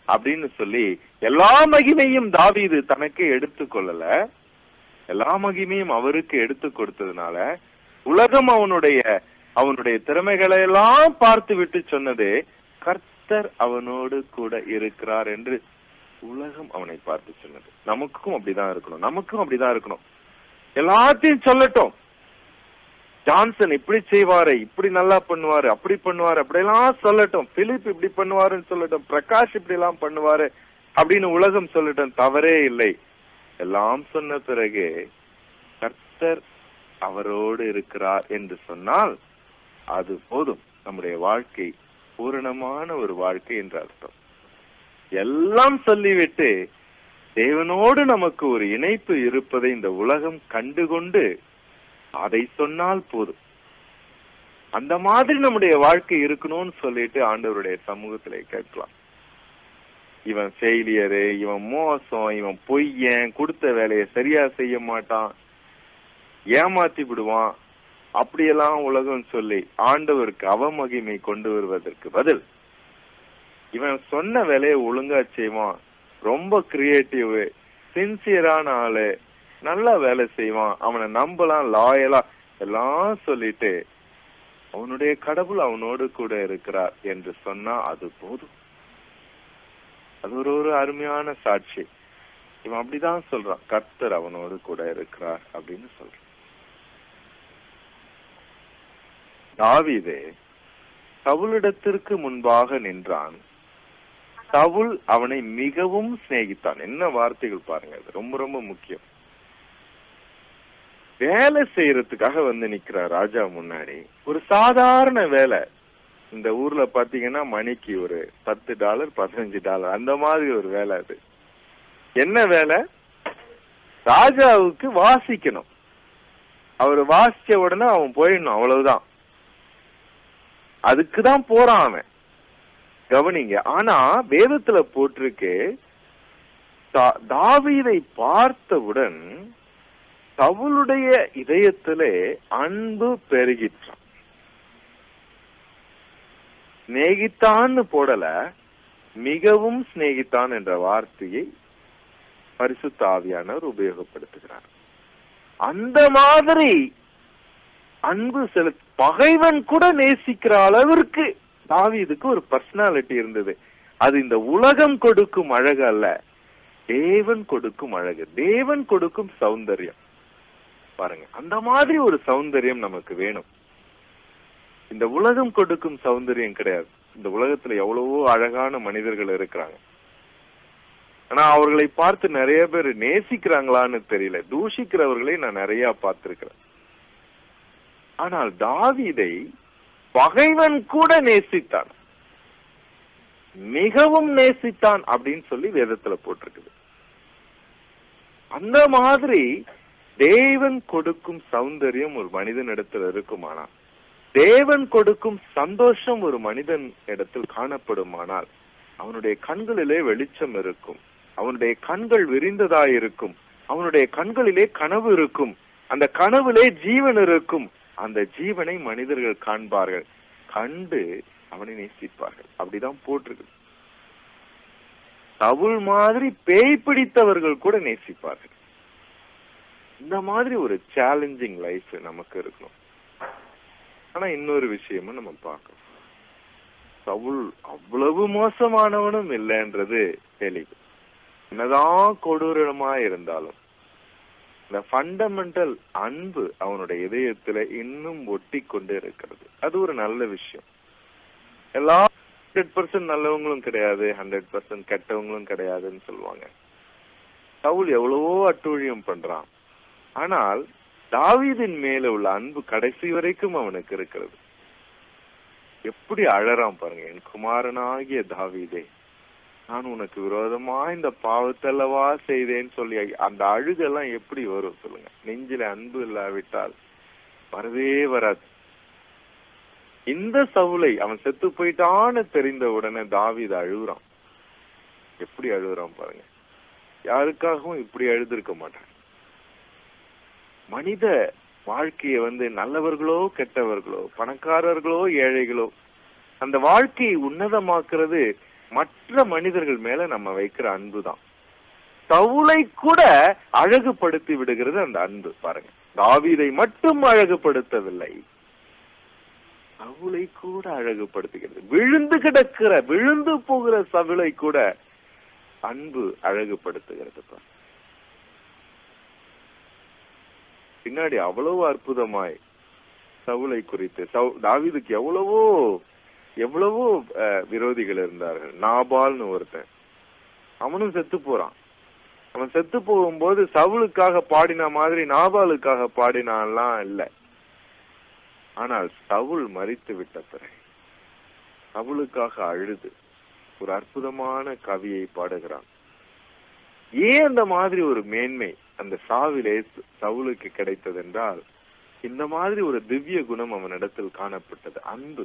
அப்படின்னு சொல்லி எல்லா மகிமையும் தாவீது தனக்கு எடுத்துக் கொள்ளல எல்லா மகிமையும் அவருக்கு எடுத்து கொடுத்ததுனால உலகம் அவனுடைய அவனுடைய திறமைகளை எல்லாம் பார்த்து விட்டு சொன்னது கர்த்தர் அவனோடு கூட இருக்கிறார் என்று உலகம் அவனை பார்த்து சொன்னது நமக்கும் அப்படிதான் இருக்கணும் நமக்கும் அப்படிதான் இருக்கணும் எல்லாத்தையும் சொல்லட்டும் ஜான்சன் இப்படி செய்வாரு இப்படி நல்லா பண்ணுவாரு அப்படி பண்ணுவாரு அப்படியெல்லாம் சொல்லட்டும் பிலிப் இப்படி பண்ணுவாருன்னு சொல்லட்டும் பிரகாஷ் இப்படி எல்லாம் பண்ணுவாரு அப்படின்னு உலகம் சொல்லட்டும் தவறே இல்லை எல்லாம் சொன்ன பிறகு கர்த்தர் அவரோடு இருக்கிறார் என்று சொன்னால் அது போதும் நம்முடைய வாழ்க்கை பூரணமான ஒரு வாழ்க்கை என்று அர்த்தம் எல்லாம் சொல்லிவிட்டு தேவனோடு நமக்கு ஒரு இணைப்பு இருப்பதை இந்த உலகம் கண்டுகொண்டு அதை சொன்னால் போதும் அந்த மாதிரி நம்முடைய வாழ்க்கை இருக்கணும்னு சொல்லிட்டு ஆண்டவருடைய சமூகத்திலே கேட்கலாம் இவன் ஃபெயிலியரு இவன் மோசம் இவன் பொய்யன் கொடுத்த வேலையை சரியா செய்ய மாட்டான் ஏமாத்தி விடுவான் அப்படியெல்லாம் உலகம் சொல்லி ஆண்டவருக்கு அவமகிமை கொண்டு வருவதற்கு பதில் இவன் சொன்ன வேலையை ஒழுங்கா செய்வான் ரொம்ப கிரியேட்டிவ் சின்சியரான ஆளு நல்லா வேலை செய்வான் அவனை நம்பலாம் லாயலா எல்லாம் சொல்லிட்டு அவனுடைய கடவுள் அவனோடு கூட இருக்கிறார் என்று சொன்னா அது போதும் அது ஒரு ஒரு அருமையான சாட்சி இவன் அப்படிதான் சொல்றான் கர்த்தர் அவனோடு கூட இருக்கிறார் அப்படின்னு சொல்றான் தாவீது சவுலிடத்திற்கு முன்பாக நின்றான் சவுல் அவனை மிகவும் சிநேகித்தான் என்ன வார்த்தைகள் பாருங்க அது ரொம்ப ரொம்ப முக்கியம் வேலை செய்யறதுக்காக வந்து நிக்கிற ராஜா முன்னாடி ஒரு சாதாரண வேலை இந்த ஊர்ல பாத்தீங்கன்னா மணிக்கு ஒரு பத்து டாலர் பதினஞ்சு டாலர் அந்த மாதிரி ஒரு வேலை அது என்ன வேலை ராஜாவுக்கு வாசிக்கணும் அவர் வாசிச்ச உடனே அவன் போயிடணும் அவ்வளவுதான் அதுக்குதான் போறான் அவன் கவனிங்க ஆனா வேதத்துல போட்டிருக்கு தா- தாவீதை பார்த்தவுடன் சவுளுடைய இதயத்திலே அன்பு பெருகிற்றான் சிநேகித்தான்னு போடல மிகவும் சிநேகித்தான் என்ற வார்த்தையை பரிசுத்த ஆவியானவர் உபயோகப்படுத்துகிறார் அந்த மாதிரி அன்பு செலு பகைவன் கூட நேசிக்கிற அளவிற்கு தாவீதுக்கு ஒரு பர்சனாலிட்டி இருந்தது அது இந்த உலகம் கொடுக்கும் அழகு அல்ல தேவன் கொடுக்கும் அழகு தேவன் கொடுக்கும் சௌந்தரியம் பாருங்க அந்த மாதிரி ஒரு சௌந்தரியம் நமக்கு வேணும் இந்த உலகம் கொடுக்கும் சௌந்தரியம் கிடையாது இந்த உலகத்துல எவ்வளவோ அழகான மனிதர்கள் இருக்கிறாங்க ஆனா அவர்களை பார்த்து நிறைய பேர் நேசிக்கிறாங்களான்னு தெரியல தூஷிக்கிறவர்களை நான் நிறைய பார்த்திருக்கிறேன் ஆனால் தாவீதை பகைவன் கூட நேசித்தான் மிகவும் நேசித்தான் அப்படின்னு சொல்லி வேதத்துல போட்டிருக்குது அந்த மாதிரி தேவன் கொடுக்கும் சௌந்தரியம் ஒரு மனிதனிடத்தில் இருக்குமானால் தேவன் கொடுக்கும் சந்தோஷம் ஒரு மனிதன் இடத்தில் காணப்படுமானால் அவனுடைய கண்களிலே வெளிச்சம் இருக்கும் அவனுடைய கண்கள் விரிந்ததாய் இருக்கும் அவனுடைய கண்களிலே கனவு இருக்கும் அந்த கனவிலே ஜீவன் இருக்கும் அந்த ஜீவனை மனிதர்கள் காண்பார்கள் கண்டு அவனை நேசிப்பார்கள் அப்படிதான் போட்டிருக்கு சவுல் மாதிரி பேய் பிடித்தவர்கள் கூட நேசிப்பார்கள் இந்த மாதிரி ஒரு சேலஞ்சிங் லைஃப் நமக்கு இருக்கணும் ஆனா இன்னொரு விஷயமும் நம்ம பார்க்கணும் சவுல் அவ்வளவு மோசமானவனும் இல்லைன்றது தெளிவு என்னதான் கொடூரமா இருந்தாலும் இந்த ஃபண்டமெண்டல் அன்பு அவனுடைய இதயத்துல இன்னும் ஒட்டி கொண்டு இருக்கிறது அது ஒரு நல்ல விஷயம் எல்லா ஹண்ட்ரட் பர்சன்ட் நல்லவங்களும் கிடையாது ஹண்ட்ரட் பர்சன்ட் கெட்டவங்களும் கிடையாதுன்னு சொல்லுவாங்க சவுல் எவ்வளவோ அட்டூழியம் பண்றான் ஆனால் தாவீதின் மேல உள்ள அன்பு கடைசி வரைக்கும் அவனுக்கு இருக்கிறது எப்படி அழறான் பாருங்க என் குமாரனாகிய தாவீதே நான் உனக்கு விரோதமா இந்த பாவத்தல்லவா செய்தேன்னு சொல்லி அந்த அழுகெல்லாம் எப்படி வரும் சொல்லுங்க நெஞ்சில அன்பு இல்லாவிட்டால் வரவே வராது இந்த சவுளை அவன் செத்து போயிட்டான்னு தெரிந்த உடனே தாவீது அழுகுறான் எப்படி அழுகுறான் பாருங்க யாருக்காகவும் இப்படி அழுதுருக்க மாட்டான் மனித வாழ்க்கையை வந்து நல்லவர்களோ கெட்டவர்களோ பணக்காரர்களோ ஏழைகளோ அந்த வாழ்க்கையை உன்னதமாக்குறது மற்ற மனிதர்கள் மேல நம்ம வைக்கிற அன்பு தான் சவுலை கூட அழகுபடுத்தி விடுகிறது அந்த அன்பு பாருங்க தாவீதை மட்டும் அழகுபடுத்தவில்லை சவுலை கூட அழகுபடுத்துகிறது விழுந்து கிடக்கிற விழுந்து போகிற சவுலை கூட அன்பு அழகுபடுத்துகிறது பாருங்க. பின்னாடி அவ்வளவு அற்புதமாய் சவுலை குறித்து சவு- தாவீதுக்கு எவ்வளவோ எவ்வளவோ அஹ், விரோதிகள் இருந்தார்கள் நாபால்னு ஒருத்தன் அவனும் செத்து போறான் அவன் செத்து போகும்போது சவுலுக்காக பாடின மாதிரி நாபாலுக்காக பாடினான்லாம் இல்ல ஆனால் சவுல் மறித்து விட்ட பிறகு சவுலுக்காக அழுது ஒரு அற்புதமான கவியை பாடுகிறான் ஏன் அந்த மாதிரி ஒரு மேன்மை அந்த சாவிலே சவுலுக்கு கிடைத்தது என்றால் இந்த மாதிரி ஒரு திவ்ய குணம் அவனிடத்தில் காணப்பட்டது அன்பு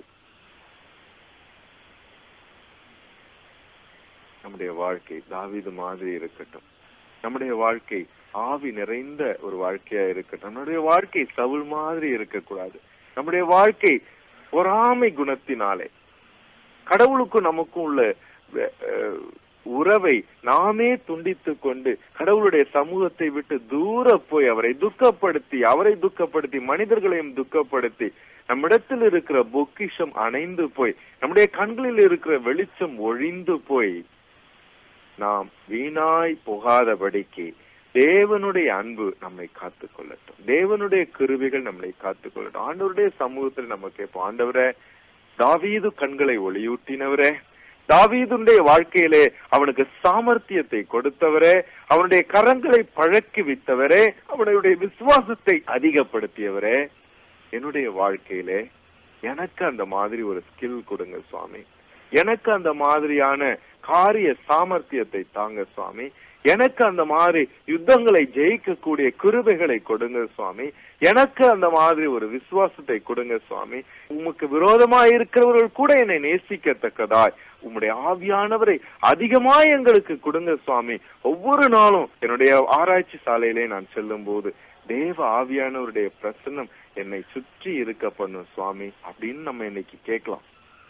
நம்முடைய வாழ்க்கை தாவீது மாதிரி இருக்கட்டும் நம்முடைய வாழ்க்கை ஆவி நிறைந்த ஒரு வாழ்க்கையா இருக்கட்டும் நம்முடைய வாழ்க்கை சவுல் மாதிரி இருக்கக்கூடாது நம்முடைய வாழ்க்கை பொறாமை குணத்தினாலே கடவுளுக்கும் நமக்கும் உள்ள அஹ், உறவை நாமே துண்டித்துக் கொண்டு கடவுளுடைய சமூகத்தை விட்டு தூர போய் அவரை துக்கப்படுத்தி அவரை துக்கப்படுத்தி மனிதர்களையும் துக்கப்படுத்தி நம்மிடத்தில் இருக்கிற பொக்கிஷம் அணைந்து போய் நம்முடைய கண்களில் இருக்கிற வெளிச்சம் ஒழிந்து போய் நாம் வீணாய் போகாதபடிக்கு தேவனுடைய அன்பு நம்மை காத்துக் கொள்ளட்டும் தேவனுடைய கிருவிகள் நம்மை காத்துக் கொள்ளட்டும் ஆண்டவருடைய சமூகத்தில் நம்ம கேட்போம் ஆண்டவரே தாவீது கண்களை ஒளியூட்டினவரே தாவீதுடைய வாழ்க்கையிலே அவனுக்கு சாமர்த்தியத்தை கொடுத்தவரே அவனுடைய கரங்களை பழக்கி வித்தவரே அவனுடைய விசுவாசத்தை அதிகப்படுத்தியவரே என்னுடைய வாழ்க்கையிலே எனக்கு அந்த மாதிரி ஒரு ஸ்கில் கொடுங்க சுவாமி எனக்கு அந்த மாதிரியான காரிய சாமர்த்தியத்தை தாங்க சுவாமி எனக்கு அந்த மாதிரி யுத்தங்களை ஜெயிக்கக்கூடிய கிருபைகளை கொடுங்க சுவாமி எனக்கு அந்த மாதிரி ஒரு விசுவாசத்தை கொடுங்க சுவாமி உமக்கு விரோதமா இருக்கிறவர்கள் கூட என்னை நேசிக்கத்தக்கதாய் உம்முடைய ஆவியானவரை அதிகமாய் எங்களுக்கு கொடுங்க சுவாமி ஒவ்வொரு நாளும் என்னுடைய ஆராய்ச்சி சாலையிலே நான் செல்லும் போது தேவ ஆவியானவருடைய பிரசன்னம் என்னை சுற்றி இருக்க பண்ணும் சுவாமி அப்படின்னு நம்ம இன்னைக்கு கேட்கலாம்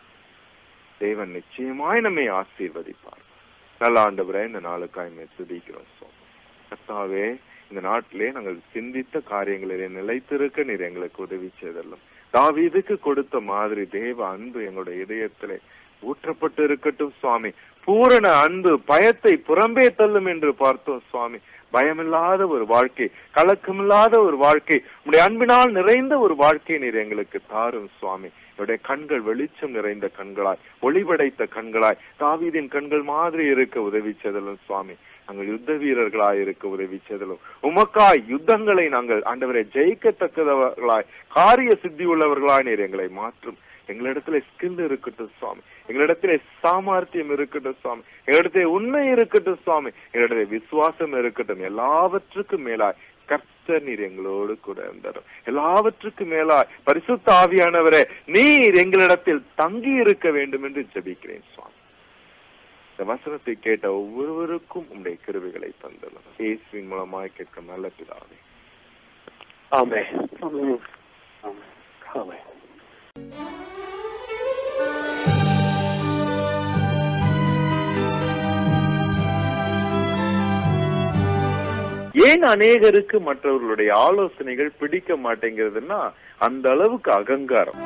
தேவன் நிச்சயமாய் நம்மை ஆசீர்வதிப்பார் நல்ல ஆண்டவரே இந்த நாளுக்காய் மே துதிக்கிறோம் சுவாமி கர்த்தாவே இந்த நாட்டிலே நாங்கள் சிந்தித்த காரியங்களிலே நிலைத்திருக்க நீர் எங்களுக்கு உதவி செய்தல்லும் தாவீதுக்கு கொடுத்த மாதிரி தேவ அன்பு எங்களுடைய இதயத்திலே ஊற்றப்பட்டு இருக்கட்டும் சுவாமி பூரண அன்பு பயத்தை புறம்பே தள்ளும் என்று பார்த்தோம் சுவாமி பயமில்லாத ஒரு வாழ்க்கை கலக்கமில்லாத ஒரு வாழ்க்கை உடைய அன்பினால் நிறைந்த ஒரு வாழ்க்கை நீர் எங்களுக்கு தாரும் சுவாமி என்னுடைய கண்கள் வெளிச்சம் நிறைந்த கண்களாய் ஒளிபடைத்த கண்களாய் தாவீதின் கண்கள் மாதிரி இருக்க உதவி செய்தலும் சுவாமி நாங்கள் யுத்த வீரர்களாய் இருக்க உதவி செய்தலும் உமக்காய் யுத்தங்களை நாங்கள் ஆண்டவரை ஜெயிக்கத்தக்கதவர்களாய் காரிய சித்தி உள்ளவர்களாய் நீர் எங்களை மாற்றும் எங்களிடத்துல ஸ்கில் இருக்கட்டும் சுவாமி எங்களிடத்திலே சாமர்த்தியம் இருக்கட்டும் சுவாமி எங்களிடத்திலே உண்மை இருக்கட்டும் சுவாமி எங்களிடத்திலே விசுவாசம் இருக்கட்டும் எல்லாவற்றுக்கும் மேலாய் கர்த்தர் நீர் எங்களோடு கூட இருந்தார் எல்லாவற்றுக்கும் மேலாய் பரிசுத்த ஆவியானவரே நீர் எங்களிடத்தில் தங்கி இருக்க வேண்டும் என்று ஜெபிக்கிறேன் சுவாமி இந்த வசனத்தை கேட்ட ஒவ்வொருவருக்கும் உங்களுடைய கிருவிகளை தந்தலாம் இயேசுவின் மூலமாய் கேட்க நல்ல பிதாவே ஆமே ஆமே ஏன் அநேகருக்கு மற்றவர்களுடைய ஆலோசனைகள் பிடிக்க மாட்டேங்கிறதுன்னா அந்த அளவுக்கு அகங்காரம்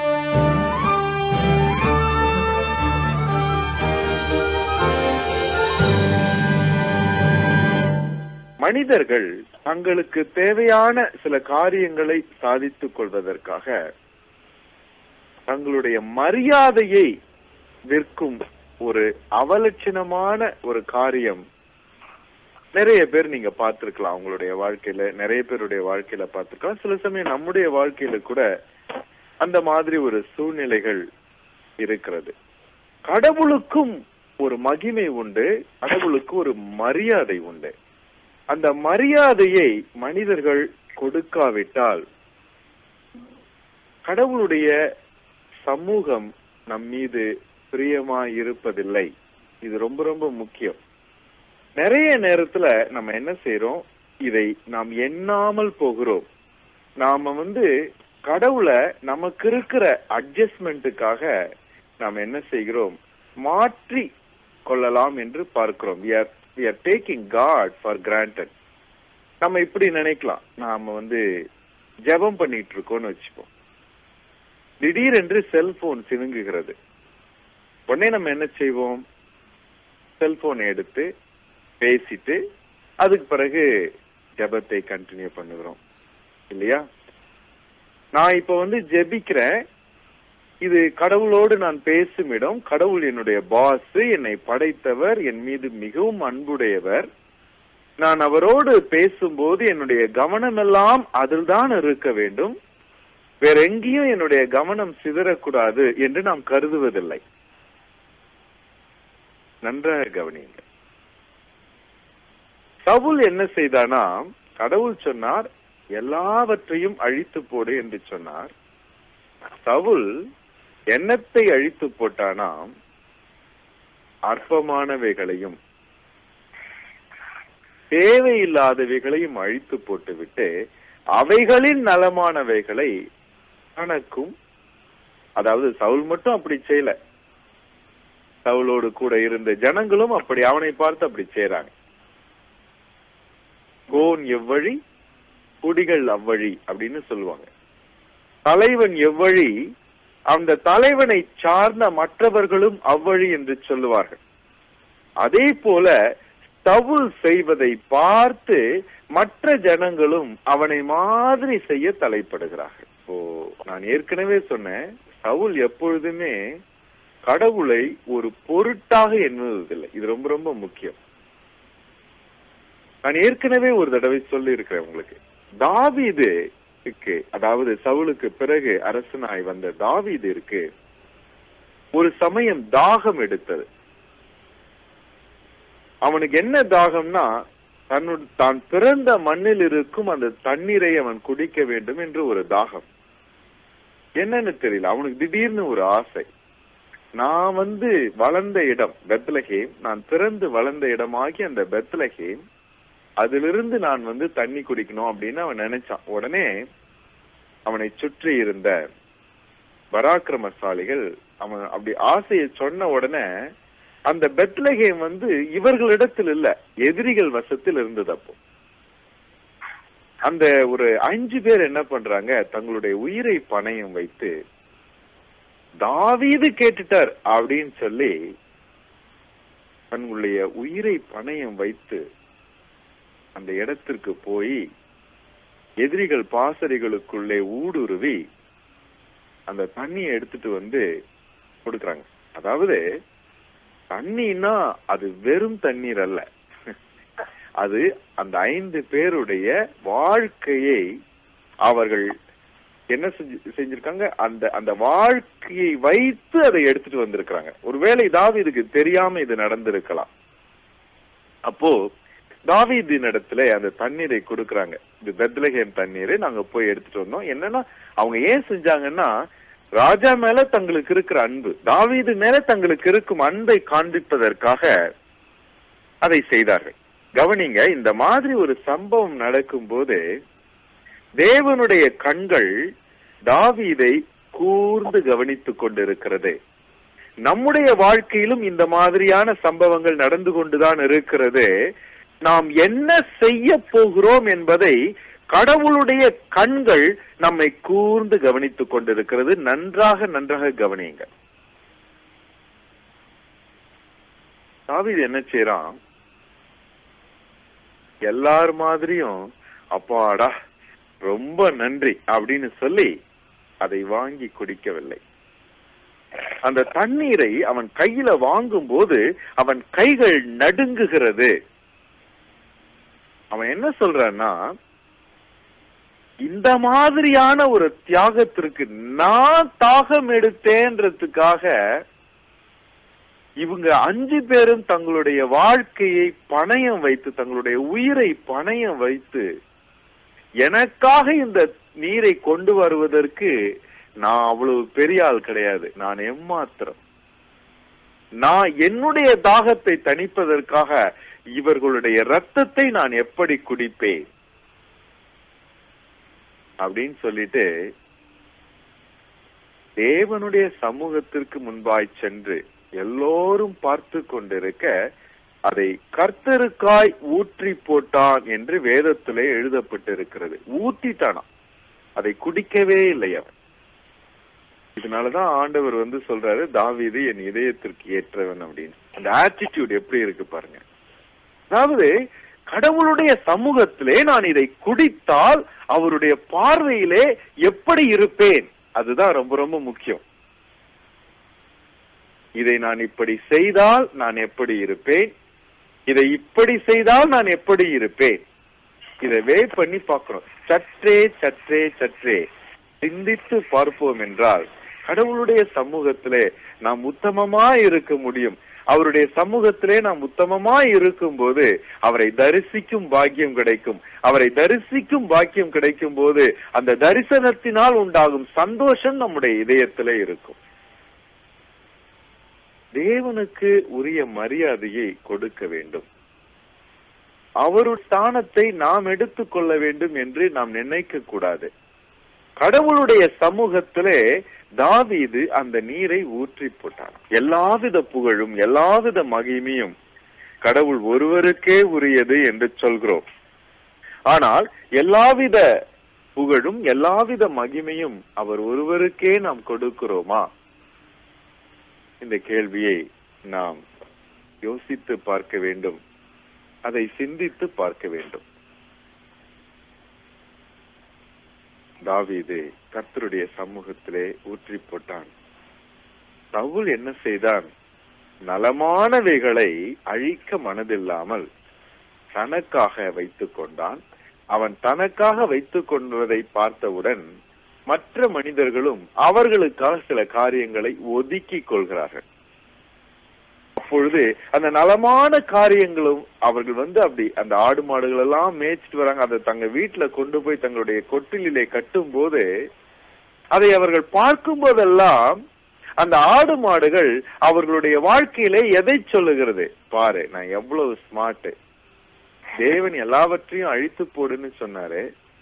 மனிதர்கள் தங்களுக்கு தேவையான சில காரியங்களை சாதித்துக் கொள்வதற்காக தங்களுடைய மரியாதையை விற்கும் ஒரு அவலட்சணமான ஒரு காரியம் நிறைய பேர் நீங்க பார்த்திருக்கலாம் உங்களுடைய வாழ்க்கையில நிறைய பேருடைய வாழ்க்கையில பார்த்திருக்கலாம் சில சமயம் நம்முடைய வாழ்க்கையில கூட அந்த மாதிரி ஒரு சூழ்நிலைகள் இருக்கிறது கடவுளுக்கும் ஒரு மகிமை உண்டு கடவுளுக்கு ஒரு மரியாதை உண்டு அந்த மரியாதையை மனிதர்கள் கொடுக்காவிட்டால் கடவுளுடைய சமூகம் நம் மீது பிரியமா இருப்பதில்லை இது ரொம்ப ரொம்ப முக்கியம் நிறைய நேரத்துல நம்ம என்ன செய்யறோம் இதை நாம் எண்ணாமல் போகிறோம் நாம வந்து கடவுளை நமக்கு இருக்கிற அட்ஜஸ்ட்மெண்ட்டுக்காக நாம் என்ன செய்கிறோம் மாற்றி கொள்ளலாம் என்று பார்க்கிறோம் we are we are taking god for granted நம்ம இப்படி நினைக்கலாம் நாம வந்து ஜெபம் பண்ணிட்டு இருக்கோம்னு வச்சுப்போம் திடீரென்று செல்போன் சினுங்குகிறது உடனே நம்ம என்ன செய்வோம் செல்போன் எடுத்து பேசிட்டு அதுக்கு பிறகு ஜெபத்தை கண்டினியூ பண்ணுகிறோம் இல்லையா நான் இப்ப வந்து ஜெபிக்கிறேன் இது கடவுளோடு நான் பேசும் இடம் கடவுள் என்னுடைய பாஸ் என்னை படைத்தவர் என் மீது மிகவும் அன்புடையவர் நான் அவரோடு பேசும்போது என்னுடைய கவனம் எல்லாம் அதில்தான் இருக்க வேண்டும் வேற எங்கேயும் என்னுடைய கவனம் சிதறக்கூடாது என்று நாம் கருதுவதில்லை நன்றாக கவனியுங்கள் சவுல் என்ன செய்தானா கடவுள் சொன்னார் எல்லாவற்றையும் அழித்து போடு என்று சொன்னார் சவுல் எண்ணத்தை அழித்து போட்டானாம் அற்பமானவைகளையும் தேவையில்லாதவைகளையும் அழித்து போட்டுவிட்டு அவைகளின் நலமானவைகளை தனக்கும் அதாவது சவுல் மட்டும் அப்படி செய்யல சவுலோடு கூட இருந்த ஜனங்களும் அப்படி அவனை பார்த்து அப்படி செய்றாங்க கோன் எவ்வழி குடிகள் அவ்வழி அப்படின்னு சொல்லுவாங்க தலைவன் எவ்வழி அந்த தலைவனை சார்ந்த மற்றவர்களும் அவ்வழி என்று சொல்லுவார்கள் அதே போல சவுல் செய்வதை பார்த்து மற்ற ஜனங்களும் அவனை மாதிரி செய்ய தலைப்படுகிறார்கள் ஓ நான் ஏற்கனவே சொன்னேன் சவுல் எப்பொழுதுமே கடவுளை ஒரு பொருட்டாக எண்ணுவதில்லை இது ரொம்ப ரொம்ப முக்கியம் நான் ஏற்கனவே ஒரு தடவை சொல்லி இருக்கிறேன் உங்களுக்கு தாவீது இருக்கு அதாவது சவுலுக்கு பிறகு அரசனாய் வந்த தாவீது இருக்கு ஒரு சமயம் தாகம் எடுத்தது அவனுக்கு என்ன தாகம்னா தன்னு தான் பிறந்த மண்ணில் இருக்கும் அந்த தண்ணீரை அவன் குடிக்க வேண்டும் என்று ஒரு தாகம் என்னன்னு தெரியல அவனுக்கு திடீர்னு ஒரு ஆசை நான் வந்து வளர்ந்த இடம் பெத்லஹேம் நான் பிறந்து வளர்ந்த இடமாகி அந்த பெத்லஹேம் அதிலிருந்து நான் வந்து தண்ணி குடிக்கணும் அப்படின்னு அவன் நினைச்சான் உடனே அவனை சுற்றி இருந்த பராக்கிரமசாலிகள் அவன் அப்படி ஆசையை சொன்ன உடனே அந்த பெத்லகேம் வந்து இவர்களிடத்தில் இல்ல எதிரிகள் வசத்தில் இருந்தது அப்போ அந்த ஒரு அஞ்சு பேர் என்ன பண்றாங்க தங்களுடைய உயிரை பணயம் வைத்து தாவீது கேட்டுட்டார் அப்படின்னு சொல்லி தன்னுடைய உயிரை பணயம் வைத்து அந்த இடத்திற்கு போய் எதிரிகள் பாசறைகளுக்குள்ளே ஊடுருவி அந்த தண்ணியை எடுத்துட்டு வந்து கொடுக்கறாங்க அதாவது தண்ணின்னா அது வெறும் தண்ணீர் அல்ல அது அந்த ஐந்து பேருடைய வாழ்க்கையை அவர்கள் என்ன செஞ்சு- செஞ்சிருக்காங்க அந்த அந்த வாழ்க்கையை வைத்து அதை எடுத்துட்டு வந்திருக்கிறாங்க ஒருவேளை தாவீதுக்கு தெரியாம இது நடந்திருக்கலாம் அப்போ தாவீதின் இடத்துல அந்த தண்ணீரை கொடுக்கறாங்க இது பெத்லகேம் தண்ணீரை நாங்க போய் எடுத்துட்டு வந்தோம் என்னன்னா அவங்க ஏன் செஞ்சாங்கன்னா ராஜா மேல தங்களுக்கு இருக்கிற அன்பு தாவீது மேல தங்களுக்கு இருக்கும் அன்பை காண்பிப்பதற்காக அதை செய்தார்கள் கவனிங்க இந்த மாதிரி ஒரு சம்பவம் நடக்கும்போது தேவனுடைய கண்கள் தாவீதை கூர்ந்து கவனித்துக் கொண்டிருக்கிறது நம்முடைய வாழ்க்கையிலும் இந்த மாதிரியான சம்பவங்கள் நடந்து கொண்டுதான் இருக்கிறது நாம் என்ன செய்ய போகிறோம் என்பதை கடவுளுடைய கண்கள் நம்மை கூர்ந்து கவனித்துக் கொண்டிருக்கிறது நன்றாக நன்றாக கவனியுங்க தாவீது என்ன செய்யறான் எல்லார் மாதிரியும் அப்பாடா ரொம்ப நன்றி அப்படின்னு சொல்லி அதை வாங்கி குடிக்கவில்லை அந்த தண்ணீரை அவன் கையில வாங்கும் போது அவன் கைகள் நடுங்குகிறது அவன் என்ன சொல்றான்னா இந்த மாதிரியான ஒரு தியாகத்திற்கு நான் தாகம் எடுத்தேன்றதுக்காக இவங்க அஞ்சு பேரும் தங்களுடைய வாழ்க்கையை பணயம் வைத்து தங்களுடைய உயிரை பணயம் வைத்து எனக்காக இந்த நீரை கொண்டு வருவதற்கு நான் அவ்வளவு பெரிய ஆள் கிடையாது நான் எம்மாத்திரம் நான் என்னுடைய தாகத்தை தணிப்பதற்காக இவர்களுடைய ரத்தத்தை நான் எப்படி குடிப்பேன் அப்படின்னு சொல்லிட்டு தேவனுடைய சமூகத்திற்கு முன்பாய் சென்று எல்லோரும் பார்த்து கொண்டிருக்க அதை கர்த்தருக்காய் ஊற்றி போட்டான் என்று வேதத்திலே எழுதப்பட்டிருக்கிறது ஊத்திட்டானா அதை குடிக்கவே இல்லை அவன் இதனாலதான் ஆண்டவர் வந்து சொல்றாரு தாவீது என் இதயத்திற்கு ஏற்றவன் அப்படின்னு அந்த ஆட்டிடியூட் எப்படி இருக்கு பாருங்க அதாவது கடவுளுடைய சமூகத்திலே நான் இதை குடித்தால் அவருடைய பார்வையிலே எப்படி இருப்பேன் அதுதான் ரொம்ப ரொம்ப முக்கியம் இதை நான் இப்படி செய்தால் நான் எப்படி இருப்பேன் இதை இப்படி செய்தால் நான் எப்படி இருப்பேன் இதை வே பண்ணி பார்க்கிறோம் சற்றே சற்றே சற்றே சிந்தித்து பார்ப்போம் என்றால் கடவுளுடைய சமூகத்திலே நாம் உத்தமமா இருக்க முடியும் அவருடைய சமூகத்திலே நாம் உத்தமமா இருக்கும்போது அவரை தரிசிக்கும் பாக்கியம் கிடைக்கும் அவரை தரிசிக்கும் பாக்கியம் கிடைக்கும் போது அந்த தரிசனத்தினால் உண்டாகும் சந்தோஷம் நம்முடைய இதயத்திலே இருக்கும் தேவனுக்கு உரிய மரியாதையை கொடுக்க வேண்டும் அவருடைய ஸ்தானத்தை நாம் எடுத்துக்கொள்ள வேண்டும் என்று நாம் நினைக்க கூடாது கடவுளுடைய சமூகத்திலே தாவீது அந்த நீரை ஊற்றி போட்டான் எல்லாவித புகழும் எல்லாவித மகிமையும் கடவுள் ஒருவருக்கே உரியது என்று சொல்கிறோம் ஆனால் எல்லாவித புகழும் எல்லாவித மகிமையும் அவர் ஒருவருக்கே நாம் கொடுக்கிறோமா இந்த கேள்வியை நாம் யோசித்து பார்க்க வேண்டும் அதை சிந்தித்து பார்க்க வேண்டும் தாவீது கர்த்தருடைய சமூகத்திலே ஊற்றி போட்டான் சவுல் என்ன செய்தான் நலமானவைகளை அழிக்க மனதில்லாமல் தனக்காக வைத்துக் கொண்டான் அவன் தனக்காக வைத்துக் கொண்டதை பார்த்தவுடன் மற்ற மனிதர்களும் அவர்களுக்காக சில காரியங்களை ஒதுக்கிக் கொள்கிறார்கள் அப்பொழுது அந்த நலமான காரியங்களும் அவர்கள் வந்து அப்படி அந்த ஆடு மாடுகள் எல்லாம் மேய்ச்சிட்டு வராங்க அதை தங்க வீட்டுல கொண்டு போய் தங்களுடைய கொட்டிலே கட்டும் போது அதை அவர்கள் பார்க்கும் போதெல்லாம் அந்த ஆடு மாடுகள் அவர்களுடைய வாழ்க்கையிலே எதை சொல்லுகிறது பாரு நான் எவ்வளவு ஸ்மார்ட் தேவன் எல்லாவற்றையும் அழித்து போடுன்னு சொன்னாரு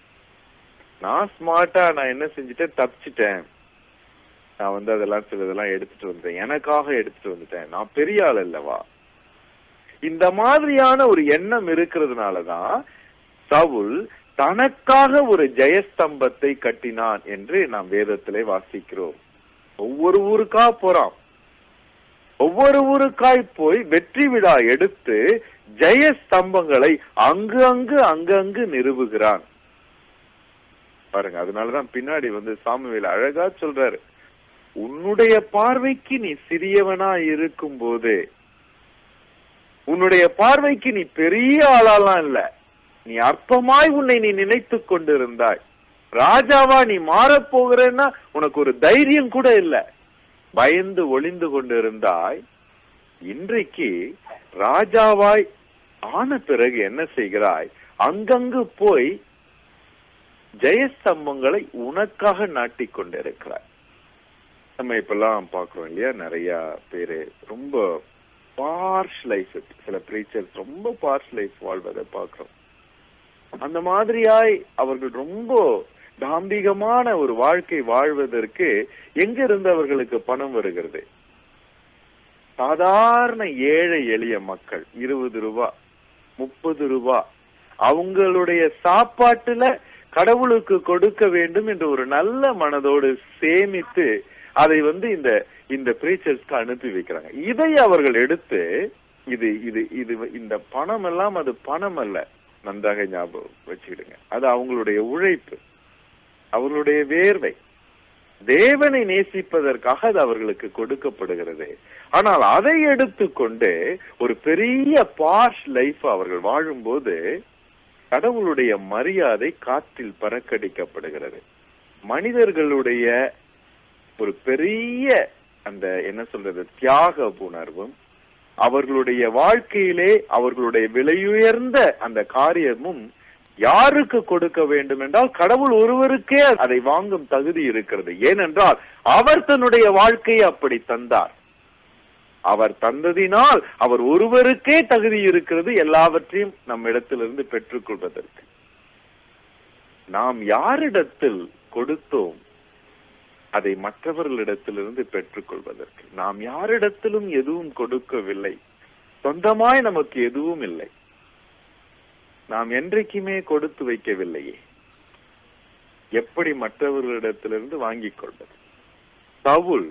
நான் ஸ்மார்ட்டா நான் என்ன செஞ்சுட்டேன் தப்பிச்சிட்டேன் நான் வந்து அதெல்லாம் சிலதெல்லாம் எடுத்துட்டு வந்தேன் எனக்காக எடுத்துட்டு வந்துட்டேன் நான் பெரிய ஆள் அல்லவா இந்த மாதிரியான ஒரு எண்ணம் இருக்கிறதுனாலதான் சவுல் தனக்காக ஒரு ஜெயஸ்தம்பத்தை கட்டினான் என்று நாம் வேதத்திலே வாசிக்கிறோம் ஒவ்வொரு ஊருக்கா போறான் ஒவ்வொரு ஊருக்காய் போய் வெற்றி விழா எடுத்து ஜெய ஸ்தம்பங்களை அங்கு அங்கு அங்கங்கு நிறுவுகிறான் பாருங்க அதனாலதான் பின்னாடி வந்து சாமுவேல் அழகா சொல்றாரு உன்னுடைய பார்வைக்கு நீ சிறியவனா இருக்கும் போது உன்னுடைய பார்வைக்கு நீ பெரிய ஆளாலாம் இல்ல நீ அற்பமாய் உன்னை நீ நினைத்து கொண்டிருந்தாய் ராஜாவா நீ மாறப் போகிறேன்னா உனக்கு ஒரு தைரியம் கூட இல்ல பயந்து ஒளிந்து கொண்டிருந்தாய் இன்றைக்கு ராஜாவாய் ஆன பிறகு என்ன செய்கிறாய் அங்கங்கு போய் ஜெயஸ்தம்பங்களை உனக்காக நாட்டிக் கொண்டிருக்கிறாய் நம்ம இப்பெல்லாம் பாக்குறோம் இல்லையா நிறைய பேரு ரொம்ப பார்ஷ் லைஃப் சில பிரீச்சர்ஸ் ரொம்ப பார்ஷ் லைஃப் வாழ்வதை பாக்குறோம் அந்த மாதிரியாய் அவர்கள் ரொம்ப தாம்பிகமான ஒரு வாழ்க்கை வாழ்வதற்கு எங்க இருந்து அவர்களுக்கு பணம் வருகிறது சாதாரண ஏழை எளிய மக்கள் இருபது ரூபா முப்பது ரூபா அவங்களுடைய சாப்பாட்டுல கடவுளுக்கு கொடுக்க வேண்டும் என்ற ஒரு நல்ல மனதோடு சேமித்து அதை வந்து இந்த இந்த பிரீச்சர்ஸ்க்கு அனுப்பி வைக்கிறாங்க இதை அவர்கள் எடுத்து இது இது இது இந்த பணம் எல்லாம் அது பணம் அல்ல நன்றாக ஞாபகம் வச்சுக்கிடுங்க அது அவங்களுடைய உழைப்பு அவர்களுடைய வேர்வை தேவனை நேசிப்பதற்காக அது அவர்களுக்கு கொடுக்கப்படுகிறது ஆனால் அதை எடுத்துக்கொண்டு ஒரு பெரிய பாஷ் லைஃப் அவர்கள் வாழும்போது கடவுளுடைய மரியாதை காற்றில் பறக்கடிக்கப்படுகிறது மனிதர்களுடைய ஒரு பெரிய அந்த என்ன சொல்றது தியாக உணர்வும் அவர்களுடைய வாழ்க்கையிலே அவர்களுடைய விலையுயர்ந்த அந்த காரியமும் யாருக்கு கொடுக்க வேண்டும் என்றால் கடவுள் ஒருவருக்கே அதை வாங்கும் தகுதி இருக்கிறது ஏனென்றால் அவர் தன்னுடைய வாழ்க்கையை அப்படி தந்தார் அவர் தந்ததினால் அவர் ஒருவருக்கே தகுதி இருக்கிறது எல்லாவற்றையும் நம் இடத்திலிருந்து பெற்றுக்கொள்வதற்கு நாம் யாரிடத்தில் கொடுத்தோம் அதை மற்றவர்களிடத்திலிருந்து பெற்றுக்கொள்வதற்கு நாம் யாரிடத்திலும் எதுவும் கொடுக்கவில்லை சொந்தமாய் நமக்கு எதுவும் இல்லை நாம் என்றைக்குமே கொடுத்து வைக்கவில்லையே எப்படி மற்றவர்களிடத்திலிருந்து வாங்கிக் கொள்வது சவுல்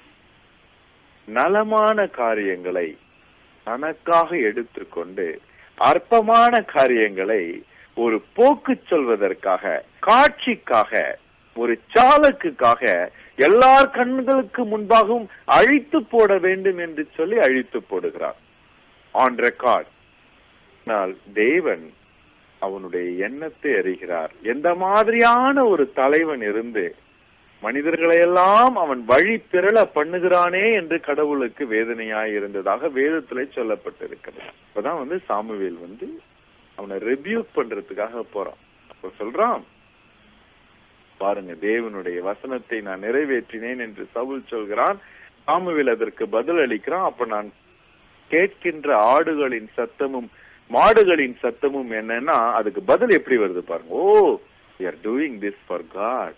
நலமான காரியங்களை தனக்காக எடுத்துக்கொண்டு அற்பமான காரியங்களை ஒரு போக்கு சொல்வதற்காக காட்சிக்காக ஒரு சாலக்குக்காக எல்லார் கண்களுக்கு முன்பாகவும் அழித்து போட வேண்டும் என்று சொல்லி அழித்து போடுகிறார் ஆன் ரெக்கார்ட் ஆனால் தேவன் அவனுடைய எண்ணத்தை அறிகிறார் எந்த மாதிரியான ஒரு தலைவன் இருந்து மனிதர்களை எல்லாம் அவன் வழி பிறள பண்ணுகிறானே என்று கடவுளுக்கு வேதனையாய் இருந்ததாக வேதத்திலே சொல்லப்பட்டிருக்கிறது இப்பதான் வந்து சாமுவேல் வந்து அவனை ரெபியூக் பண்றதுக்காக போறான் அப்ப சொல்றான் பாருங்க தேவனுடைய வசனத்தை நான் நிறைவேற்றினேன் என்று சவுல் சொல்கிறான் சாமுவேல் அதற்கு பதில் அளிக்கிறான் அப்ப நான் கேட்கின்ற ஆடுகளின் சத்தமும் மாடுகளின் சத்தமும் என்னன்னா அதுக்கு பதில் எப்படி வருது பாருங்க oh are doing this for God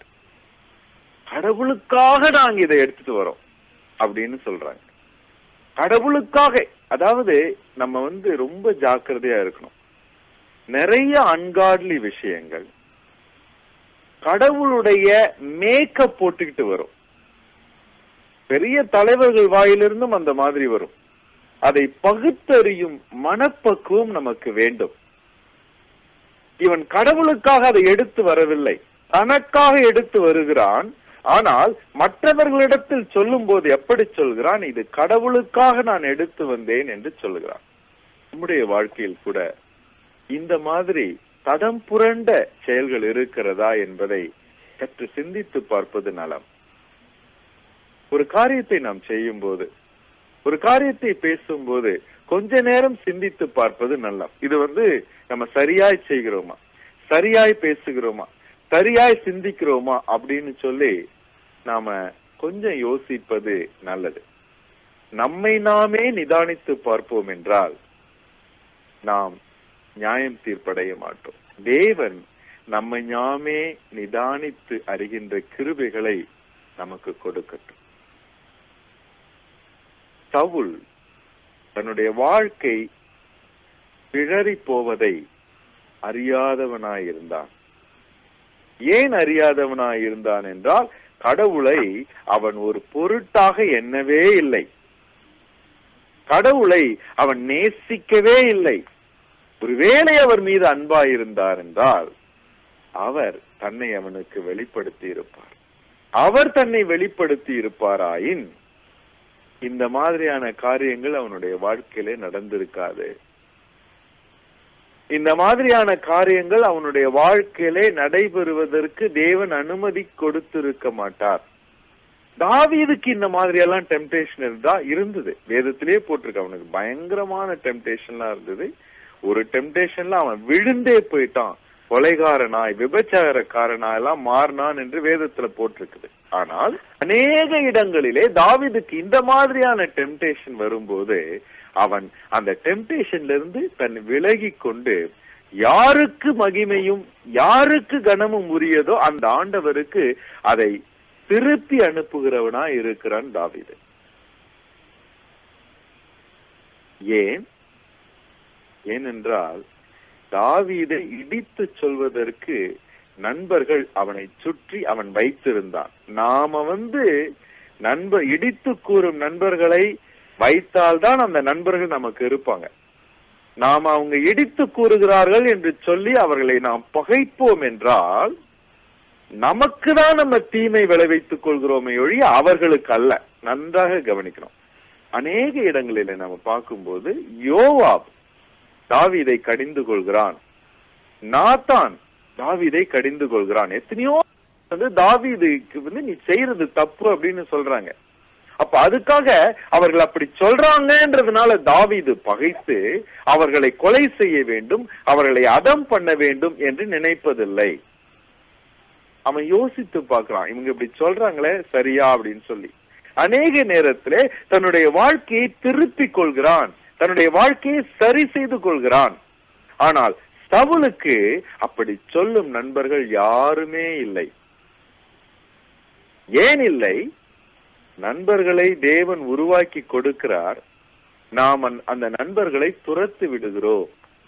கடவுளுக்காக நாங்க இதை எடுத்துட்டு வரோம் அப்படின்னு சொல்றாங்க கடவுளுக்காக அதாவது நம்ம வந்து ரொம்ப ஜாக்கிரதையா இருக்கணும் நிறைய அன்காட்லி விஷயங்கள் கடவுளுடைய மேக்கப் போட்டுக்கிட்டு வரும் பெரிய தலைவர்கள் வாயிலிருந்தும் அந்த மாதிரி வரும் அதை பகுத்தறியும் மனப்பக்குவம் நமக்கு வேண்டும் இவன் கடவுளுக்காக அதை எடுத்து வரவில்லை தனக்காக எடுத்து வருகிறான் ஆனால் மற்றவர்களிடத்தில் சொல்லும் போது எப்படி சொல்கிறான் இது கடவுளுக்காக நான் எடுத்து வந்தேன் என்று சொல்கிறான் நம்முடைய வாழ்க்கையில் கூட இந்த மாதிரி தடம் புரண்ட செயல்கள் இருக்கிறதா என்பதை சற்று சிந்தித்து பார்ப்பது நலம் ஒரு காரியத்தை நாம் செய்யும் போது ஒரு காரியத்தை பேசும்போது கொஞ்ச நேரம் சிந்தித்து பார்ப்பது நல்லம் இது வந்து நம்ம சரியாய் செய்கிறோமா சரியாய் பேசுகிறோமா சரியாய் சிந்திக்கிறோமா அப்படின்னு சொல்லி நாம கொஞ்சம் யோசிப்பது நல்லது நம்மை நாமே நிதானித்து பார்ப்போம் என்றால் நாம் நியாயம் தீர்ப்படைய மாட்டோம் தேவன் நம்மை ஞாமே நிதானித்து அறிகின்ற கிருபைகளை நமக்கு கொடுக்கட்டும் சவுல் தன்னுடைய வாழ்க்கை பிழறி போவதை அறியாதவனாயிருந்தான் ஏன் அறியாதவனாயிருந்தான் என்றால் கடவுளை அவன் ஒரு பொருட்டாக எண்ணவே இல்லை கடவுளை அவன் நேசிக்கவே இல்லை ஒருவேளை அவர் மீது அன்பாயிருந்தார் என்றால் அவர் தன்னை அவனுக்கு வெளிப்படுத்தி இருப்பார் அவர் தன்னை வெளிப்படுத்தி இருப்பாராயின் இந்த மாதிரியான காரியங்கள் அவனுடைய வாழ்க்கையிலே நடந்திருக்காது இந்த மாதிரியான காரியங்கள் அவனுடைய வாழ்க்கையிலே நடைபெறுவதற்கு தேவன் அனுமதி கொடுத்திருக்க மாட்டார் தாவீதுக்கு இந்த மாதிரி எல்லாம் டெம்டேஷன் இருந்தா இருந்தது வேதத்திலேயே போட்டிருக்கு அவனுக்கு பயங்கரமான டெம்டேஷன்லாம் இருந்தது ஒரு டெம்டேஷன்ல அவன் விழுந்தே போயிட்டான் கொலைகாரனாய் விபச்சாரக்காரனாய் எல்லாம் மாறினான் என்று வேதத்துல போட்டிருக்குது ஆனால் அநேக இடங்களிலே தாவிதுக்கு இந்த மாதிரியான டெம்டேஷன் வரும்போது அவன் அந்த டெம்டேஷன்ல இருந்து தன் விலகி கொண்டு யாருக்கு மகிமையும் யாருக்கு கனமும் உரியதோ அந்த ஆண்டவருக்கு அதை திருப்பி அனுப்புகிறவனா இருக்கிறான் தாவிது ஏன் ஏனென்றால் தாவீதை இடித்து சொல்வதற்கு நண்பர்கள் அவனை சுற்றி அவன் வைத்திருந்தான் நாம வந்து நண்பர் இடித்து கூறும் நண்பர்களை வைத்தால்தான் அந்த நண்பர்கள் நமக்கு இருப்பாங்க நாம் அவங்க இடித்து கூறுகிறார்கள் என்று சொல்லி அவர்களை நாம் பகைப்போம் என்றால் நமக்கு தான் நம்ம தீமை விளைவித்துக் கொள்கிறோமே ஒழிய அவர்களுக்கு அல்ல நன்றாக கவனிக்கிறோம் அநேக இடங்களில நம்ம பார்க்கும்போது யோவாப் தாவீதை கடிந்து கொள்கிறான் நாத்தான் தாவீதை கடிந்து கொள்கிறான் எத்தனையோ வந்து தாவீதுக்கு வந்து நீ செய்யறது தப்பு அப்படின்னு சொல்றாங்க அப்ப அதுக்காக அவர்கள் அப்படி சொல்றாங்கன்றதுனால தாவீது பகைத்து அவர்களை கொலை செய்ய வேண்டும் அவர்களை அதம் பண்ண வேண்டும் என்று நினைப்பதில்லை அவன் யோசித்து பார்க்கறான் இவங்க இப்படி சொல்றாங்களே சரியா அப்படின்னு சொல்லி அநேக நேரத்திலே தன்னுடைய வாழ்க்கையை திருப்பிக் கொள்கிறான் தன்னுடைய வாழ்க்கையை சரி செய்து கொள்கிறான் ஆனால் சவுலுக்கு அப்படி சொல்லும் நண்பர்கள் யாருமே இல்லை ஏன் இல்லை நண்பர்களை தேவன் உருவாக்கி கொடுக்கிறார் நாம் அந்த- அந்த நண்பர்களை துரத்து விடுகிறோம்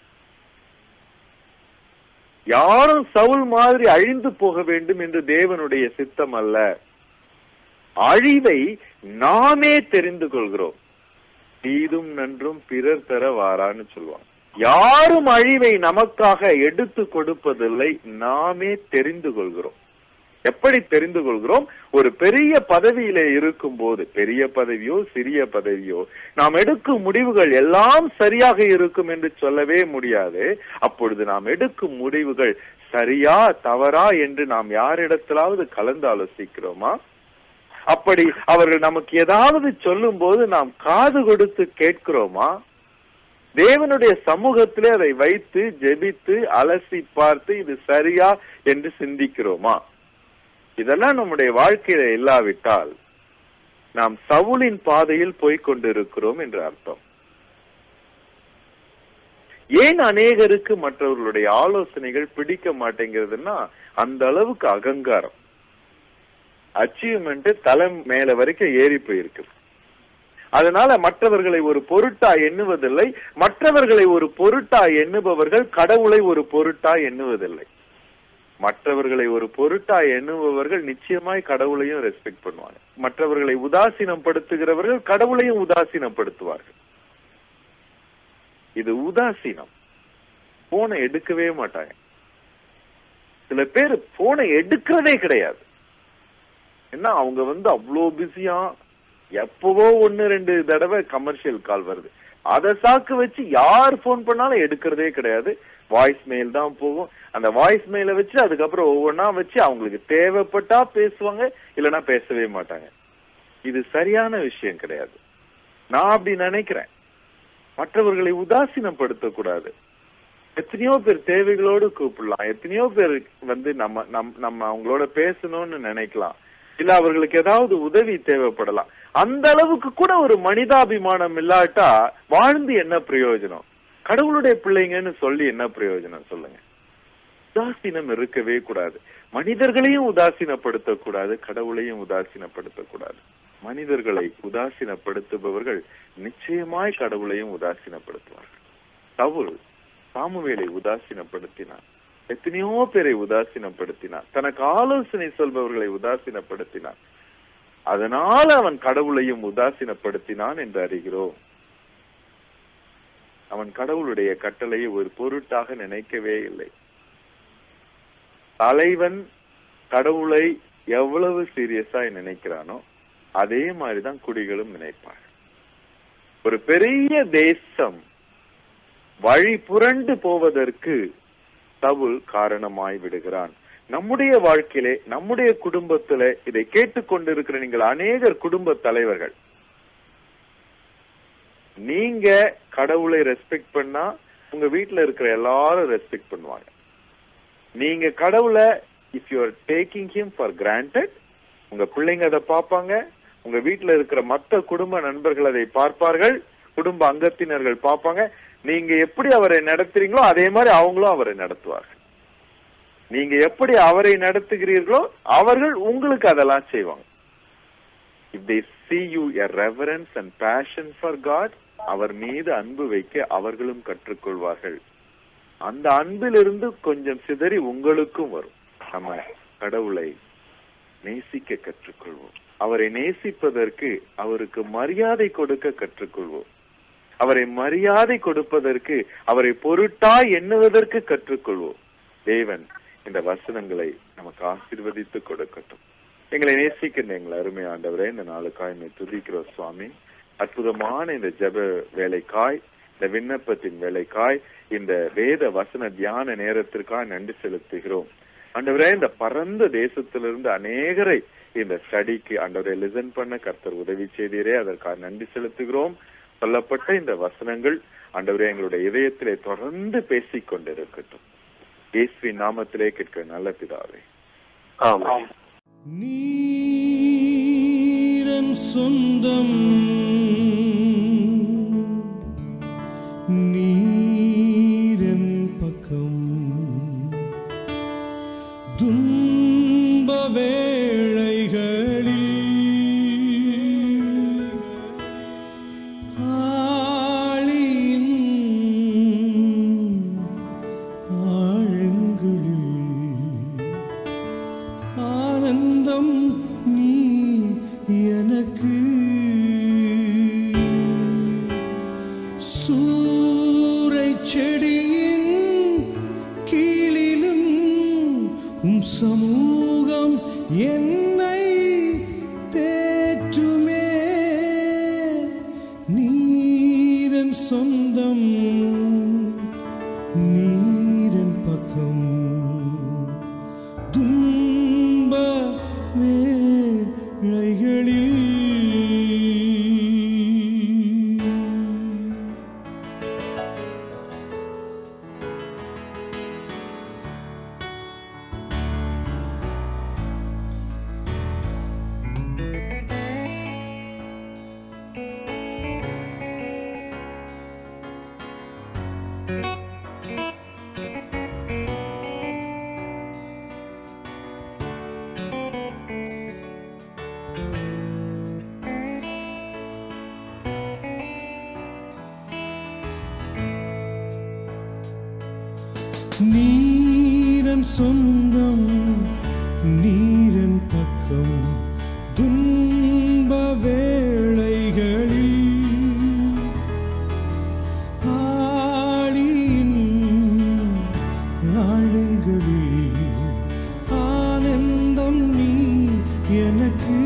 யாரும் சவுல் மாதிரி அழிந்து போக வேண்டும் என்று தேவனுடைய சித்தம் அல்ல அழிவை நாமே தெரிந்து கொள்கிறோம் தீதும் நன்றும் பிறர் தர வாரான்னு சொல்லுவாங்க யாரும் அழிவை நமக்காக எடுத்து கொடுப்பதில்லை நாமே தெரிந்து கொள்கிறோம் எப்படி தெரிந்து கொள்கிறோம் ஒரு பெரிய பதவியில இருக்கும் போது பெரிய பதவியோ சிறிய பதவியோ நாம் எடுக்கும் முடிவுகள் எல்லாம் சரியாக இருக்கும் என்று சொல்லவே முடியாது அப்பொழுது நாம் எடுக்கும் முடிவுகள் சரியா தவறா என்று நாம் யாரிடத்திலாவது கலந்து ஆலோசிக்கிறோமா அப்படி அவர்கள் நமக்கு ஏதாவது சொல்லும் போது நாம் காது கொடுத்து கேட்கிறோமா தேவனுடைய சமூகத்திலே அதை வைத்து ஜெபித்து அலசி பார்த்து இது சரியா என்று சிந்திக்கிறோமா இதெல்லாம் நம்முடைய வாழ்க்கையில இல்லாவிட்டால் நாம் சவுலின் பாதையில் போய்க் கொண்டிருக்கிறோம் என்று அர்த்தம் ஏன் அநேகருக்கு மற்றவர்களுடைய ஆலோசனைகள் பிடிக்க மாட்டேங்கிறதுன்னா அந்த அளவுக்கு அகங்காரம் அச்சீவ்மெண்ட் தலை மேல வரைக்கும் ஏறி போயிருக்கு அதனால மற்றவர்களை ஒரு பொருட்டா எண்ணுவதில்லை மற்றவர்களை ஒரு பொருட்டா எண்ணுபவர்கள் கடவுளை ஒரு பொருட்டா எண்ணுவதில்லை மற்றவர்களை ஒரு பொருட்டா எண்ணுபவர்கள் நிச்சயமாய் கடவுளையும் ரெஸ்பெக்ட் பண்ணுவாங்க மற்றவர்களை உதாசீனப்படுத்துகிறவர்கள் கடவுளையும் உதாசீனப்படுத்துவார்கள் இது உதாசீனம் போனை எடுக்கவே மாட்டாங்க சில பேர் போனை எடுக்கிறதே கிடையாது என்ன அவங்க வந்து அவ்வளோ பிஸியா எப்பவோ ஒன்னு ரெண்டு தடவை கமர்ஷியல் கால் வருது அதை சாக்கு வச்சு யார் போன் பண்ணாலும் எடுக்கிறதே கிடையாது வாய்ஸ் மெயில் தான் போகும் அந்த வாய்ஸ் மெயில வச்சு அதுக்கப்புறம் ஒவ்வொன்றா வச்சு அவங்களுக்கு தேவைப்பட்டா பேசுவாங்க இல்லைன்னா பேசவே மாட்டாங்க இது சரியான விஷயம் கிடையாது நான் அப்படி நினைக்கிறேன் மற்றவர்களை உதாசீனப்படுத்தக்கூடாது எத்தனையோ பேர் தேவைகளோடு கூப்பிடலாம் எத்தனையோ பேர் வந்து நம்ம நம் நம்ம அவங்களோட பேசணும்னு நினைக்கலாம் இல்ல அவர்களுக்கு ஏதாவது உதவி தேவைப்படலாம் அந்த அளவுக்கு கூட ஒரு மனிதாபிமானம் இல்லாட்டா வாழ்ந்து என்ன பிரயோஜனம் கடவுளுடைய பிள்ளைங்கன்னு சொல்லி என்ன பிரயோஜனம் சொல்லுங்க உதாசீனம் இருக்கவே கூடாது மனிதர்களையும் உதாசீனப்படுத்தக்கூடாது கடவுளையும் உதாசீனப்படுத்தக்கூடாது மனிதர்களை உதாசீனப்படுத்துபவர்கள் நிச்சயமாய் கடவுளையும் உதாசீனப்படுத்துவார்கள் சவுல் சாமுவேலை உதாசீனப்படுத்தினார் எத்தனையோ பேரை உதாசீனப்படுத்தினார் தனக்கு ஆலோசனை சொல்பவர்களை உதாசீனப்படுத்தினார் அதனால அவன் கடவுளையும் உதாசீனப்படுத்தினான் என்று அறிகிறோம் அவன் கடவுளுடைய கட்டளையை ஒரு பொருட்டாக நினைக்கவே இல்லை தலைவன் கடவுளை எவ்வளவு சீரியஸாய் நினைக்கிறானோ அதே மாதிரிதான் குடிகளும் நினைப்பார் ஒரு பெரிய தேசம் வழி புரண்டு போவதற்கு சவுல் காரணமாய் விடுகிறான் நம்முடைய வாழ்க்கையிலே நம்முடைய குடும்பத்தில இதை கேட்டுக்கொண்டிருக்கிற நீங்கள் அநேகர் குடும்ப தலைவர்கள் நீங்க கடவுளை ரெஸ்பெக்ட் பண்ணா உங்க வீட்டுல இருக்கிற எல்லாரும் ரெஸ்பெக்ட் பண்ணுவாங்க நீங்க கடவுளை if you are taking him for granted உங்க பிள்ளைங்க அதை பார்ப்பாங்க உங்க வீட்டுல இருக்கிற மத்த குடும்ப நண்பர்கள் அதை பார்ப்பார்கள் குடும்ப அங்கத்தினர்கள் பார்ப்பாங்க நீங்க எப்படி அவரை நடத்துறீங்களோ அதே மாதிரி அவங்களும் அவரை நடத்துவார்கள் நீங்க எப்படி அவரை நடத்துகிறீர்களோ அவர்கள் உங்களுக்கு அதெல்லாம் செய்வாங்க if they see you a reverence and passion for God அவர் மீது அன்பு வைக்க அவர்களும் கற்றுக்கொள்வார்கள் அந்த அன்பிலிருந்து கொஞ்சம் சிதறி உங்களுக்கும் வரும் நம்ம கடவுளை நேசிக்க கற்றுக்கொள்வோம் அவரை நேசிப்பதற்கு அவருக்கு மரியாதை கொடுக்க கற்றுக்கொள்வோம் அவரை மரியாதை கொடுப்பதற்கு அவரை பொருட்டா எண்ணுவதற்கு கற்றுக்கொள்வோம் தேவன் இந்த வசனங்களை நமக்கு ஆசீர்வதித்து கொடுக்கட்டும் எங்களை நேசிக்கின்ற எங்களை அருமை ஆண்டவரே இந்த நாளுக்காய் என்னை துதிக்கிறோம் சுவாமி அற்புதமான இந்த ஜெப வேலைக்காய் இந்த விண்ணப்பத்தின் வேலைக்காய் இந்த வேத வசன தியான நேரத்திற்காக நன்றி செலுத்துகிறோம் ஆண்டவரே இந்த பரந்த தேசத்திலிருந்து அநேகரை இந்த ஸ்டடிக்கு ஆண்டவரை லிசன் பண்ண கர்த்தர் உதவி செய்தீரே அதற்காக நன்றி செலுத்துகிறோம் சொல்லப்பட்ட இந்த வசனங்கள் ஆண்டவரே எங்களுடைய இதயத்திலே தொடர்ந்து பேசிக் கொண்டிருக்கட்டும் இயேசுவின் நாமத்திலே கேட்க நல்ல பிதாவே ஆமாம் நீரன் சொந்தம் நீரன் பக்கம் துன்ப வேளைகள் என்னை தேற்றுமே நீரன் சொந்தம் நீரன் பக்கம் துன்ப வேளைகளில் நீரன் சொந்தம் நீரன் பக்கம் துன்ப வேளைகளில் ஆழியின் ஆழங்களில் ஆனந்தம் நீ எனக்கு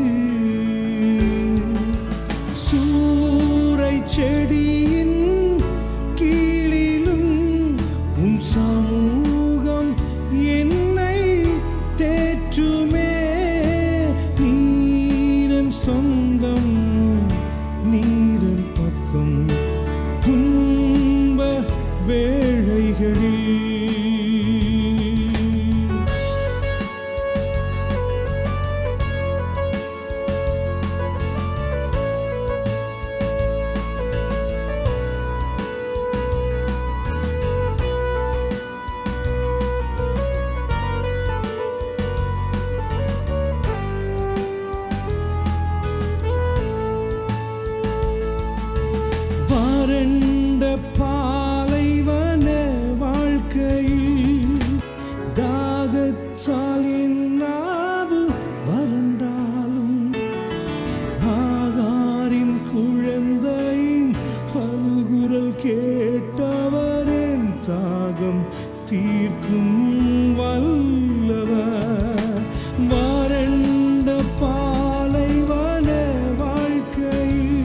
சூறை செடியின் கீழிலும் உன் சமூகம் என்னை தேற்றுமே நீரன் சொந்தம் நீரன் பக்கம் துன்ப வேளைகளில் வறண்ட பாலைவன வாழ்க்கையில் தாகச்சால் என் நாவு வறண்டாலும் ஆகாரின் குழந்தையின் அழுகுரல் கேட்டவரின் தாகம் தீர்க்கும் வல்லவர் வறண்ட பாலைவன வாழ்க்கையில்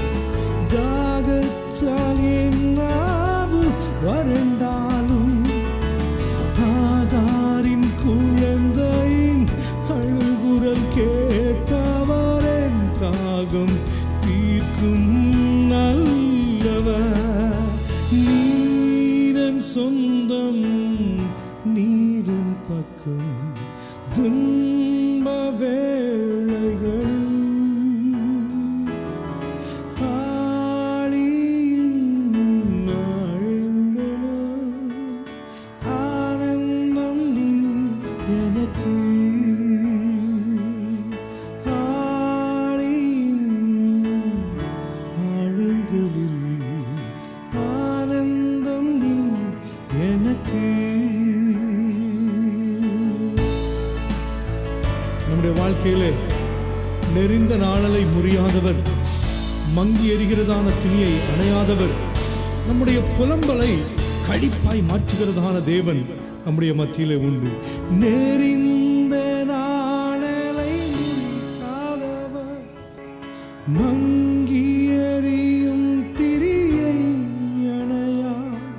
தாகத்தால் என் நாவு வறண்டாலும் ஆகாரின் குழந்தையின் அழுகுரல் கேட்டவரன் தாகம் தீர்க்கும் நல்லவர் நீரன் சொந்தம் நீரன் பக்கம் துன்ப வேளைகள் ஆழியின் ஆழங்களோ ஆனந்தம் நீ எனக்கு ஆழியின் ஆழங்களில் ஆனந்தம் நீ எனக்கு நம்முடைய வாழ்க்கையிலே நெறிந்த நாளலை முறியாதவர் மங்கி எரிகிறதான திணியை அணையாதவர் நம்முடைய புலம்பலை கடிப்பாய் மாற்றுகிறதான தேவன் நம்முடைய மத்தியிலே உண்டு நெறிந்த நாளலை முறியாதவர் மங்கி எரியும் திரியை அணையா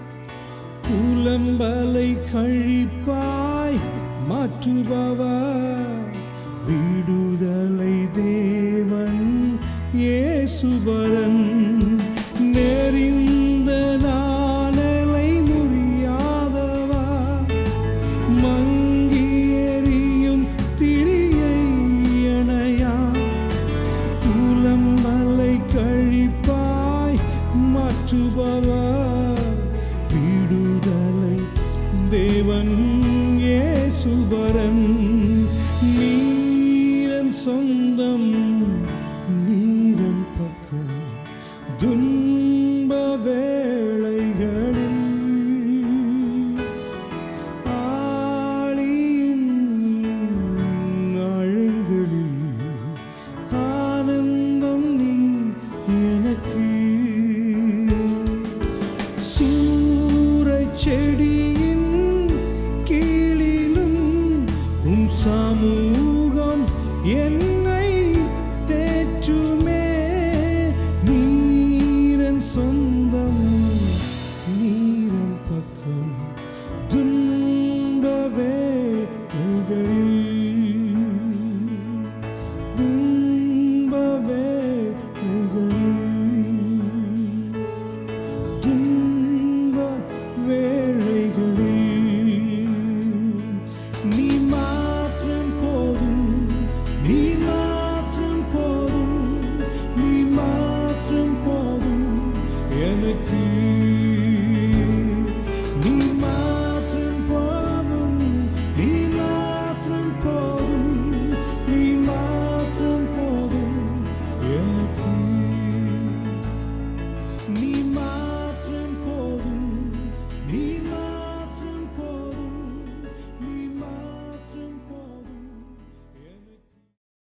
புலம்பலை கழிப்பாய் மாற்றுபவர் விடுதலை தேவன் இயேசுவரன் நெறிந்த நாணலை முடியாதவா மங்கி எரியும் திரியை அணையா புலம்பலை கழிப்பாய் மாற்றுபவர் விடுதலை தேவன் ஏசுபரன் நீரன் சொந்தம் நீரன் பக்கம் துன்ப வேளைகளில் ஆழியின் ஆழங்களில் ஆனந்தம் நீ எனக்கு சூரச் செடியின் கீழிலும் உம் சமூகம் எனக்கு